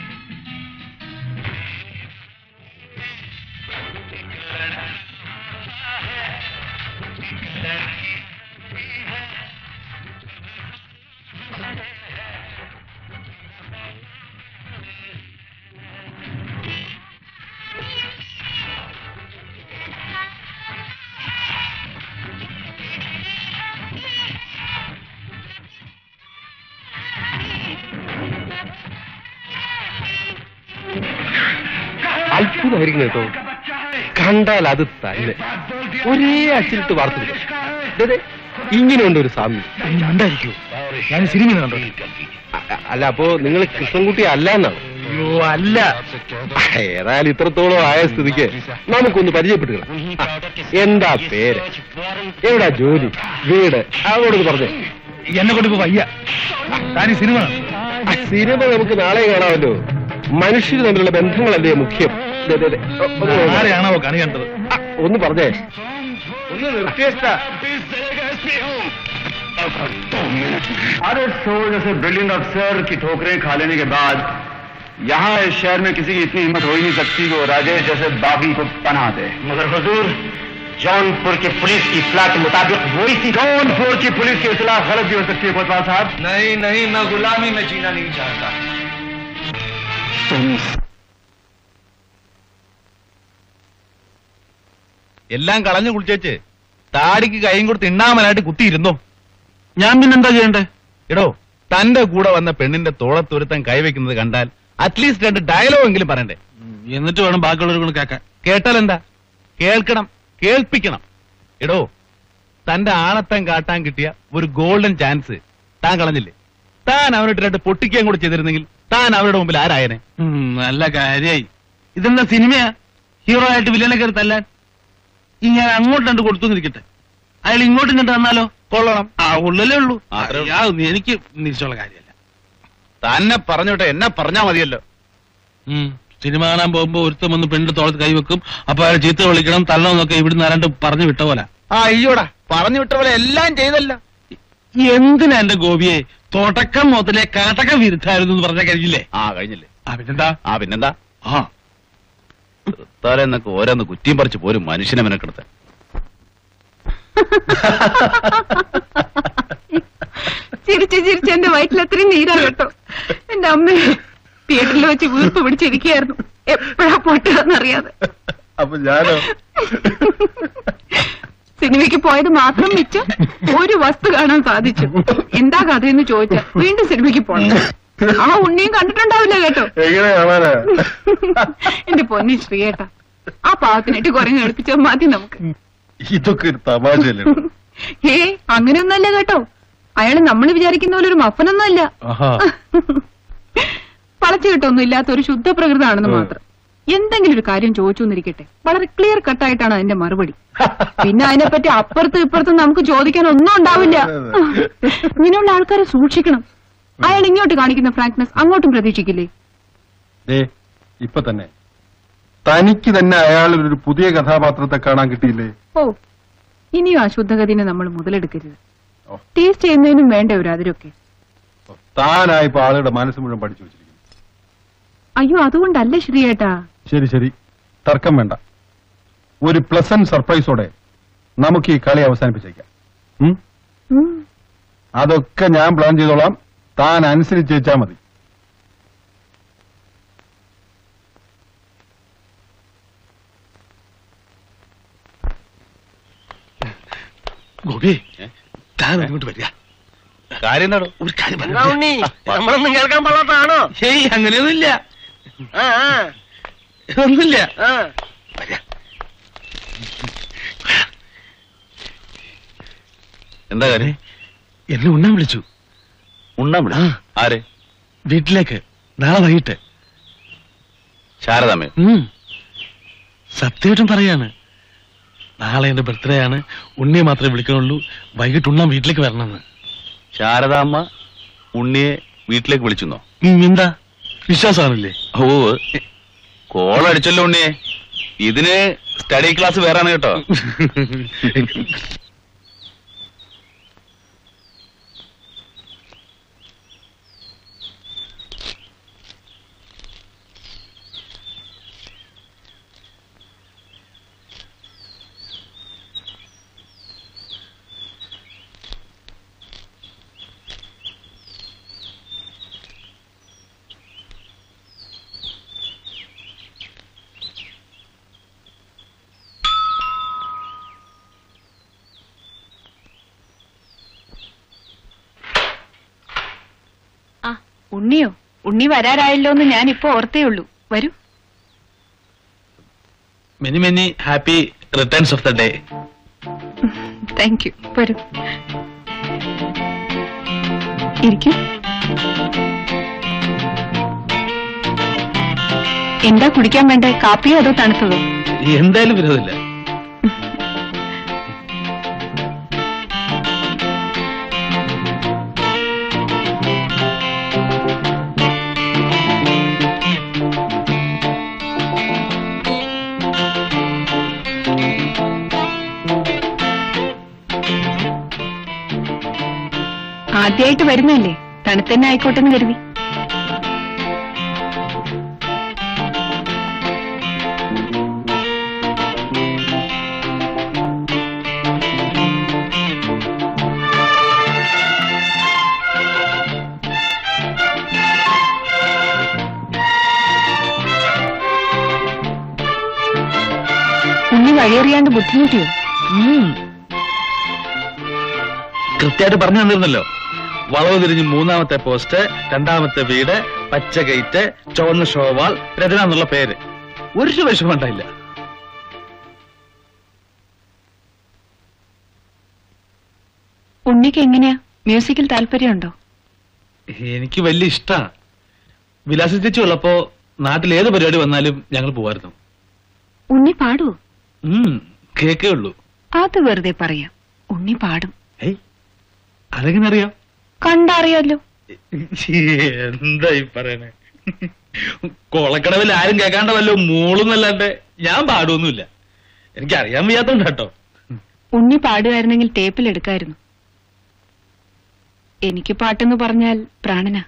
Speaker 3: അത്ഭുതമായിരിക്കും കേട്ടോ കണ്ടാൽ അത് തന്നെ ഒരേ അച്ചിലിട്ട് വാർത്തു ഇങ്ങനെയുണ്ട് ഒരു സാമ്യം
Speaker 14: ഉണ്ടായിരിക്കൂ ഞാൻ സിനിമ കണ്ടോ
Speaker 3: അ- അല്ല അപ്പോ നിങ്ങൾ കൃഷ്ണൻകുട്ടി അല്ല എന്നാണ്
Speaker 14: അയ്യോ അല്ല
Speaker 3: ഏതായാലും ഇത്രത്തോളം ആയ സ്ഥിതിക്ക് നമുക്കൊന്ന് പരിചയപ്പെടുക എന്താ പേര് എവിടാ ജോലി വീട് അവരോട് പറഞ്ഞേ
Speaker 14: എന്നെ കൊണ്ട് ഇപ്പൊ വയ്യ താൻ ഈ സിനിമ കാണും.
Speaker 3: ആ സിനിമ നമുക്ക് നാളെ കാണാമല്ലോ മനുഷ്യർ തമ്മിലുള്ള ബന്ധങ്ങളല്ലേ മുഖ്യം ദേ, ദേ, ദേ. ഒന്ന് നോക്ക്.
Speaker 14: ആരെയാണാവോ കണി കണ്ടത്
Speaker 3: ആ, ഒന്ന് പറഞ്ഞേ
Speaker 18: ഒന്ന് നിർത്തിയേച്ചാ
Speaker 15: अरे सो जैसे ब्रिलियंट अफसर की ठोकरें खा लेने के बाद यहाँ इस शहर में किसी की इतनी हिम्मत हो ही नहीं सकती कि वो राजेश जैसे बागी को पना दे मगर हजूर जौनपुर के पुलिस की इतला के मुताबिक वो इसी जौनपुर की पुलिस की इतला गलत भी हो सकती है कोतवाल साहब
Speaker 18: नहीं नहीं मैं गुलामी में जीना नहीं चाहता
Speaker 13: എല്ലാം കളഞ്ഞു കുളിച്ചേച്ച് താടിക്ക് കൈയും കൊടുത്ത് ഇണ്ണാമനായിട്ട് കുത്തിയിരുന്നോ
Speaker 2: ഞാൻ പിന്നെന്താ ചെയ്യണ്ടേ
Speaker 13: എടോ തന്റെ കൂടെ വന്ന പെണ്ണിന്റെ തോളത്തൊരുത്തൻ കൈവയ്ക്കുന്നത് കണ്ടാൽ അറ്റ്ലീസ്റ്റ് രണ്ട് ഡയലോഗ് എങ്കിലും പറയണ്ടേ
Speaker 2: എന്നിട്ട് വേണം ബാക്കിയുള്ളവർ കൊണ്ട് കേൾക്കാൻ
Speaker 13: കേട്ടാൽ എന്താ കേൾക്കണം കേൾപ്പിക്കണം എടോ തന്റെ ആണത്തം കാട്ടാൻ കിട്ടിയ ഒരു ഗോൾഡൻ ചാൻസ് താൻ കളഞ്ഞില്ലേ താൻ അവനിട്ട് രണ്ട് പൊട്ടിക്കുകയും കൂടെ ചെയ്തിരുന്നെങ്കിൽ താൻ അവരുടെ മുമ്പിൽ ആരായനെ
Speaker 2: നല്ല കാര്യായി ഇതെന്താ സിനിമയാ ഹീറോ ആയിട്ട് വില്ലനെ കയറി തല്ലാൻ ഈ ഞാൻ അങ്ങോട്ട് രണ്ട് കൊടുത്തു നിൽക്കട്ടെ അയാൾ ഇങ്ങോട്ടും കണ്ടു തന്നാലോ
Speaker 13: കൊള്ളണം
Speaker 2: ആ ഉള്ളലേ ഉള്ളൂ
Speaker 13: അത്രേ ഉള്ളൂ.
Speaker 2: ആ, എനിക്ക് നിശ്ചയമുള്ള കാര്യമല്ല
Speaker 13: തന്നെ പറഞ്ഞോട്ടെ എന്നെ പറഞ്ഞാ മതിയല്ലോ
Speaker 2: ഉം. സിനിമ കാണാൻ പോകുമ്പോ ഒരുത്തം വന്ന് പെണ്ണിന്റെ തോളത്ത് കൈവെക്കും അപ്പൊ അയാൾ ചീത്ത വിളിക്കണം തള്ളണമെന്നൊക്കെ ഇവിടുന്ന് ആരാണ്ട് പറഞ്ഞു വിട്ട പോലെ
Speaker 13: ആ അയ്യോടാ പറഞ്ഞു വിട്ട പോലെ എല്ലാം ചെയ്തല്ല
Speaker 2: എന്തിനാ എന്റെ ഗോപിയെ തുടക്കം മുതലേ കാട്ടക വിരുദ്ധായിരുന്നു എന്ന് പറഞ്ഞാൽ കഴിഞ്ഞില്ലേ
Speaker 13: ആ കഴിഞ്ഞില്ലേ
Speaker 2: ആ പിന്നെന്താ
Speaker 13: ആ പിന്നെന്താ
Speaker 2: ആ
Speaker 13: തലേന്നൊക്കെ ഓരോന്ന് കുറ്റിയും പറിച്ച് പോരും മനുഷ്യനെ മെനക്കെടുത്ത്
Speaker 4: ചിരിച്ച് ചിരിച്ച് എന്റെ വയറ്റിൽ അത്രയും നീരാ കേട്ടോ എന്റെ അമ്മ തിയേറ്ററിൽ വെച്ച് വീർപ്പ് പിടിച്ചിരിക്കുകയായിരുന്നു എപ്പോഴാ പൊട്ടുകയെന്നറിയാതെ
Speaker 8: അപ്പൊ ഞാനോ
Speaker 4: സിനിമയ്ക്ക് പോയത് മാത്രം മിച്ചം ഒരു വസ്തു കാണാൻ സാധിച്ചു എന്താ കഥയെന്ന് ചോദിച്ച വീണ്ടും സിനിമയ്ക്ക് പോണം ആ ഉണ്ണിയും കണ്ടിട്ടുണ്ടാവില്ല കേട്ടോ
Speaker 8: എങ്ങനെ കാണാനാ
Speaker 4: എന്റെ പൊന്നി ശ്രീയേട്ട ആ പാവത്തിനിട്ട് കുരങ്ങ് കളിപ്പിച്ചാൽ മതി നമുക്ക്
Speaker 8: ഇതൊക്കെ ഒരു തമാശയല്ലേ
Speaker 4: ഏ അങ്ങനെയൊന്നല്ല കേട്ടോ അയാൾ നമ്മൾ വിചാരിക്കുന്ന പോലെ ഒരു മഫനൊന്നുമല്ല വളച്ചു കിട്ടൊന്നും ഇല്ലാത്ത ഒരു ശുദ്ധ പ്രകൃതമാണെന്ന് മാത്രം എന്തെങ്കിലും ഒരു കാര്യം ചോദിച്ചു എന്നിരിക്കട്ടെ വളരെ ക്ലിയർ കട്ടായിട്ടാണ് അതിന്റെ മറുപടി പിന്നെ അതിനെപ്പറ്റി അപ്പുറത്തും ഇപ്പുറത്തും നമുക്ക് ചോദിക്കാൻ ഒന്നും ഉണ്ടാവില്ല ഇങ്ങനെയുള്ള ആൾക്കാരെ സൂക്ഷിക്കണം അയാൾ ഇങ്ങോട്ട് കാണിക്കുന്ന ഫ്രാങ്ക്നെസ് അങ്ങോട്ടും പ്രതീക്ഷിക്കില്ലേ
Speaker 5: ദേ ഇപ്പൊ തന്നെ തനിക്ക് തന്നെ അയാളിൽ ഒരു പുതിയ കഥാപാത്രത്തെ കാണാൻ കിട്ടിയില്ലേ
Speaker 4: ഓ ഇനിയും ആ ശുദ്ധഗതിനെ നമ്മൾ മുതലെടുക്കരുത് ടേസ്റ്റ് ചെയ്യുന്നതിനും വേണ്ട ഒരു അതിരൊക്കെ
Speaker 5: താനായിപ്പോ ആളുടെ മനസ്സ് മുഴുവൻ പഠിച്ചു വെച്ചിരിക്കുന്നു
Speaker 4: അയ്യോ അതുകൊണ്ടല്ല ശ്രീയേട്ടാ
Speaker 5: ശരി ശരി തർക്കം വേണ്ട ഒരു പ്ലസന്റ് സർപ്രൈസോടെ നമുക്ക് ഈ കളി അവസാനിപ്പിച്ചേക്കാം ഉം?
Speaker 4: ഉം.
Speaker 5: അതൊക്കെ ഞാൻ പ്ലാൻ ചെയ്തോളാം താൻ അനുസരിച്ചേച്ചാ മതി
Speaker 14: ഗോപി താൻ അങ്ങോട്ട് വരിക
Speaker 9: കാര്യം എന്താണോ
Speaker 14: ഒരു കാര്യം
Speaker 11: എന്താ ഉണ്ണി നമ്മളൊന്നും കേൾക്കാൻ പാടാത്താണോ
Speaker 14: ഏയ് അങ്ങനെയൊന്നുമില്ല
Speaker 11: ആ ആ,
Speaker 14: ഒന്നുമില്ല
Speaker 11: ആ
Speaker 9: എന്താ കാര്യം
Speaker 14: എന്നെ ഉണ്ണാൻ വിളിച്ചു
Speaker 9: ഉണ്ണാൻ വിളി ആരെ
Speaker 14: വീട്ടിലേക്ക് നാളെ വൈകിട്ട്
Speaker 9: ശാരദാമ്മയോ
Speaker 14: ഉം. സത്യമായിട്ടും പറയാണ് നാളെ എന്റെ ബർത്ത്ഡേ ആണ് ഉണ്ണിയെ മാത്രമേ വിളിക്കണുള്ളൂ വൈകിട്ട് ഉണ്ണാൻ വീട്ടിലേക്ക് വരണമെന്ന്
Speaker 9: ശാരദാമ്മ ഉണ്ണിയെ വീട്ടിലേക്ക് വിളിച്ചെന്നോ
Speaker 14: ഉം, എന്താ വിശ്വാസമാണല്ലേ
Speaker 9: ഓ കോൾ അടിച്ചല്ലോ ഉണ്ണിയെ ഇതിന് സ്റ്റഡി ക്ലാസ് വേറാണ് കേട്ടോ
Speaker 4: ആ ഉണ്ണിയോ ഉണ്ണി വരാറായല്ലോ എന്ന് ഞാൻ ഇപ്പൊ ഓർത്തേ ഉള്ളൂ വരൂ
Speaker 14: many many happy returns of the day
Speaker 4: thank you വരൂ ഇരിക്കും എന്താ കുടിക്കാൻ വേണ്ടേ കാപ്പിയോ അതോ തണുത്തതോ
Speaker 14: എന്തായാലും വിരോധമില്ല
Speaker 4: ആദ്യമായിട്ട് വരുന്നല്ലേ തണുത്തന്നെ ആയിക്കോട്ടെ എന്ന് കരുതി ഉണ്ണി വഴിയറിയാണ്ട് ബുദ്ധിമുട്ടിയോ
Speaker 14: കൃത്യമായിട്ട് പറഞ്ഞു തന്നിരുന്നല്ലോ വളവ് തിരിഞ്ഞ് മൂന്നാമത്തെ പോസ്റ്റ് രണ്ടാമത്തെ വീട് പച്ച ഗേറ്റ് ചുവന്ന ഷോവാൾ രചന എന്നുള്ള പേര് ഒരു വിഷമം ഉണ്ടായില്ല
Speaker 4: ഉണ്ണിക്ക് എങ്ങനെയാ മ്യൂസിക്കിൽ താല്പര്യമുണ്ടോ
Speaker 14: എനിക്ക് വലിയ ഇഷ്ടാ വിലാസ ചേച്ചി ഉള്ളപ്പോ നാട്ടിൽ ഏത് പരിപാടി വന്നാലും ഞങ്ങൾ പോവായിരുന്നു
Speaker 4: ഉണ്ണി പാടുവോ
Speaker 14: ഉം, കേക്കേ ഉള്ളൂ
Speaker 4: അത് വെറുതെ പറയാം ഉണ്ണി പാടും
Speaker 14: അതെങ്ങനെ അറിയാം
Speaker 4: കണ്ടറിയാലോ
Speaker 14: എന്താ ഈ പറയണേ കൊളക്കടവിൽ ആരും കേൾക്കാണ്ട വല്ലോ മൂളുന്നല്ലാണ്ട് ഞാൻ പാടുവൊന്നുമില്ല എനിക്ക് അറിയാൻ വയ്യാത്തോണ്ട് കേട്ടോ
Speaker 4: ഉണ്ണി പാടുമായിരുന്നെങ്കിൽ ടേപ്പിൽ എടുക്കായിരുന്നു എനിക്ക് പാട്ടെന്ന് പറഞ്ഞാൽ പ്രാണനാ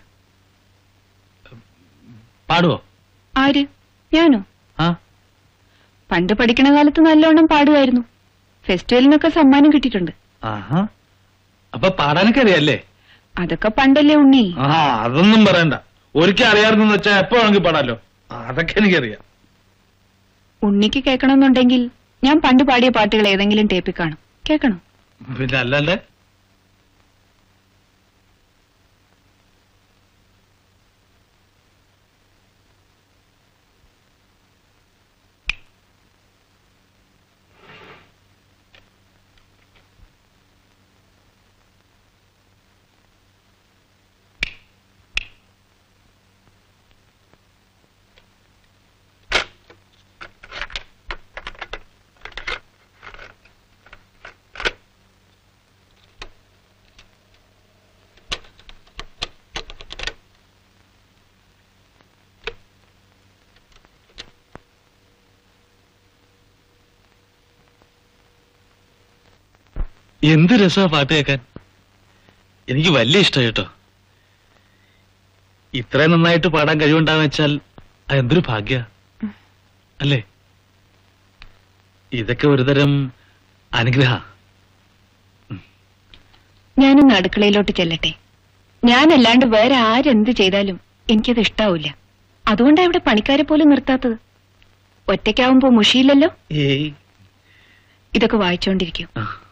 Speaker 14: പാടുവോ
Speaker 4: ആര് ഞാനോ
Speaker 14: ആ
Speaker 4: പണ്ട് പഠിക്കണ കാലത്ത് നല്ലോണം പാടുമായിരുന്നു ഫെസ്റ്റിവലിനൊക്കെ സമ്മാനം കിട്ടിയിട്ടുണ്ട്
Speaker 14: ആഹാ അപ്പൊ പാടാനൊക്കെ അറിയാല്ലേ
Speaker 4: അതൊക്കെ പണ്ടല്ലേ ഉണ്ണി
Speaker 14: ആ അതൊന്നും പറയണ്ട ഒരിക്കൽ അറിയാറുന്നെന്ന് വെച്ചാ എപ്പോ വേണമെങ്കിൽ പാടാലോ അതൊക്കെ എനിക്കറിയാം
Speaker 4: ഉണ്ണിക്ക് കേൾക്കണമെന്നുണ്ടെങ്കിൽ ഞാൻ പണ്ട് പാടിയ പാട്ടുകൾ ഏതെങ്കിലും ടേപ്പിൽ കാണും കേൾക്കണോ
Speaker 14: പിന്നെ അല്ലല്ലേ എന്ത് രസമാ പാട്ട് കേൾക്കാൻ എനിക്ക് വലിയ ഇഷ്ടമായി കേട്ടോ ഇത്രയും നന്നായിട്ട് പാടാൻ കഴിവുണ്ടാന്ന് വെച്ചാൽ അതെന്തൊരു ഭാഗ്യ അല്ലേ ഇതൊക്കെ ഒരുതരം അനുഗ്രഹ
Speaker 10: ഞാനൊന്ന് അടുക്കളയിലോട്ട് ചെല്ലട്ടെ ഞാനല്ലാണ്ട് വേറെ ആരെന്ത് ചെയ്താലും എനിക്കത് ഇഷ്ടാവൂല അതുകൊണ്ടാ ഇവിടെ പണിക്കാരെ പോലും നിർത്താത്തത് ഒറ്റയ്ക്കാവുമ്പോ മുഷിയില്ലല്ലോ
Speaker 14: ഏയ്
Speaker 10: ഇതൊക്കെ വായിച്ചോണ്ടിരിക്കും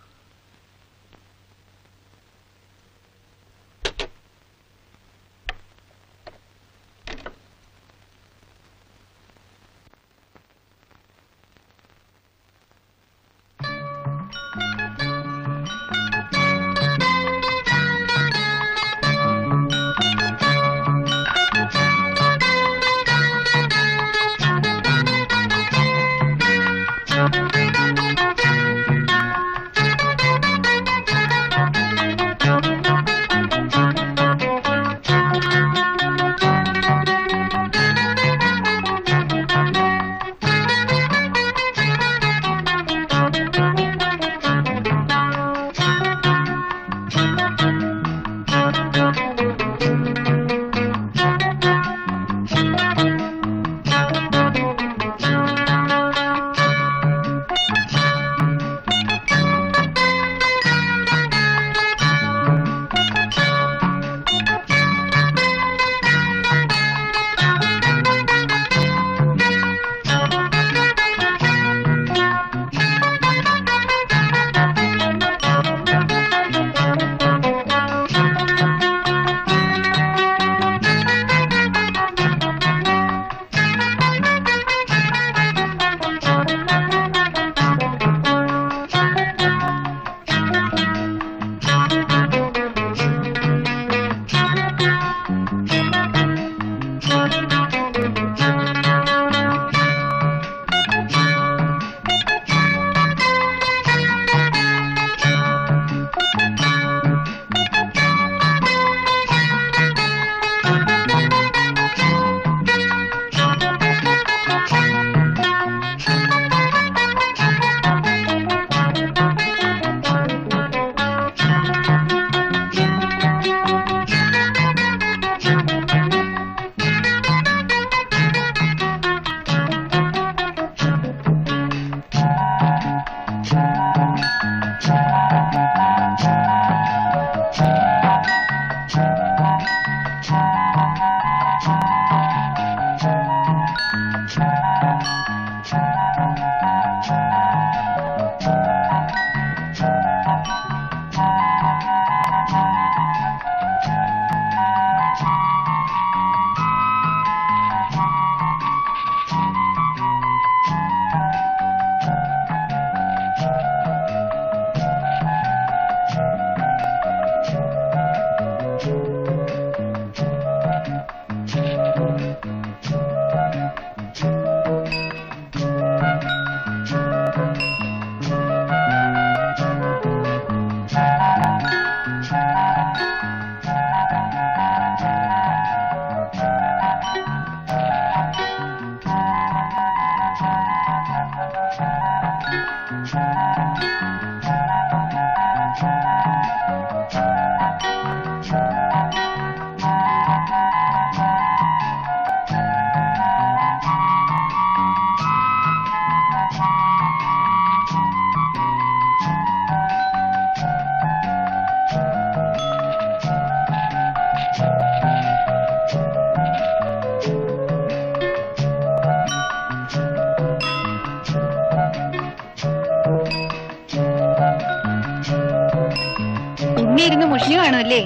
Speaker 10: ഉണ്ണി ഇരുന്ന് മുഷിഞ്ഞു കാണുമല്ലേ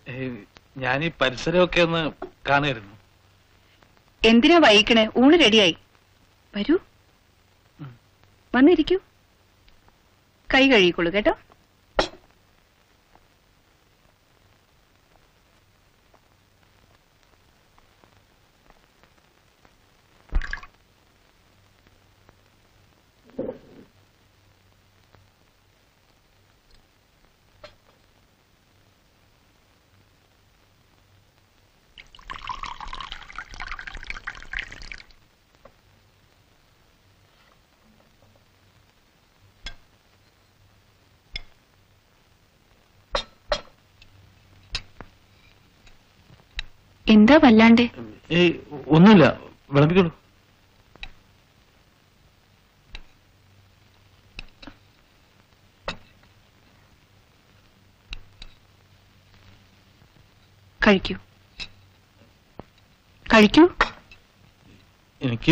Speaker 14: ഞാൻ ഈ പരിസരമൊക്കെ ഒന്ന് കാണുമായിരുന്നു
Speaker 10: എന്തിനാ വൈകിക്കണേ ഊണ് റെഡിയായി വരൂ വന്നിരിക്കൂ കൈ കഴുകിക്കോളൂ കേട്ടോ എന്താ വല്ലാണ്ട്
Speaker 14: ഏയ് ഒന്നുമില്ല വിളമ്പിക്കോളൂ
Speaker 10: കഴിക്കൂ കഴിക്കൂ
Speaker 14: എനിക്ക്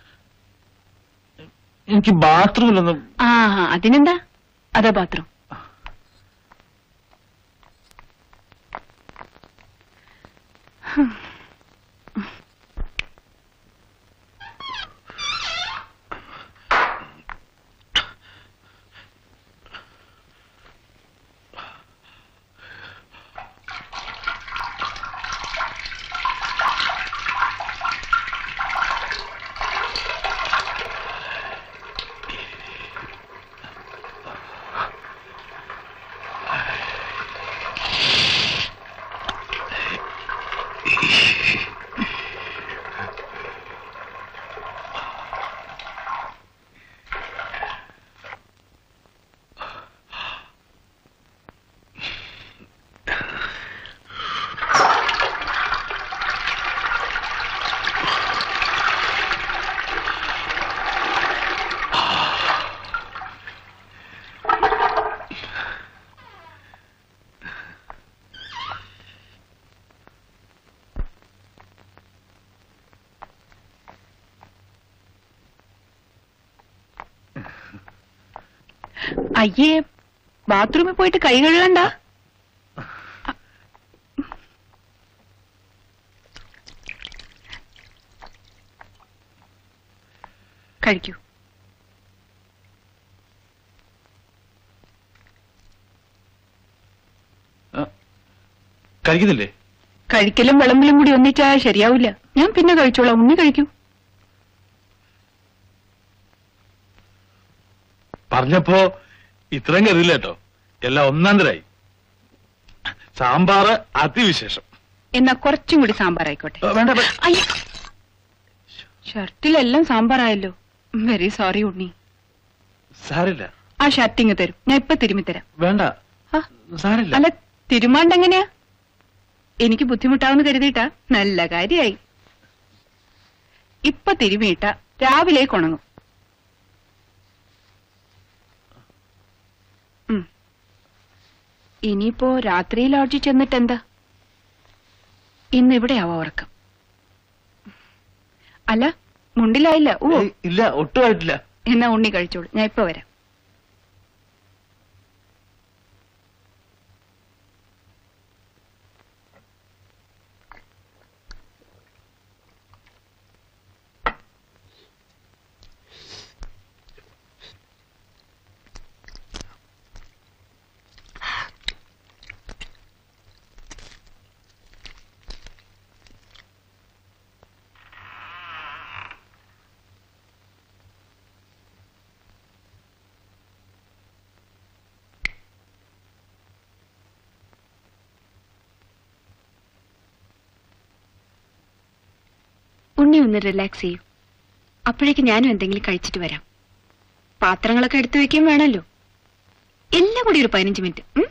Speaker 14: എനിക്ക് ബാത്റൂമിലൊന്നും
Speaker 10: ആ അതിനെന്താ അതാ ബാത്റൂം അയ്യേ ബാത്റൂമിൽ പോയിട്ട് കൈ കഴുകണ്ട കഴിക്കൂ
Speaker 14: കഴിക്കുന്നില്ലേ
Speaker 10: കഴിക്കലും വിളമ്പിലും കൂടി ഒന്നിച്ചാൽ ശരിയാവില്ല ഞാൻ പിന്നെ കഴിച്ചോളാം ഉണ്ണി കഴിക്കൂ
Speaker 14: പറഞ്ഞപ്പോ ഇത്രയും കരുതില്ല കേട്ടോ എല്ലാം ഒന്നാം തരായി സാമ്പാറ് അതിവിശേഷം
Speaker 10: എന്നാ കുറച്ചും കൂടി സാമ്പാർ ആയിക്കോട്ടെ
Speaker 14: വേണ്ട
Speaker 10: അയ്യ. ഷർട്ടിലെല്ലാം സാമ്പാറായല്ലോ വെരി സോറി ഉണ്ണി
Speaker 14: സാരില്ല
Speaker 10: ആ ഷർട്ട് ഇങ്ങ് തരും ഞാൻ ഇപ്പൊ തിരുമ്മി തരാം
Speaker 14: വേണ്ട
Speaker 10: ആ,
Speaker 14: സാരില്ല
Speaker 10: അല്ല തിരുമാണ്ടെങ്ങനെയാ എനിക്ക് ബുദ്ധിമുട്ടാവുന്ന കരുതിയിട്ടാ നല്ല കാര്യായി ഇപ്പൊ തിരുമിയിട്ട രാവിലേക്ക് ഉണങ്ങും ഉം. ഇനിയിപ്പോ രാത്രി ലോഡ്ജിൽ ചെന്നിട്ട് എന്താ ഇന്ന് ഇവിടെയാവാ ഉറക്കം അല്ല മുണ്ടിലായില്ല ഓ
Speaker 14: ഇല്ല ഒട്ടും ആയിട്ടില്ല
Speaker 10: എന്നാ ഉണ്ണി കഴിച്ചോളൂ ഞാൻ ഇപ്പൊ വരാം ഉണ്ണി ഒന്ന് റിലാക്സ് ചെയ്യൂ അപ്പോഴേക്ക് ഞാനും എന്തെങ്കിലും കഴിച്ചിട്ട് വരാം പാത്രങ്ങളൊക്കെ എടുത്തു വെക്കുകയും വേണമല്ലോ എല്ലാം കൂടി ഒരു പതിനഞ്ച് മിനിറ്റ് ഉം?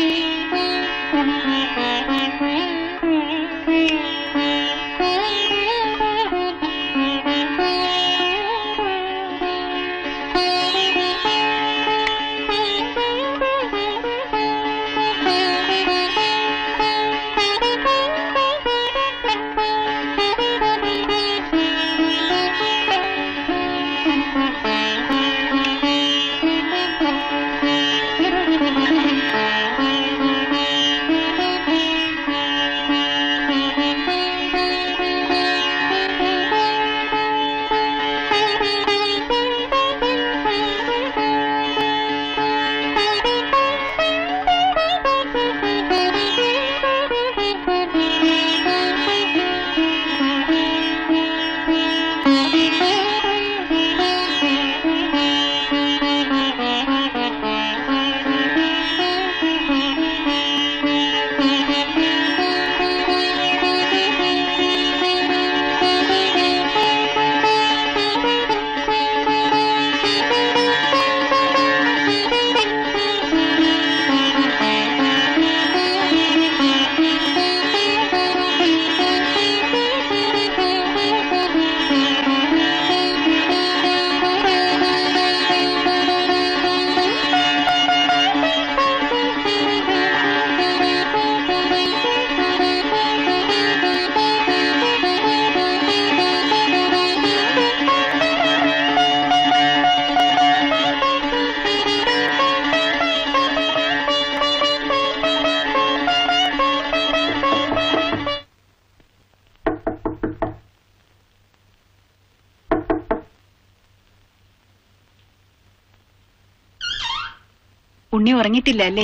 Speaker 10: ഉണ്ണി ഉറങ്ങിയിട്ടില്ല അല്ലേ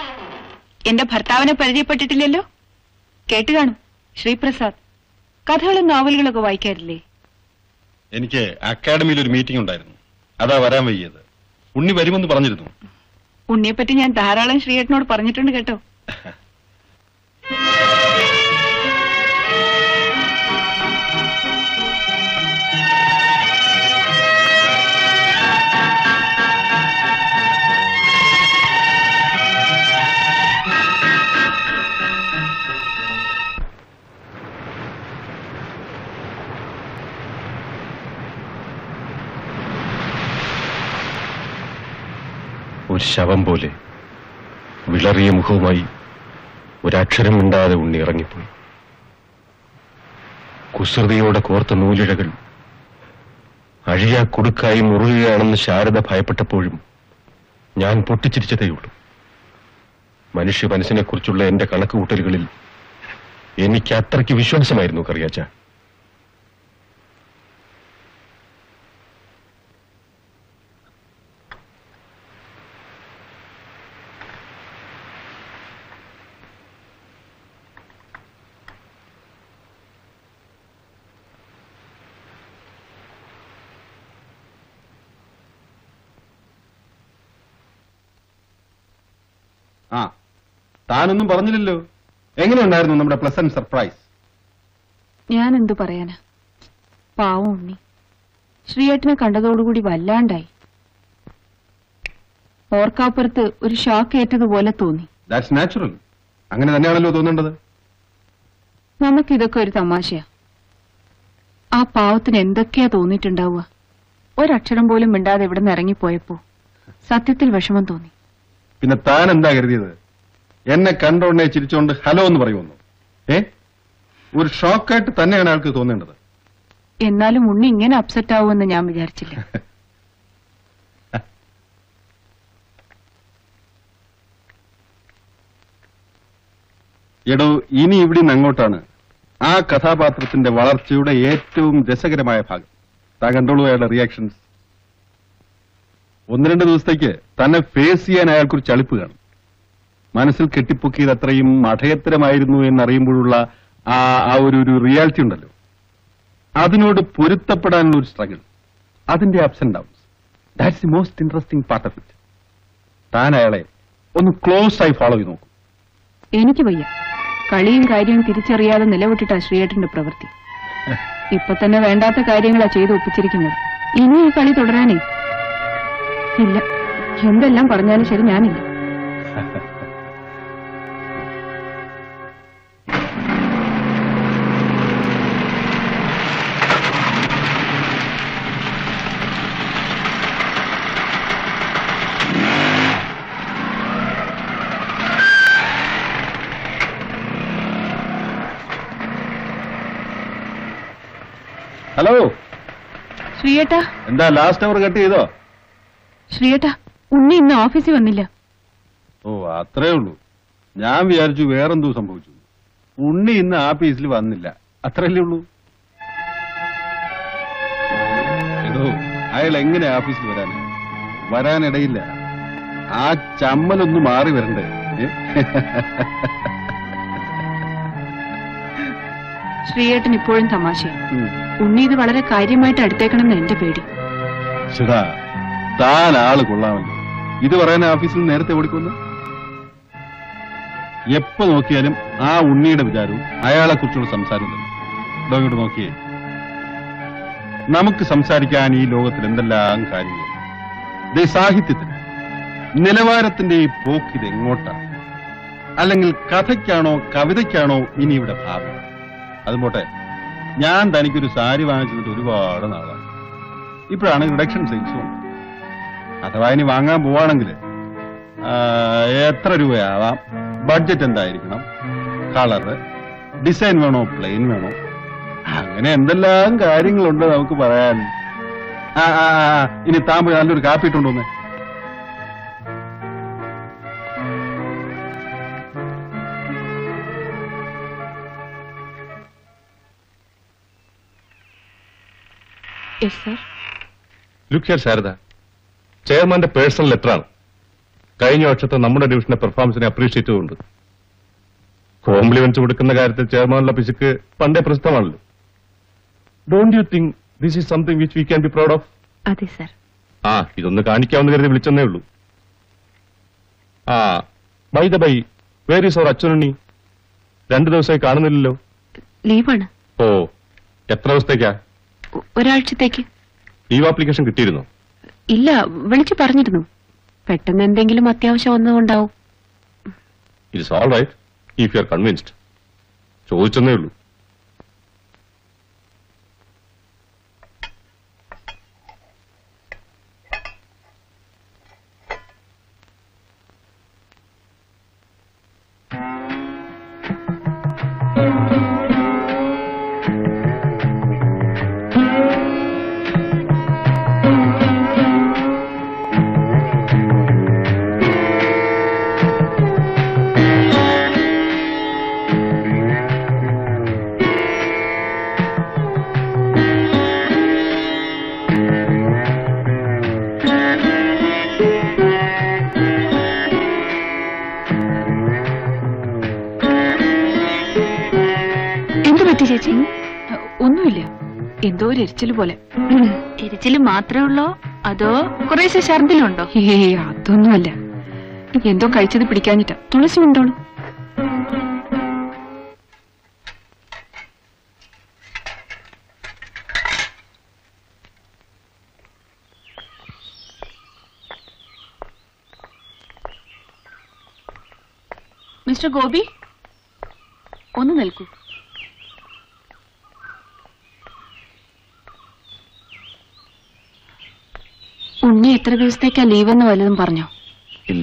Speaker 10: എന്റെ ഭർത്താവിനെ പരിചയപ്പെട്ടിട്ടില്ലല്ലോ കേട്ട് കാണും ശ്രീപ്രസാദ് കഥകളും നോവലുകളൊക്കെ വായിക്കാറില്ലേ
Speaker 5: എനിക്ക് അക്കാഡമിയിൽ ഒരു മീറ്റിംഗ് ഉണ്ടായിരുന്നു അതാ വരാൻ വയ്യത് ഉണ്ണി വരുമെന്ന് പറഞ്ഞിരുന്നു
Speaker 10: ഉണ്ണിയെപ്പറ്റി ഞാൻ ധാരാളം ശ്രീയേട്ടനോട് പറഞ്ഞിട്ടുണ്ട് കേട്ടോ
Speaker 3: ഒരു ശവം പോലെ വിളറിയ മുഖവുമായി ഒരക്ഷരം മിണ്ടാതെ ഉണ്ണി ഇറങ്ങിപ്പോയി കുസൃതിയോടെ കോർത്ത നൂലിഴകൾ അഴിയാ കുടുക്കായി മുറുകയാണെന്ന് ശാരദ ഭയപ്പെട്ടപ്പോഴും ഞാൻ പൊട്ടിച്ചിരിച്ചതേയുള്ളൂ മനുഷ്യ മനസ്സിനെക്കുറിച്ചുള്ള എന്റെ കണക്കുകൂട്ടലുകളിൽ എനിക്ക് അത്രയ്ക്ക് വിശ്വാസമായിരുന്നു കറിയാച്ച
Speaker 5: ആ താനൊന്നും പറഞ്ഞില്ലല്ലോ എങ്ങനെയുണ്ടായിരുന്നു നമ്മുടെ പ്ലസന്റ് സർപ്രൈസ്
Speaker 4: ഞാൻ എന്തു പറയാനാ പാവം ഉണ്ണി ശ്രീയേട്ടനെ കണ്ടതോടുകൂടി വല്ലാണ്ടായി ഓർക്കാപ്പുറത്ത് ഒരു ഷോക്ക് ഏറ്റതുപോലെ തോന്നി
Speaker 5: ദാറ്റ്സ് നാച്ചുറൽ അങ്ങനെ തന്നെയാണല്ലോ തോന്നേണ്ടത്
Speaker 4: നമുക്കിതൊക്കെ ഒരു തമാശയാ ആ പാവത്തിന് എന്തൊക്കെയാ തോന്നിയിട്ടുണ്ടാവുക ഒരക്ഷരം പോലും മിണ്ടാതെ ഇവിടെ നിന്ന് ഇറങ്ങിപ്പോയപ്പോ സത്യത്തിൽ വിഷമം തോന്നി
Speaker 5: പിന്നെ താൻ എന്താ കരുതിയത് എന്നെ കണ്ടോണ്ടേ ചിരിച്ചോണ്ട് ഹലോ എന്ന് പറയുമെന്നു ഏ ഒരു ഷോക്കായിട്ട് തന്നെയാണ് ആൾക്ക് തോന്നേണ്ടത്
Speaker 4: എന്നാലും ഉണ്ണി ഇങ്ങനെ അപ്സെറ്റ് ആവുമെന്ന് ഞാൻ വിചാരിച്ചില്ല
Speaker 5: എടോ ഇനി ഇവിടെ നിന്ന് അങ്ങോട്ടാണ് ആ കഥാപാത്രത്തിന്റെ വളർച്ചയുടെ ഏറ്റവും രസകരമായ ഭാഗം താൻ കണ്ടോളൂ അയാളുടെ റിയാക്ഷൻസ് ഒന്ന് രണ്ട് ദിവസത്തേക്ക് തന്നെ ഫേസ് ചെയ്യാൻ അയാൾക്കൊരു ചളിപ്പ് കാണും മനസ്സിൽ കെട്ടിപ്പൊക്കിയത് അത്രയും അഠയത്തരമായിരുന്നു എന്നറിയുമ്പോഴുള്ള ആ ആ ഒരു ഒരു റിയാലിറ്റി ഉണ്ടല്ലോ അതിനോട് പൊരുത്തപ്പെടാനുള്ള ഒരു സ്ട്രഗിൾ അതിന്റെ ups and downs that's the most interesting part of it താൻ അയാളെ ഒന്ന് ക്ലോസ് ആയി ഫോളോ ചെയ്ത് നോക്കൂ
Speaker 4: എനിക്ക് വയ്യ കളിയും കാര്യവും തിരിച്ചറിയാതെ നിലവിട്ടിട്ടാ ശ്രീയേട്ടന്റെ പ്രവൃത്തി ഇപ്പൊ തന്നെ വേണ്ടാത്ത കാര്യങ്ങളാ ചെയ്ത് ഒപ്പിച്ചിരിക്കുന്നത് ഇനി ഈ കളി തുടരാനേ ഇല്ല എന്തെല്ലാം പറഞ്ഞാലും ശരി ഞാനില്ല
Speaker 8: ഹലോ
Speaker 4: ശ്രീയേട്ടാ
Speaker 8: എന്താ ലാസ്റ്റ് അവർ കട്ട് ചെയ്തോ
Speaker 4: ശ്രീയേട്ടാ ഉണ്ണി ഇന്ന് ഓഫീസിൽ വന്നില്ല
Speaker 8: ഓ അത്രേ ഉള്ളൂ ഞാൻ വിചാരിച്ചു വേറെന്തോ സംഭവിച്ചു ഉണ്ണി ഇന്ന് ആഫീസിൽ വന്നില്ല അത്രയല്ലേ ഉള്ളൂ എടോ അയാൾ എങ്ങനെ ആഫീസിൽ വരാൻ വരാനിടയില്ല ആ ചമ്മലൊന്ന് മാറി വരണ്ടേ ഏ?
Speaker 4: ശ്രീയേട്ടൻ ഇപ്പോഴും തമാശയാണ്
Speaker 8: ഉം.
Speaker 4: ഉണ്ണി ഇത് വളരെ കാര്യമായിട്ട് അടുത്തേക്കണമെന്ന് എന്റെ പേടി
Speaker 8: ചേടാ താൻ ആള് കൊള്ളാമല്ലോ ഇത് പറയാൻ ആഫീസിൽ നിന്ന് നേരത്തെ ഓടിക്കൊന്നു എപ്പോ നോക്കിയാലും ആ ഉണ്ണിയുടെ വിചാരവും അയാളെ കുറിച്ചുള്ള സംസാരവും തന്നെ ദോ ഇങ്ങോട്ട് നോക്കിയേ നമുക്ക് സംസാരിക്കാൻ ഈ ലോകത്തിൽ എന്തെല്ലാം കാര്യങ്ങൾ ദേ സാഹിത്യത്തിന് നിലവാരത്തിന്റെ ഈ പോക്ക് ഇത് എങ്ങോട്ടാണ് അല്ലെങ്കിൽ കഥയ്ക്കാണോ കവിതയ്ക്കാണോ ഇനി ഇവിടെ ഭാവി അതും പോട്ടെ ഞാൻ തനിക്കൊരു സാരി വാങ്ങിച്ചിട്ട് ഒരുപാട് നാളായി ഇപ്പോഴാണ് റിഡക്ഷൻ സെയിൽസും അഥവാ ഇനി വാങ്ങാൻ പോവാണെങ്കിൽ എത്ര രൂപയാവാം ബഡ്ജറ്റ് എന്തായിരിക്കണം കളറ് ഡിസൈൻ വേണോ പ്ലെയിൻ വേണോ അങ്ങനെ എന്തെല്ലാം കാര്യങ്ങളുണ്ട് നമുക്ക് പറയാൻ ആ ആ, ആ, ആ, ഇനി താൻ പോയി നല്ലൊരു കാപ്പി ഇട്ടുണ്ടോന്ന്
Speaker 4: yes sir
Speaker 3: look here Sharada ചെയർമാന്റെ പേഴ്സണൽ ലെറ്ററാണ് കഴിഞ്ഞ വർഷത്തെ നമ്മുടെ ഡിവിഷന്റെ പെർഫോമൻസിനെ അപ്രീഷിയേറ്റ് ചെയ്തുകൊണ്ട് കോംപ്ലിമെന്റ്സ് കൊടുക്കുന്ന കാര്യത്തിൽ ചെയർമാനുള്ള പിശുക്ക് പണ്ടേ പ്രസിദ്ധമാണല്ലോ don't you think this is something which we can be proud of
Speaker 4: അതെ സർ
Speaker 3: ആ ഇതൊന്ന് കാണിക്കാവുന്ന കരുതി വിളിച്ചെന്നേ ഉള്ളൂ ആ by the by where is our Achanunni രണ്ടു ദിവസമായി കാണുന്നില്ലല്ലോ
Speaker 4: ലീവാണ്
Speaker 3: ഓ എത്ര ദിവസത്തേക്കാ
Speaker 4: ഒ- ഒരാഴ്ചത്തേക്ക്
Speaker 3: ലീവ് ആപ്ലിക്കേഷൻ കിട്ടിയിരുന്നോ
Speaker 4: ഇല്ല വിളിച്ചു പറഞ്ഞിരുന്നു പെട്ടെന്ന് എന്തെങ്കിലും അത്യാവശ്യം വന്നതുകൊണ്ടാവും
Speaker 3: it's all right if you are convinced ചോദിച്ചെന്നേ ഉള്ളൂ
Speaker 4: എന്ത് പറ്റി ചേച്ചി ഒന്നുമില്ല എന്തോ ഒരു എരിച്ചിൽ പോലെ
Speaker 10: എരിച്ചില് മാത്രമേ ഉള്ളോ അതോ കുറേശ്ശെ ഛർദിലുണ്ടോ
Speaker 4: ഏയ് അതൊന്നുമല്ല എന്തോ കഴിച്ചത് പിടിക്കാഞ്ഞിട്ടാ തുളസി ഉണ്ടോളൂ മിസ്റ്റർ ഗോപി ഒന്ന് നിൽക്കൂ ഉണ്ണി എത്ര ദിവസത്തേക്കാ ലീവെന്ന് വല്ലതും പറഞ്ഞോ
Speaker 13: ഇല്ല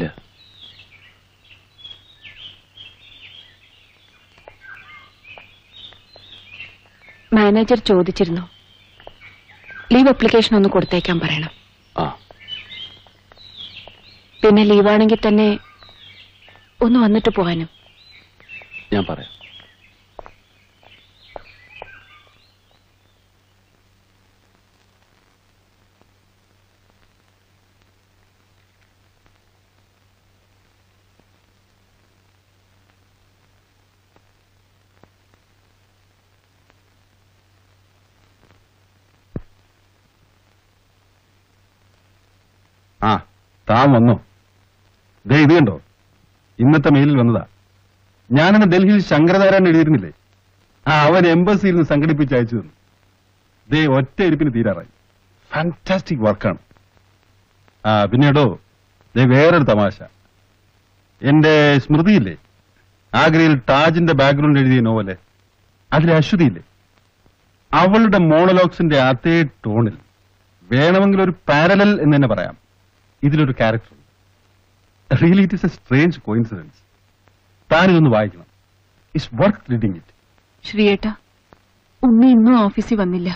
Speaker 4: മാനേജർ ചോദിച്ചിരുന്നു ലീവ് അപ്ലിക്കേഷൻ ഒന്ന് കൊടുത്തേക്കാൻ പറയണം
Speaker 13: ആ
Speaker 4: പിന്നെ ലീവാണെങ്കിൽ തന്നെ ഒന്ന് വന്നിട്ട് പോകാനും
Speaker 13: ഞാൻ പറയാം
Speaker 8: ആ താൻ വന്നോ ദേ ഇത് കണ്ടോ ഇന്നത്തെ മെയിലിൽ വന്നതാ ഞാനിന്ന് ഡൽഹിയിൽ ശങ്കരനാരായണൻ എഴുതിയിരുന്നില്ലേ ആ അവൻ എംബസിയിൽ നിന്ന് സംഘടിപ്പിച്ച് അയച്ചു തന്നു ദേ ഒറ്റ ഇരിപ്പിന് തീരാറായി ഫാന്റാസ്റ്റിക് വർക്കാണ് ആ പിന്നീടോ ദേ വേറൊരു തമാശ എന്റെ സ്മൃതിയില്ലേ ആഗ്രയിൽ താജിന്റെ ബാക്ക്ഗ്രൗണ്ട് എഴുതിയ നോവല് അതിലെ അശ്വതിയില്ലേ അവളുടെ മോണലോഗ്സിന്റെ അതേ ടോണിൽ വേണമെങ്കിൽ ഒരു പാരലൽ എന്ന് തന്നെ പറയാം ഇതിലൊരു character really it is a strange coincidence താൻ ഇതൊന്ന് വായിക്കണം ഇറ്റ്സ് വർക്ക് റീഡിങ് ഇറ്റ്
Speaker 4: ശ്രീയേട്ട ഉണ്ണി ഇന്നും ഓഫീസിൽ വന്നില്ല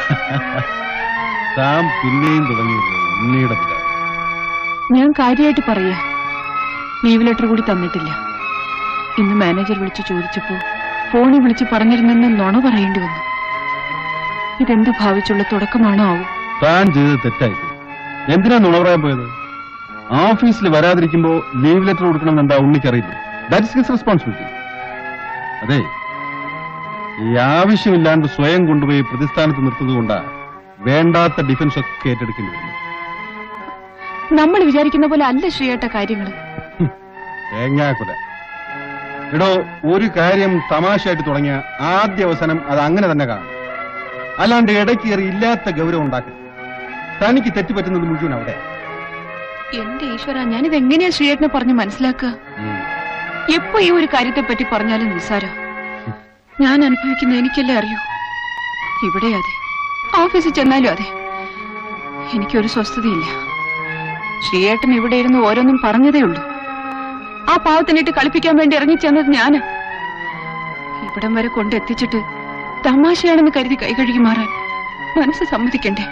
Speaker 19: താൻ പിന്നെയും തുടങ്ങിയല്ലോ ഉണ്ണിയുടെ പിതാവ്
Speaker 4: ഞാൻ കാര്യമായിട്ട് പറയാ ലീവ് ലെറ്റർ കൂടി തന്നിട്ടില്ല ഇന്ന് മാനേജർ വിളിച്ചു ചോദിച്ചപ്പോ ഫോണിൽ വിളിച്ച് പറഞ്ഞിരുന്നെന്ന് നുണ പറയേണ്ടി വന്നു ഇതെന്ത് ഭാവിച്ചുള്ള തുടക്കമാണോ ആവും
Speaker 19: താൻ ചെയ്തത് തെറ്റായി എന്തിനാ നുണ പറയാൻ പോയത് ഓഫീസിൽ വരാതിരിക്കുമ്പോ ലീവ് ലെറ്റർ കൊടുക്കണം എന്താ ഉണ്ണിക്കറിയില്ല ദാറ്റ് ഇസ് ഹിസ് റെസ്പോൺസിബിലിറ്റി അതെ ഈ ആവശ്യമില്ലാണ്ട് സ്വയം കൊണ്ടുപോയി പ്രതിസ്ഥാനത്ത് നിർത്തുന്നത് കൊണ്ടാ വേണ്ടാത്ത ഡിഫൻസ് ഒക്കെ ഏറ്റെടുക്കേണ്ടി വരുന്നു
Speaker 4: നമ്മൾ വിചാരിക്കുന്ന പോലെ അല്ല ശ്രീയേട്ട കാര്യങ്ങൾ
Speaker 19: തേങ്ങാക്കുല എടോ ഒരു കാര്യം തമാശയായിട്ട് തുടങ്ങിയ ആദ്യ അവസാനം അത് അങ്ങനെ തന്നെ കാണും അല്ലാണ്ട് ഇടയ്ക്ക് കയറി ഇല്ലാത്ത ഗൗരവം ഉണ്ടാക്കും തനിക്ക് തെറ്റുപറ്റുന്നത് മുഴുവൻ അവിടെ
Speaker 4: എന്റെ ഈശ്വര ഞാനിത് എങ്ങനെയാ ശ്രീയേട്ടനെ പറഞ്ഞ് മനസ്സിലാക്കുക എപ്പോ ഈ ഒരു കാര്യത്തെ പറ്റി പറഞ്ഞാലും നിസ്സാര ഞാൻ അനുഭവിക്കുന്ന എനിക്കല്ലേ അറിയൂ ഇവിടെ അതെ ഓഫീസിൽ ചെന്നാലും അതെ എനിക്കൊരു സ്വസ്ഥതയില്ല ശ്രീയേട്ടൻ ഇവിടെ ഇരുന്ന് ഓരോന്നും പറഞ്ഞതേ ഉള്ളൂ ആ പാവത്തിനിട്ട് കളിപ്പിക്കാൻ വേണ്ടി ഇറങ്ങിച്ചെന്നത് ഞാന് ഇവിടം വരെ കൊണ്ടെത്തിച്ചിട്ട് തമാശയാണെന്ന് കരുതി കൈ കഴുകി മാറാൻ മനസ്സ് സമ്മതിക്കണ്ടേ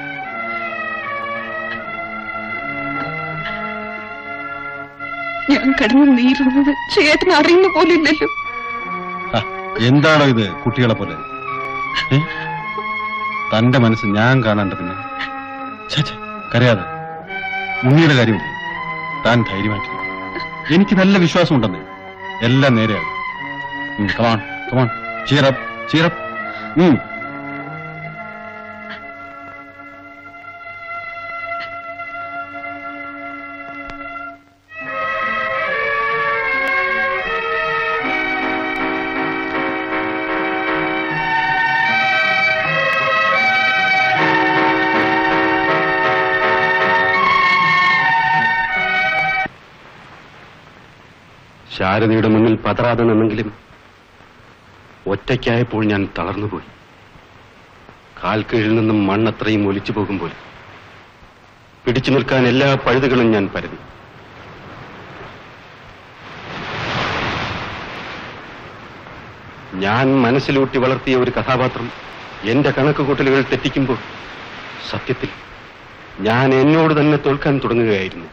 Speaker 4: ഞാൻ കിടന്ന് നീറുന്നത് ചേട്ടന് അറിയുന്ന പോലില്ലല്ലോ
Speaker 19: എന്താണോ ഇത് കുട്ടികളെ പോലെ ഏ? തന്റെ മനസ്സ് ഞാൻ കാണാണ്ട് പിന്നെ ഛെ, ഛെ, കരയാതെ ഉണ്ണിയുടെ കാര്യമില്ലേ താൻ ധൈര്യമായിട്ട് എനിക്ക് നല്ല വിശ്വാസമുണ്ടെന്ന് എല്ലാം നേരെയാകും കമാൺ കമാൺ ചീറപ്പ് ചീറപ്പ്
Speaker 3: ശാരദയുടെ മുന്നിൽ പതറാതെ നിന്നെങ്കിലും ഒറ്റയ്ക്കായപ്പോൾ ഞാൻ തളർന്നുപോയി കാൽക്കീഴിൽ നിന്നും മണ്ണത്രയും ഒലിച്ചു പോകുമ്പോൾ പിടിച്ചു നിൽക്കാൻ എല്ലാ പഴുതുകളും ഞാൻ പരതി ഞാൻ മനസ്സിലൂട്ടി വളർത്തിയ ഒരു കഥാപാത്രം എന്റെ കണക്കുകൂട്ടലുകൾ തെറ്റിക്കുമ്പോൾ സത്യത്തിൽ ഞാൻ എന്നോട് തന്നെ തോൽക്കാൻ തുടങ്ങുകയായിരുന്നു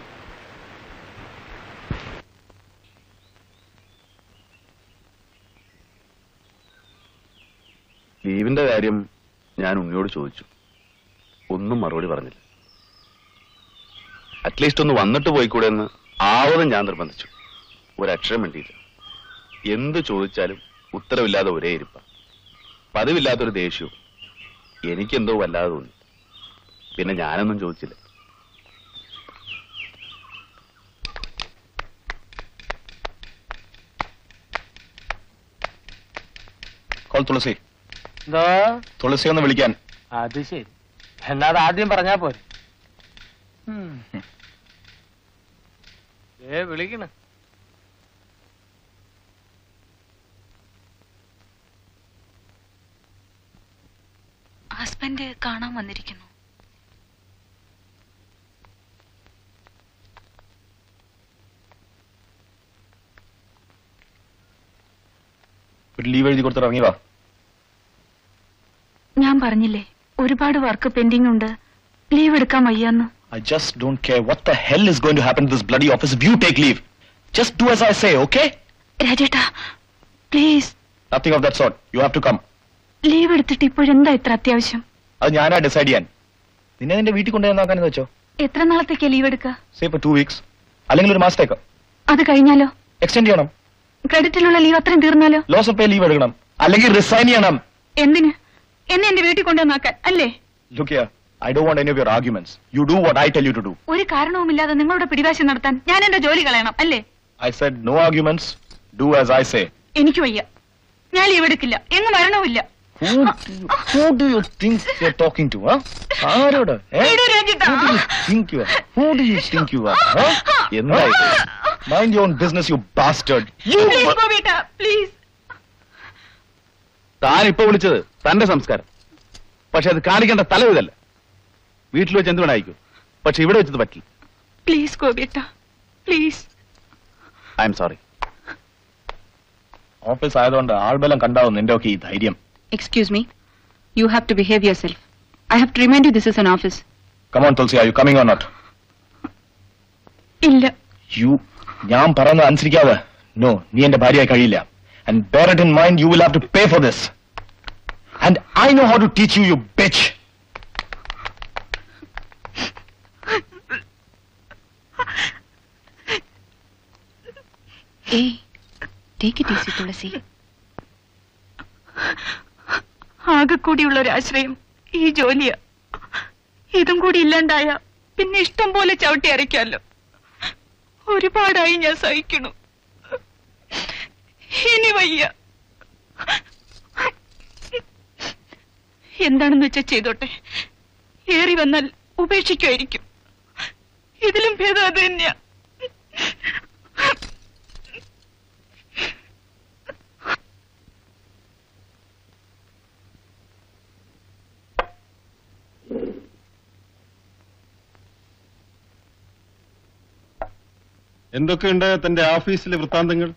Speaker 13: ലീവിന്റെ കാര്യം ഞാൻ ഉണ്ണിയോട് ചോദിച്ചു ഒന്നും മറുപടി പറഞ്ഞില്ല അറ്റ്ലീസ്റ്റ് ഒന്ന് വന്നിട്ട് പോയിക്കൂടെ എന്ന് ആവതും ഞാൻ നിർബന്ധിച്ചു ഒരക്ഷരം വേണ്ടിയില്ല എന്ത് ചോദിച്ചാലും ഉത്തരവില്ലാതെ ഒരേ ഇരിപ്പ പതിവില്ലാത്തൊരു ദേഷ്യവും എനിക്കെന്തോ വല്ലാതെ തോന്നി പിന്നെ ഞാനൊന്നും ചോദിച്ചില്ല
Speaker 8: കോൾ തുളസി
Speaker 7: എന്തോ
Speaker 8: തുളസി ഒന്ന് വിളിക്കാൻ
Speaker 7: അത് ശരി എന്നാ അത് ആദ്യം പറഞ്ഞാ പോരെ ഏ വിളിക്കണ
Speaker 10: ഹസ്ബൻഡ് കാണാൻ വന്നിരിക്കുന്നു
Speaker 8: ഒരു ലീവ് എഴുതി കൊടുത്തിട്ട് ഇറങ്ങി വാ
Speaker 10: ഞാൻ പറഞ്ഞില്ലേ ഒരുപാട് വർക്ക് പെൻഡിംഗ് ഉണ്ട് ലീവ് എടുക്കാൻ വയ്യാന്ന്
Speaker 8: I just don't care what the hell is going to happen to this bloody office if you take leave. Just do as I say, okay?
Speaker 10: രാജേട്ടാ please
Speaker 8: Nothing of that sort. You have to come.
Speaker 10: Leave എടുത്തിട്ട് ഇപ്പോഴെന്താ ഇത്ര അത്യാവശ്യം
Speaker 8: അത് ഞാനാ decide ചെയ്യാൻ നിന്നെ നിന്റെ വീട്ടിൽ കൊണ്ടുപോയി നോക്കാനെന്ന് വെച്ചോ
Speaker 10: എത്ര നാളത്തേക്കാ ലീവ് എടുക്കുക
Speaker 8: സേ ഇപ്പൊ ടു വീക്സ് അല്ലെങ്കിൽ ഒരു മാസത്തേക്ക്
Speaker 10: അത് കഴിഞ്ഞാലോ
Speaker 8: എക്സ്റ്റെൻഡ് ചെയ്യണം
Speaker 10: ക്രെഡിറ്റിലുള്ള ലീവ് അത്രയും തീർന്നാലോ
Speaker 8: ലോസ് ഓഫ് പേ ലീവ് എടുക്കണം അല്ലെങ്കിൽ റിസൈൻ ചെയ്യണം
Speaker 10: എന്തിന് എന്നെ എന്റെ വീട്ടിൽ കൊണ്ടുവന്നാക്കാൻ അല്ലേ
Speaker 8: look here I don't want any of your arguments you do what I tell you to do
Speaker 10: ഒരു കാരണവുമില്ലാതെ നിങ്ങളുടെ പിടിവാശി നടത്താൻ ഞാൻ എന്റെ ജോലി കളയണം അല്ലേ
Speaker 8: I said no arguments do as I say
Speaker 10: എനിക്ക് വയ്യ ഞാൻ ലീവ് എടുക്കില്ല എങ്ങും വരണമില്ല
Speaker 8: Who do you think you're talking to, huh? ആരോട് eh?
Speaker 10: വിടൂ രാജേട്ടാ.
Speaker 8: Who do you think you are? Who do you think you are, huh? എന്താ ഇത്? Mind your own business, you bastard. You...
Speaker 10: Please, ഗോപിയേട്ടാ, please.
Speaker 13: താൻ ഇപ്പൊ വിളിച്ചത് തന്റെ സംസ്കാരം പക്ഷെ അത് കാണിക്കേണ്ട തല ഇതല്ല വീട്ടിൽ വെച്ച് എന്ത് വേണമായിരിക്കും പക്ഷെ ഇവിടെ വെച്ചത് പറ്റില്ല
Speaker 10: പ്ലീസ് ഗോപിയേട്ടാ please
Speaker 13: I'm sorry
Speaker 8: office ആയതുകൊണ്ട് ആൾബലം കണ്ടാവും നിന്റെ ഒക്കെ ഈ ധൈര്യം
Speaker 10: excuse me you have to behave yourself I have to remind you this is an office
Speaker 20: Come on, Tulsi, are you coming or not?
Speaker 10: ഇല്ല
Speaker 20: You, ഞാൻ പറയുന്നത് അനുസരിക്കാതെ നോ നീ എന്റെ ഭാര്യയായി കഴിയില്ല and bear it in mind you will have to pay for this and i know how to teach you you bitch
Speaker 10: ഏയ് take it easy Tulasi ആകെ കൂടിയുള്ള ഒരു ആശ്രയം ഈ ജോലിയാ ഇതും കൂടി ഇല്ലാണ്ടായ പിന്നെ ഇഷ്ടം പോലെ ചവിട്ടി അരയ്ക്കാമല്ലോ ഒരുപാടായി ഞാൻ സഹിക്കണു ഇനി വയ്യ എന്താണെന്ന് വെച്ചാ ചെയ്തോട്ടെ ഏറി വന്നാൽ ഉപേക്ഷിക്കുമായിരിക്കും ഇതിലും ഭേദം അത് തന്നെയാ
Speaker 19: എന്തൊക്കെയുണ്ട് തന്റെ ഓഫീസിലെ വൃത്താന്തങ്ങൾ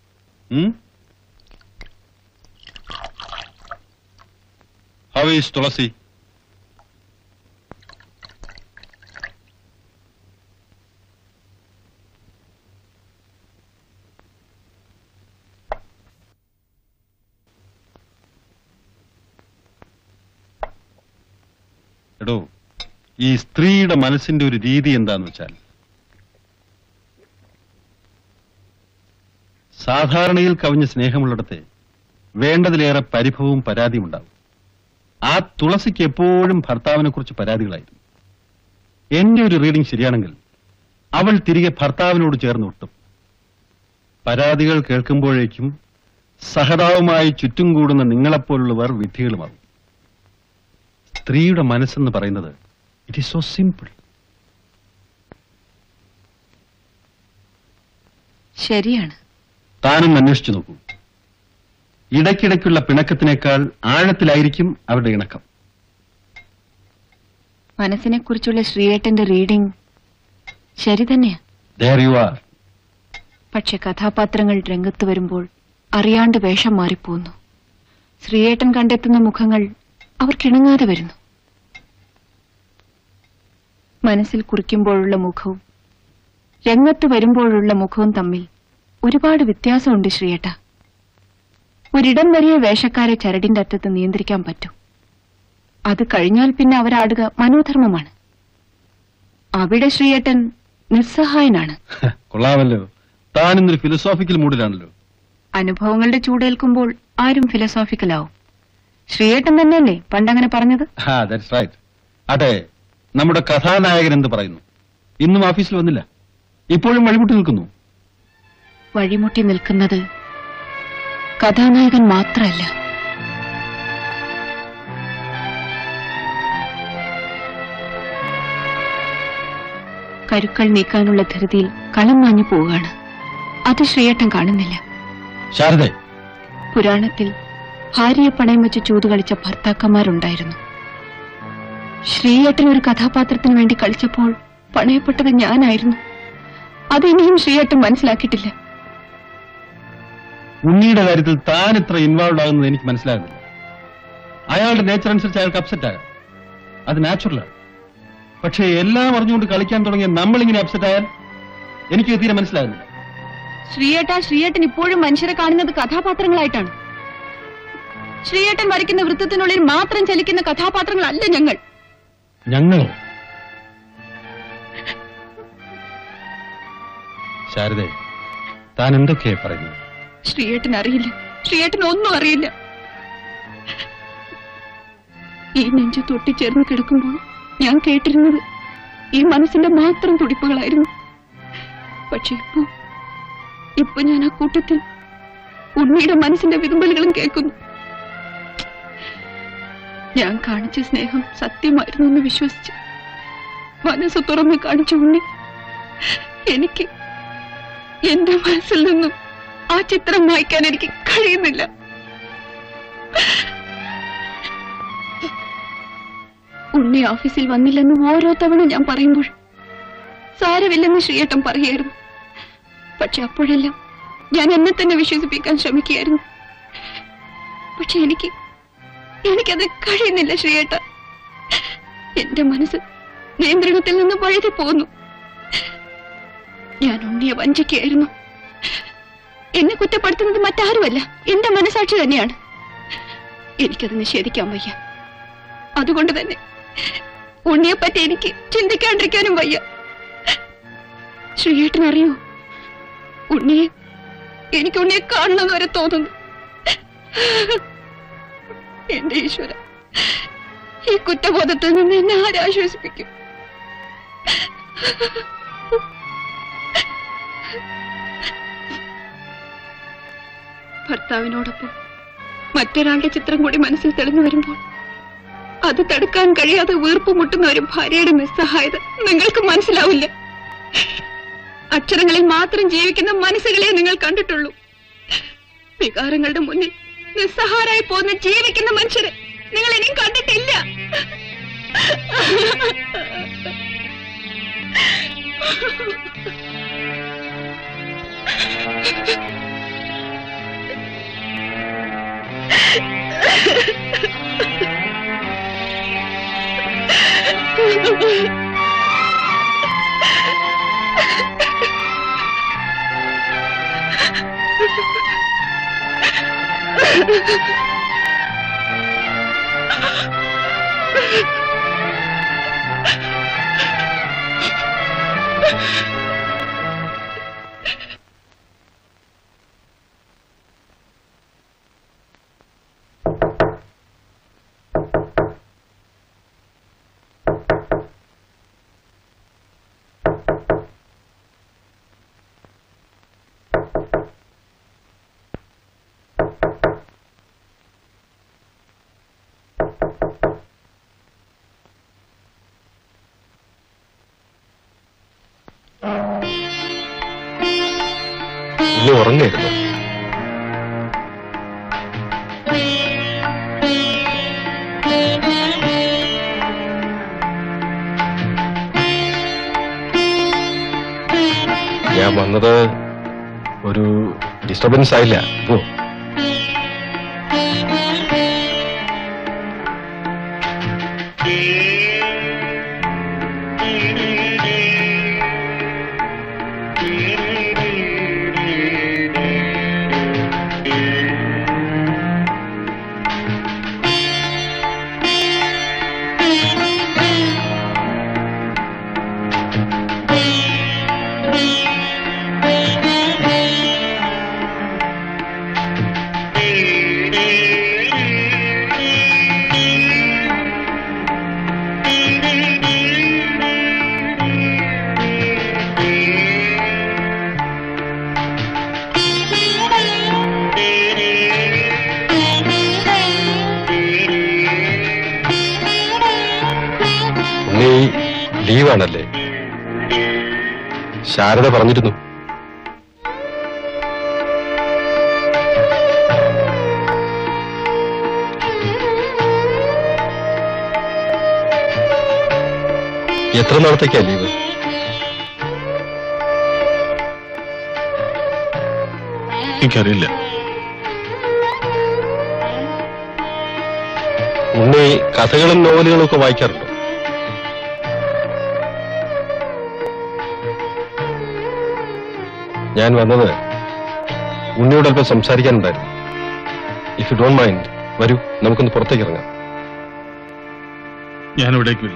Speaker 19: ഹൗ ഈസ് തുളസി എടോ ഈ സ്ത്രീയുടെ മനസ്സിന്റെ ഒരു രീതി എന്താന്ന് വെച്ചാൽ സാധാരണയിൽ കവിഞ്ഞ സ്നേഹമുള്ളിടത്തെ വേണ്ടതിലേറെ പരിഭവവും പരാതിയും ഉണ്ടാവും ആ തുളസിക്ക് എപ്പോഴും ഭർത്താവിനെ കുറിച്ച് പരാതികളായിരുന്നു എന്റെ ഒരു റീഡിംഗ് ശരിയാണെങ്കിൽ അവൾ തിരികെ ഭർത്താവിനോട് ചേർന്ന് ഒട്ടും പരാതികൾ കേൾക്കുമ്പോഴേക്കും സഹതാവുമായി ചുറ്റും കൂടുന്ന നിങ്ങളെപ്പോലുള്ളവർ വിധികളുമാകും സ്ത്രീയുടെ മനസ്സെന്ന് പറയുന്നത് ഇറ്റ് ഈസ് സോ സിമ്പിൾ
Speaker 10: ശരിയാണ്
Speaker 19: താനും അന്വേഷിച്ചു നോക്കൂ ഇടയ്ക്കിടയ്ക്കുള്ള പിണക്കത്തിനേക്കാൾ ആഴത്തിലായിരിക്കും അവരുടെ ഇണക്കം
Speaker 10: മനസ്സിനെ കുറിച്ചുള്ള ശ്രീയേട്ടന്റെ റീഡിംഗ് ശരി തന്നെയാ
Speaker 19: There you are.
Speaker 10: പക്ഷെ കഥാപാത്രങ്ങൾ രംഗത്ത് വരുമ്പോൾ അറിയാണ്ട് വേഷം മാറിപ്പോകുന്നു ശ്രീയേട്ടൻ കണ്ടെത്തുന്ന മുഖങ്ങൾ അവർക്കിണങ്ങാതെ വരുന്നു മനസ്സിൽ കുറിക്കുമ്പോഴുള്ള മുഖവും രംഗത്ത് വരുമ്പോഴുള്ള മുഖവും തമ്മിൽ ഒരുപാട് വ്യത്യാസമുണ്ട് ശ്രീയേട്ട ഒരിടം വരെയേ വേഷക്കാരെ ചരടിന്റെ അറ്റത്ത് നിയന്ത്രിക്കാൻ പറ്റൂ അത് കഴിഞ്ഞാൽ പിന്നെ അവരാടുക മനോധർമ്മമാണ് അവിടെ ശ്രീയേട്ടൻ നിസ്സഹായനാണ്
Speaker 19: കൊള്ളാമല്ലോ താൻ ഇന്നൊരു ഫിലോസോഫിക്കൽ മൂഡിലാണല്ലോ
Speaker 10: അനുഭവങ്ങളുടെ ചൂടേൽക്കുമ്പോൾ ആരും ഫിലോസോഫിക്കലാവും ശ്രീയേട്ടൻ തന്നെയല്ലേ പണ്ടങ്ങനെ പറഞ്ഞത്
Speaker 19: ആ ദാറ്റ്സ് റൈറ്റ് ആട്ടെ നമ്മുടെ കഥാനായകൻ എന്ത് പറയുന്നു ഇന്നും ഓഫീസിൽ വന്നില്ല ഇപ്പോഴും വഴിമുട്ടി നിൽക്കുന്നു
Speaker 10: വഴിമുട്ടി നിൽക്കുന്നത് കഥാനായകൻ മാത്രമല്ല കരുക്കൾ നീക്കാനുള്ള ധൃതിയിൽ കളം മാഞ്ഞു പോവുകയാണ് അത് ശ്രീയേട്ടൻ കാണുന്നില്ല
Speaker 19: ശാരദ
Speaker 10: പുരാണത്തിൽ ഭാര്യയെ പണയം വെച്ച് ചൂത് കളിച്ച ഭർത്താക്കന്മാരുണ്ടായിരുന്നു ശ്രീയേട്ടൻ ഒരു കഥാപാത്രത്തിന് വേണ്ടി കളിച്ചപ്പോൾ പണയപ്പെട്ടത് ഞാനായിരുന്നു അതിനിയും ശ്രീയേട്ടൻ മനസ്സിലാക്കിയിട്ടില്ല
Speaker 19: ഉണ്ണിയുടെ കാര്യത്തിൽ താൻ ഇത്ര ഇൻവോൾവ് ആകുന്നത് എനിക്ക് മനസ്സിലാകുന്നില്ല അയാളുടെ നേച്ചർ അനുസരിച്ച് അയാൾക്ക് അപ്സെറ്റ് ആകാം അത് നാച്ചുറലാണ് പക്ഷേ എല്ലാം അറിഞ്ഞുകൊണ്ട് കളിക്കാൻ തുടങ്ങിയ നമ്മളിങ്ങനെ അപ്സെറ്റ് ആയാൽ എനിക്ക് തീരെ മനസ്സിലാകുന്നില്ല
Speaker 10: ശ്രീയേട്ട ശ്രീയേട്ടൻ ഇപ്പോഴും മനുഷ്യരെ കാണുന്നത് കഥാപാത്രങ്ങളായിട്ടാണ് ശ്രീയേട്ടൻ വരയ്ക്കുന്ന വൃത്തത്തിനുള്ളിൽ മാത്രം ചലിക്കുന്ന കഥാപാത്രങ്ങളല്ല ഞങ്ങൾ
Speaker 19: ഞങ്ങളോ ശാരദേ താൻ എന്തൊക്കെയാ പറയുന്നത്
Speaker 10: ശ്രീയേട്ടൻ അറിയില്ല ശ്രീയേട്ടൻ ഒന്നും അറിയില്ല ഈ നെഞ്ചു തൊട്ടിച്ചേർന്ന് കിടക്കുമ്പോൾ ഞാൻ കേട്ടിരുന്നത് ഈ മനസ്സിന്റെ മാത്രം തുടിപ്പുകളായിരുന്നു പക്ഷെ ഇപ്പോ ഇപ്പൊ ഞാൻ ആ കൂട്ടത്തിൽ ഉണ്ണിയുടെ മനസ്സിന്റെ വിതുമ്പലുകളും കേൾക്കുന്നു ഞാൻ കാണിച്ച സ്നേഹം സത്യമായിരുന്നു എന്ന് വിശ്വസിച്ച് മനസ്സ് തുറന്ന് കാണിച്ച ഉണ്ണി എനിക്ക് എന്റെ മനസ്സിൽ നിന്നും ആ ചിത്രം മായ്ക്കാൻ എനിക്ക് കഴിയുന്നില്ല ഉണ്ണി ഓഫീസിൽ വന്നില്ലെന്ന് ഓരോ തവണ ഞാൻ പറയുമ്പോൾ സാരമില്ലെന്ന് ശ്രീയേട്ടൻ പറയായിരുന്നു പക്ഷെ അപ്പോഴെല്ലാം ഞാൻ എന്നെ തന്നെ വിശ്വസിപ്പിക്കാൻ ശ്രമിക്കുകയായിരുന്നു പക്ഷെ എനിക്ക് എനിക്കത് കഴിയുന്നില്ല ശ്രീയേട്ട എന്റെ മനസ്സ് നിയന്ത്രണത്തിൽ നിന്ന് വഴുതി പോന്നു ഞാൻ ഉണ്ണിയെ വഞ്ചിക്കുകയായിരുന്നു എന്നെ കുറ്റപ്പെടുത്തുന്നത് മറ്റാരുമല്ല എന്റെ മനസാക്ഷി തന്നെയാണ് എനിക്കത് നിഷേധിക്കാൻ വയ്യ അതുകൊണ്ട് തന്നെ ഉണ്ണിയെ പറ്റി എനിക്ക് ചിന്തിക്കാണ്ടിരിക്കാനും വയ്യ ശ്രീയേട്ടൻ അറിയോ ഉണ്ണിയെ എനിക്ക് ഉണ്ണിയെ കാണണമെന്ന് വരെ തോന്നുന്നു എന്റെ ഈശ്വര ഈ കുറ്റബോധത്തിൽ നിന്ന് എന്നെ ആരാശ്വസിപ്പിക്കും ഭർത്താവിനോടൊപ്പം മറ്റൊരാളുടെ ചിത്രം കൂടി മനസ്സിൽ തെളിഞ്ഞു വരുമ്പോൾ അത് തടുക്കാൻ കഴിയാതെ വീർപ്പ് മുട്ടുന്ന ഒരു ഭാര്യയുടെ നിസ്സഹായത നിങ്ങൾക്ക് മനസ്സിലാവില്ല അക്ഷരങ്ങളിൽ മാത്രം ജീവിക്കുന്ന മനസ്സുകളെ നിങ്ങൾ കണ്ടിട്ടുള്ളൂ വികാരങ്ങളുടെ മുന്നിൽ നിസ്സഹാരായി പോകുന്ന ജീവിക്കുന്ന മനുഷ്യരെ നിങ്ങൾ ഇനിയും കണ്ടിട്ടില്ല
Speaker 3: ഇനി ഉറങ്ങായിരുന്നു ഞാൻ വന്നത് ഒരു ഡിസ്റ്റർബൻസ് ആയില്ല ഓ നീ ലീവാണല്ലേ ശാരദ പറഞ്ഞിരുന്നു എത്ര നാളത്തേക്കാ ലീവ്
Speaker 19: എനിക്കറിയില്ല
Speaker 3: ഉണ്ണി കഥകളും നോവലുകളും ഒക്കെ വായിക്കാറുണ്ടോ ഞാൻ വന്നത് ഉണ്ണിയോട് അല്പം സംസാരിക്കാനുണ്ടായിരുന്നു ഇഫ് യു ഡോണ്ട് മൈൻഡ് വരൂ നമുക്കൊന്ന് പുറത്തേക്ക് ഇറങ്ങാം
Speaker 19: ഞാൻ ഇവിടേക്കില്ല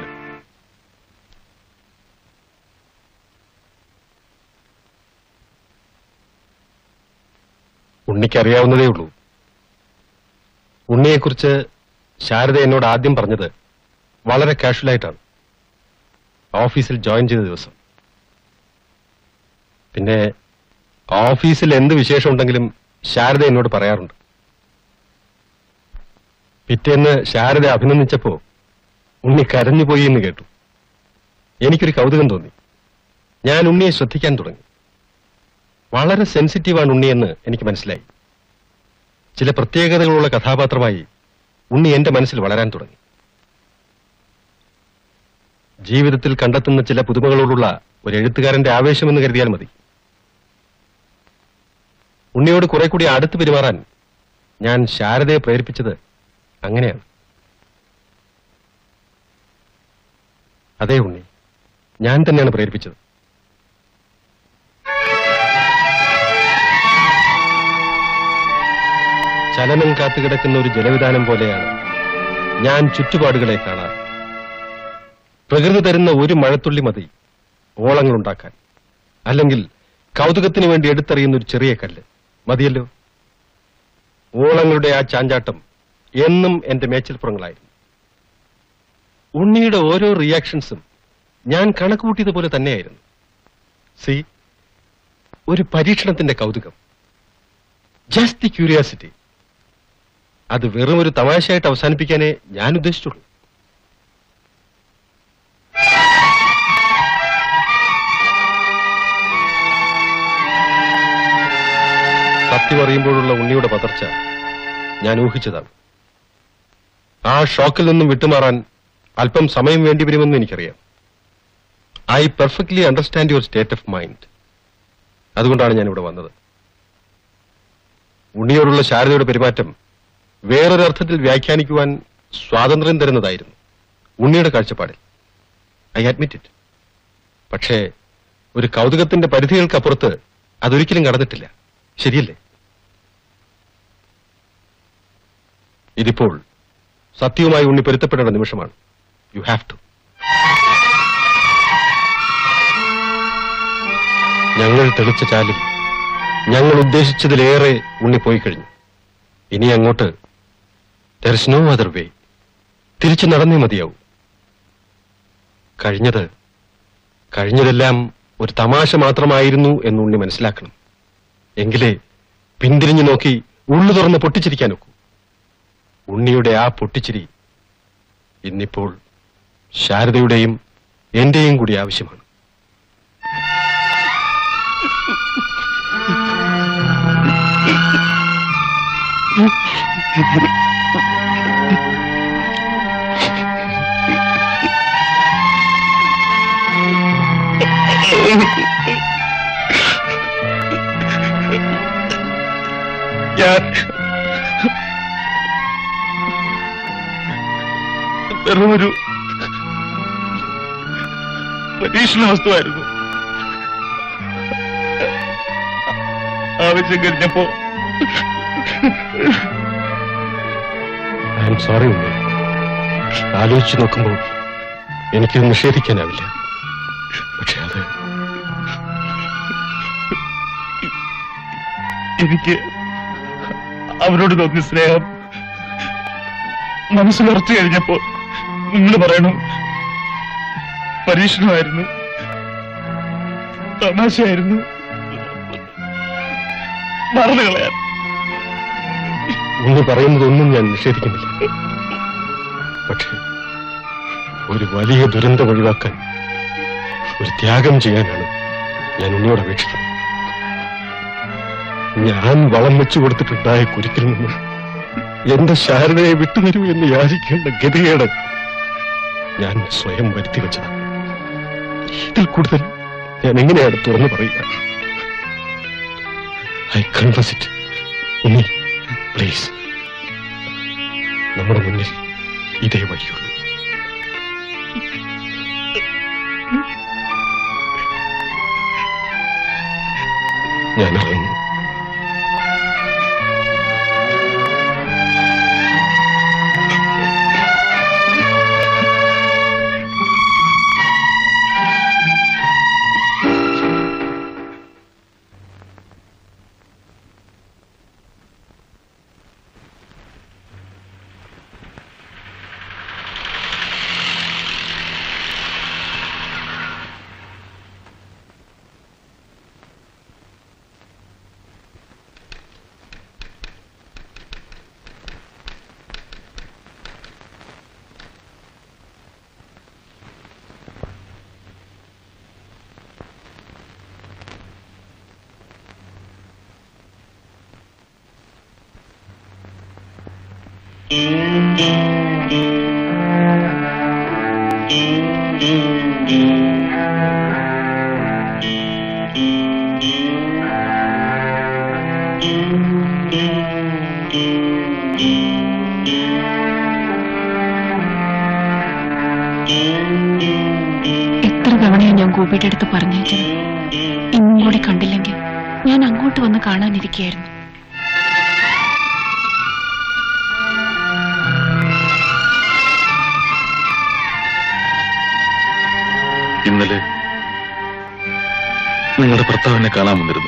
Speaker 3: ഉണ്ണിക്കറിയാവുന്നതേ ഉള്ളൂ ഉണ്ണിയെക്കുറിച്ച് ശാരദ എന്നോട് ആദ്യം പറഞ്ഞത് വളരെ കാഷ്വലായിട്ടാണ് ഓഫീസിൽ ജോയിൻ ചെയ്ത ദിവസം പിന്നെ ഓഫീസിൽ എന്ത് വിശേഷം ഉണ്ടെങ്കിലും ശാരദ എന്നോട് പറയാറുണ്ട് പിറ്റേന്ന് ശാരദ അഭിനന്ദിച്ചപ്പോ ഉണ്ണി കരഞ്ഞുപോയി എന്ന് കേട്ടു എനിക്കൊരു കൗതുകം തോന്നി ഞാൻ ഉണ്ണിയെ ശ്രദ്ധിക്കാൻ തുടങ്ങി വളരെ സെൻസിറ്റീവാണ് ഉണ്ണിയെന്ന് എനിക്ക് മനസ്സിലായി ചില പ്രത്യേകതകളുള്ള കഥാപാത്രമായി ഉണ്ണി എന്റെ മനസ്സിൽ വളരാൻ തുടങ്ങി ജീവിതത്തിൽ കണ്ടെത്തുന്ന ചില പുതുമകളോടുള്ള ഒരു എഴുത്തുകാരന്റെ ആവേശമെന്ന് കരുതിയാൽ മതി ഉണ്ണിയോട് കുറെ കൂടി അടുത്ത് പെരുമാറാൻ ഞാൻ ശാരദയെ പ്രേരിപ്പിച്ചത് അങ്ങനെയാണ് അതേ ഉണ്ണി ഞാൻ തന്നെയാണ് പ്രേരിപ്പിച്ചത് ചലനം കാത്തുകിടക്കുന്ന ഒരു ജലവിധാനം പോലെയാണ് ഞാൻ ചുറ്റുപാടുകളെ കാണാറ് പ്രകൃതി തരുന്ന ഒരു മഴത്തുള്ളി മതി ഓളങ്ങൾ ഉണ്ടാക്കാൻ അല്ലെങ്കിൽ കൗതുകത്തിന് വേണ്ടി എടുത്തെറിയുന്ന ഒരു ചെറിയ കല്ല് മതിയല്ലോ ഓളങ്ങളുടെ ആ ചാഞ്ചാട്ടം എന്നും എന്റെ മേച്ചിൽപ്പുറങ്ങളായിരുന്നു ഉണ്ണിയുടെ ഓരോ റിയാക്ഷൻസും ഞാൻ കണക്കുകൂട്ടിയതുപോലെ തന്നെയായിരുന്നു സി ഒരു പരീക്ഷണത്തിന്റെ കൗതുകം ജസ്റ്റ് ദി ക്യൂരിയാസിറ്റി അത് വെറും ഒരു തമാശയായിട്ട് അവസാനിപ്പിക്കാനേ ഞാൻ ഉദ്ദേശിച്ചുള്ളൂ സത്യം അറിയുമ്പോഴുള്ള ഉണ്ണിയുടെ പതർച്ച ഞാൻ ഊഹിച്ചതാണ് ആ ഷോക്കിൽ നിന്നും വിട്ടുമാറാൻ അല്പം സമയം വേണ്ടിവരുമെന്ന് എനിക്കറിയാം I perfectly understand your state of mind അതുകൊണ്ടാണ് ഞാൻ ഇവിടെ വന്നത് ഉണ്ണിയോടുള്ള ശാരദയുടെ പെരുമാറ്റം വേറൊരർത്ഥത്തിൽ വ്യാഖ്യാനിക്കുവാൻ സ്വാതന്ത്ര്യം തരുന്നതായിരുന്നു ഉണ്ണിയുടെ കാഴ്ചപ്പാടിൽ ഐ അഡ്മിറ്റ് ഇറ്റ് പക്ഷേ ഒരു കൗതുകത്തിന്റെ പരിധികൾക്കപ്പുറത്ത് അതൊരിക്കലും കടന്നിട്ടില്ല ശരിയല്ലേ ഇതിപ്പോൾ സത്യവുമായി ഉണ്ണി പൊരുത്തപ്പെടേണ്ട നിമിഷമാണ് യു ഹാവ് ടു ഞങ്ങൾ തെളിച്ച ചാലിൽ ഞങ്ങൾ ഉദ്ദേശിച്ചതിലേറെ ഉണ്ണി പോയി കഴിഞ്ഞു ഇനി അങ്ങോട്ട് there is no other way തിരിച്ചു നടന്നേ മതിയാവൂ കഴിഞ്ഞത് കഴിഞ്ഞതെല്ലാം ഒരു തമാശ മാത്രമായിരുന്നു എന്ന് ഉണ്ണി മനസ്സിലാക്കണം എങ്കിലേ പിന്തിരിഞ്ഞു നോക്കി ഉള്ളു തുറന്ന് പൊട്ടിച്ചിരിക്കാനൊക്കൂ ഉണ്ണിയുടെ ആ പൊട്ടിച്ചിരി ഇന്നിപ്പോൾ ശാരദയുടെയും എന്റെയും കൂടി ആവശ്യമാണ്
Speaker 12: ഞാൻ വെറുമൊരു പരീക്ഷണ വസ്തുവായിരുന്നു ആവശ്യം കഴിഞ്ഞപ്പോ
Speaker 3: ഐ എം സോറി ഉണ്ണി ആലോചിച്ചു നോക്കുമ്പോൾ എനിക്കത് നിഷേധിക്കാനാവില്ല പക്ഷെ അത്
Speaker 12: എനിക്ക് അവരോട് തോന്നിയ സ്നേഹം മനസ്സിലുറച്ചു കഴിഞ്ഞപ്പോ നിങ്ങൾ പറയണു പരീക്ഷണമായിരുന്നു തമാശയായിരുന്നു മറന്നു കളയാൻ
Speaker 3: ഉണ്ണി പറയുന്നതൊന്നും ഞാൻ നിഷേധിക്കുന്നില്ല പക്ഷേ ഒരു വലിയ ദുരന്തം ഒഴിവാക്കാൻ ഒരു ത്യാഗം ചെയ്യാനാണ് ഞാൻ ഉണ്ണിയോട് അപേക്ഷിക്കുന്നത് ഞാൻ വളം വെച്ചു കൊടുത്തിട്ടുണ്ടായ കുരുക്കിൽ നിന്ന് എന്റെ ശാരദയെ വിട്ടുതരൂ എന്ന് യാചിക്കേണ്ട ഗതികേട് ഞാൻ സ്വയം വരുത്തി വെച്ചതാണ് ഇതിൽ കൂടുതൽ ഞാൻ എങ്ങനെയാണ് തുറന്നു പറയുക I confess it Unni please നമ്മുടെ മുന്നിൽ ഇതേ വഴിയുള്ളൂ ഞാൻ ഇറങ്ങുന്നു
Speaker 12: Thank you.
Speaker 10: ഗോപിയുടെ അടുത്ത് പറഞ്ഞയച്ചത് ഇന്നും കൂടി കണ്ടില്ലെങ്കിൽ ഞാൻ അങ്ങോട്ട് വന്ന് കാണാനിരിക്കുകയായിരുന്നു
Speaker 9: ഇന്നലെ നിങ്ങളുടെ ഭർത്താവിനെ കാണാൻ വന്നിരുന്നു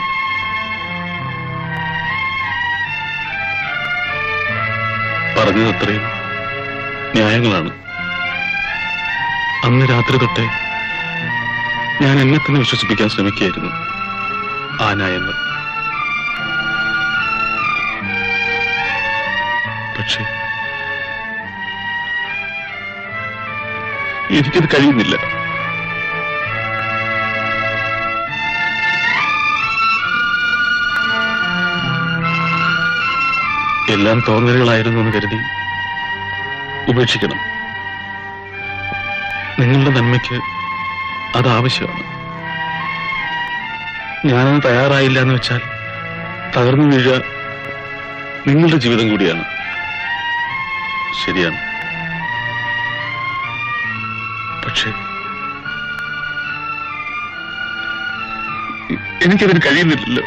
Speaker 9: പറഞ്ഞത് അത്രയും ന്യായങ്ങളാണ് അന്ന് രാത്രി തൊട്ടേ ഞാൻ എന്നെ തന്നെ വിശ്വസിപ്പിക്കാൻ ശ്രമിക്കുകയായിരുന്നു ആ ന്യായങ്ങൾ പക്ഷേ എനിക്കത് കഴിയുന്നില്ല എല്ലാം തോന്നലുകളായിരുന്നു എന്ന് കരുതി ഉപേക്ഷിക്കണം നിങ്ങളുടെ നന്മയ്ക്ക് അത് ആവശ്യമാണ് ഞാനത് തയ്യാറായില്ല എന്ന് വെച്ചാൽ തകർന്നു വീഴുക നിങ്ങളുടെ ജീവിതം കൂടിയാണ് ശരിയാണ് പക്ഷേ എ- എനിക്കതിന് കഴിയുന്നില്ലല്ലോ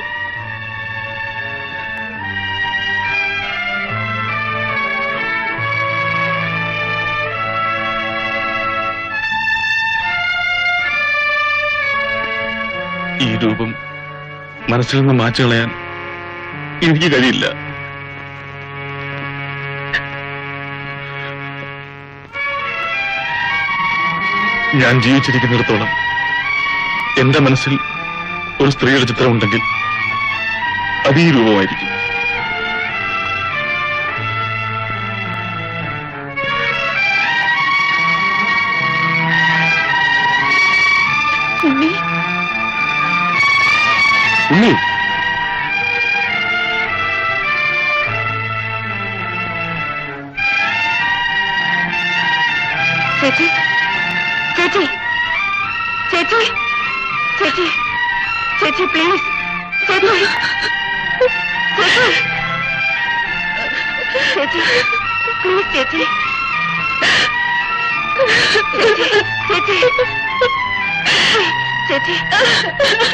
Speaker 9: ഈ രൂപം മനസ്സിൽ നിന്ന് മാച്ചു കളയാൻ എനിക്ക് കഴിയില്ല ഞാൻ ജീവിച്ചിരിക്കുന്നിടത്തോളം എന്റെ മനസ്സിൽ ഒരു സ്ത്രീയുടെ ചിത്രമുണ്ടെങ്കിൽ അത് ഈ രൂപമായിരിക്കും
Speaker 10: ഉണ്ണി
Speaker 9: ഉണ്ണി
Speaker 17: ചേച്ചി ചേച്ചി ചേച്ചി ചേച്ചി ചേച്ചി പ്ലീസ് ചേച്ചി ചേച്ചി ചേച്ചി പ്ലീസ് ചേച്ചി ചേച്ചി ചേച്ചി ചേച്ചി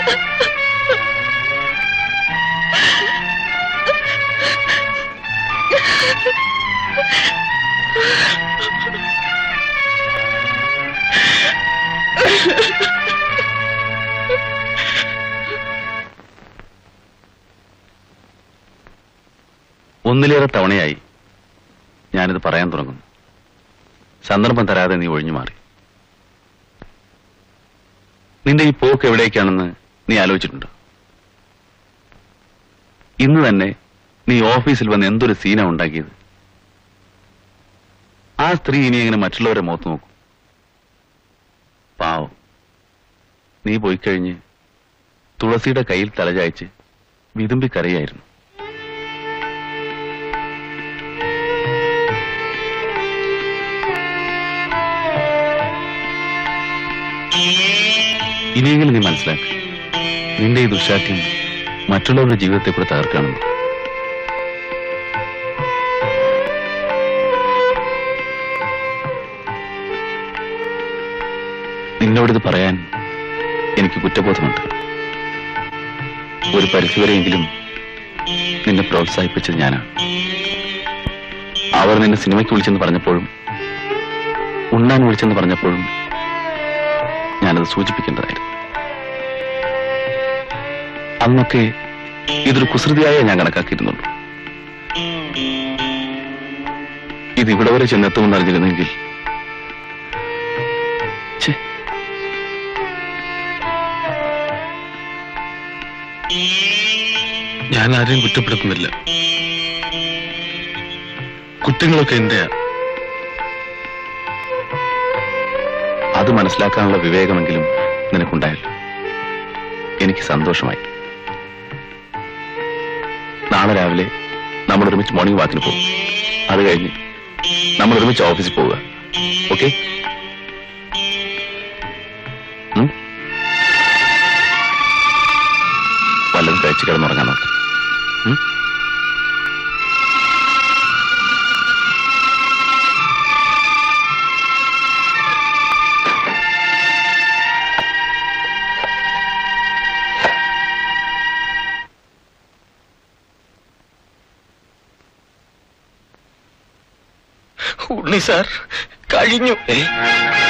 Speaker 13: ഒന്നിലേറെ തവണയായി ഞാനിത് പറയാൻ തുടങ്ങുന്നു സന്ദർഭം തരാതെ നീ ഒഴിഞ്ഞു മാറി നിന്റെ ഈ പോക്ക് എവിടേക്കാണെന്ന് നീ ആലോചിച്ചിട്ടുണ്ടോ ഇന്ന് തന്നെ നീ ഓഫീസിൽ വന്ന് എന്തൊരു സീന ഉണ്ടാക്കിയത് ആ സ്ത്രീ ഇനി എങ്ങനെ മറ്റുള്ളവരെ മുഖത്ത് നോക്കും പാവം നീ പോയി കഴിഞ്ഞ് തുളസിയുടെ കയ്യിൽ തലചായ്ച്ച് വിതുമ്പി കരയായിരുന്നു ഇനിയെങ്കിലും നീ മനസ്സിലാക്കുക നിന്റെ ഈ ദുശാഠ്യം മറ്റുള്ളവരുടെ ജീവിതത്തെ കൂടെ തകർക്കാണെന്ന് നിന്നോടിത് പറയാൻ എനിക്ക് കുറ്റബോധമുണ്ട് ഒരു പരിധിവരെയെങ്കിലും നിന്നെ പ്രോത്സാഹിപ്പിച്ചത് ഞാനാണ് അവർ നിന്നെ സിനിമയ്ക്ക് വിളിച്ചെന്ന് പറഞ്ഞപ്പോഴും ഉണ്ണാൻ വിളിച്ചെന്ന് പറഞ്ഞപ്പോഴും ഞാനത് സൂചിപ്പിക്കേണ്ടതായിരുന്നു അന്നൊക്കെ ഇതൊരു കുസൃതിയായ ഞാൻ കണക്കാക്കിയിരുന്നുള്ളൂ ഇത് ഇവിടെ വരെ ചെന്നെത്തുമെന്ന് അറിഞ്ഞിരുന്നെങ്കിൽ ഛെ,
Speaker 9: ഞാൻ ആരെയും കുറ്റപ്പെടുത്തുന്നില്ല കുറ്റങ്ങളൊക്കെ എന്റെയാ
Speaker 13: അത് മനസ്സിലാക്കാനുള്ള വിവേകമെങ്കിലും നിനക്കുണ്ടായല്ലോ എനിക്ക് സന്തോഷമായി നാളെ രാവിലെ നമ്മൾ ഒരുമിച്ച് മോർണിംഗ് വാക്കിന് പോകും അത് കഴിഞ്ഞ് നമ്മൾ ഒരുമിച്ച് ഓഫീസിൽ പോവുക ഓക്കെ വല്ലതും കഴിച്ച് കിടന്നുറങ്ങാൻ നോക്കാം ഉം?
Speaker 11: ഉണ്ണി സാർ കഴിഞ്ഞു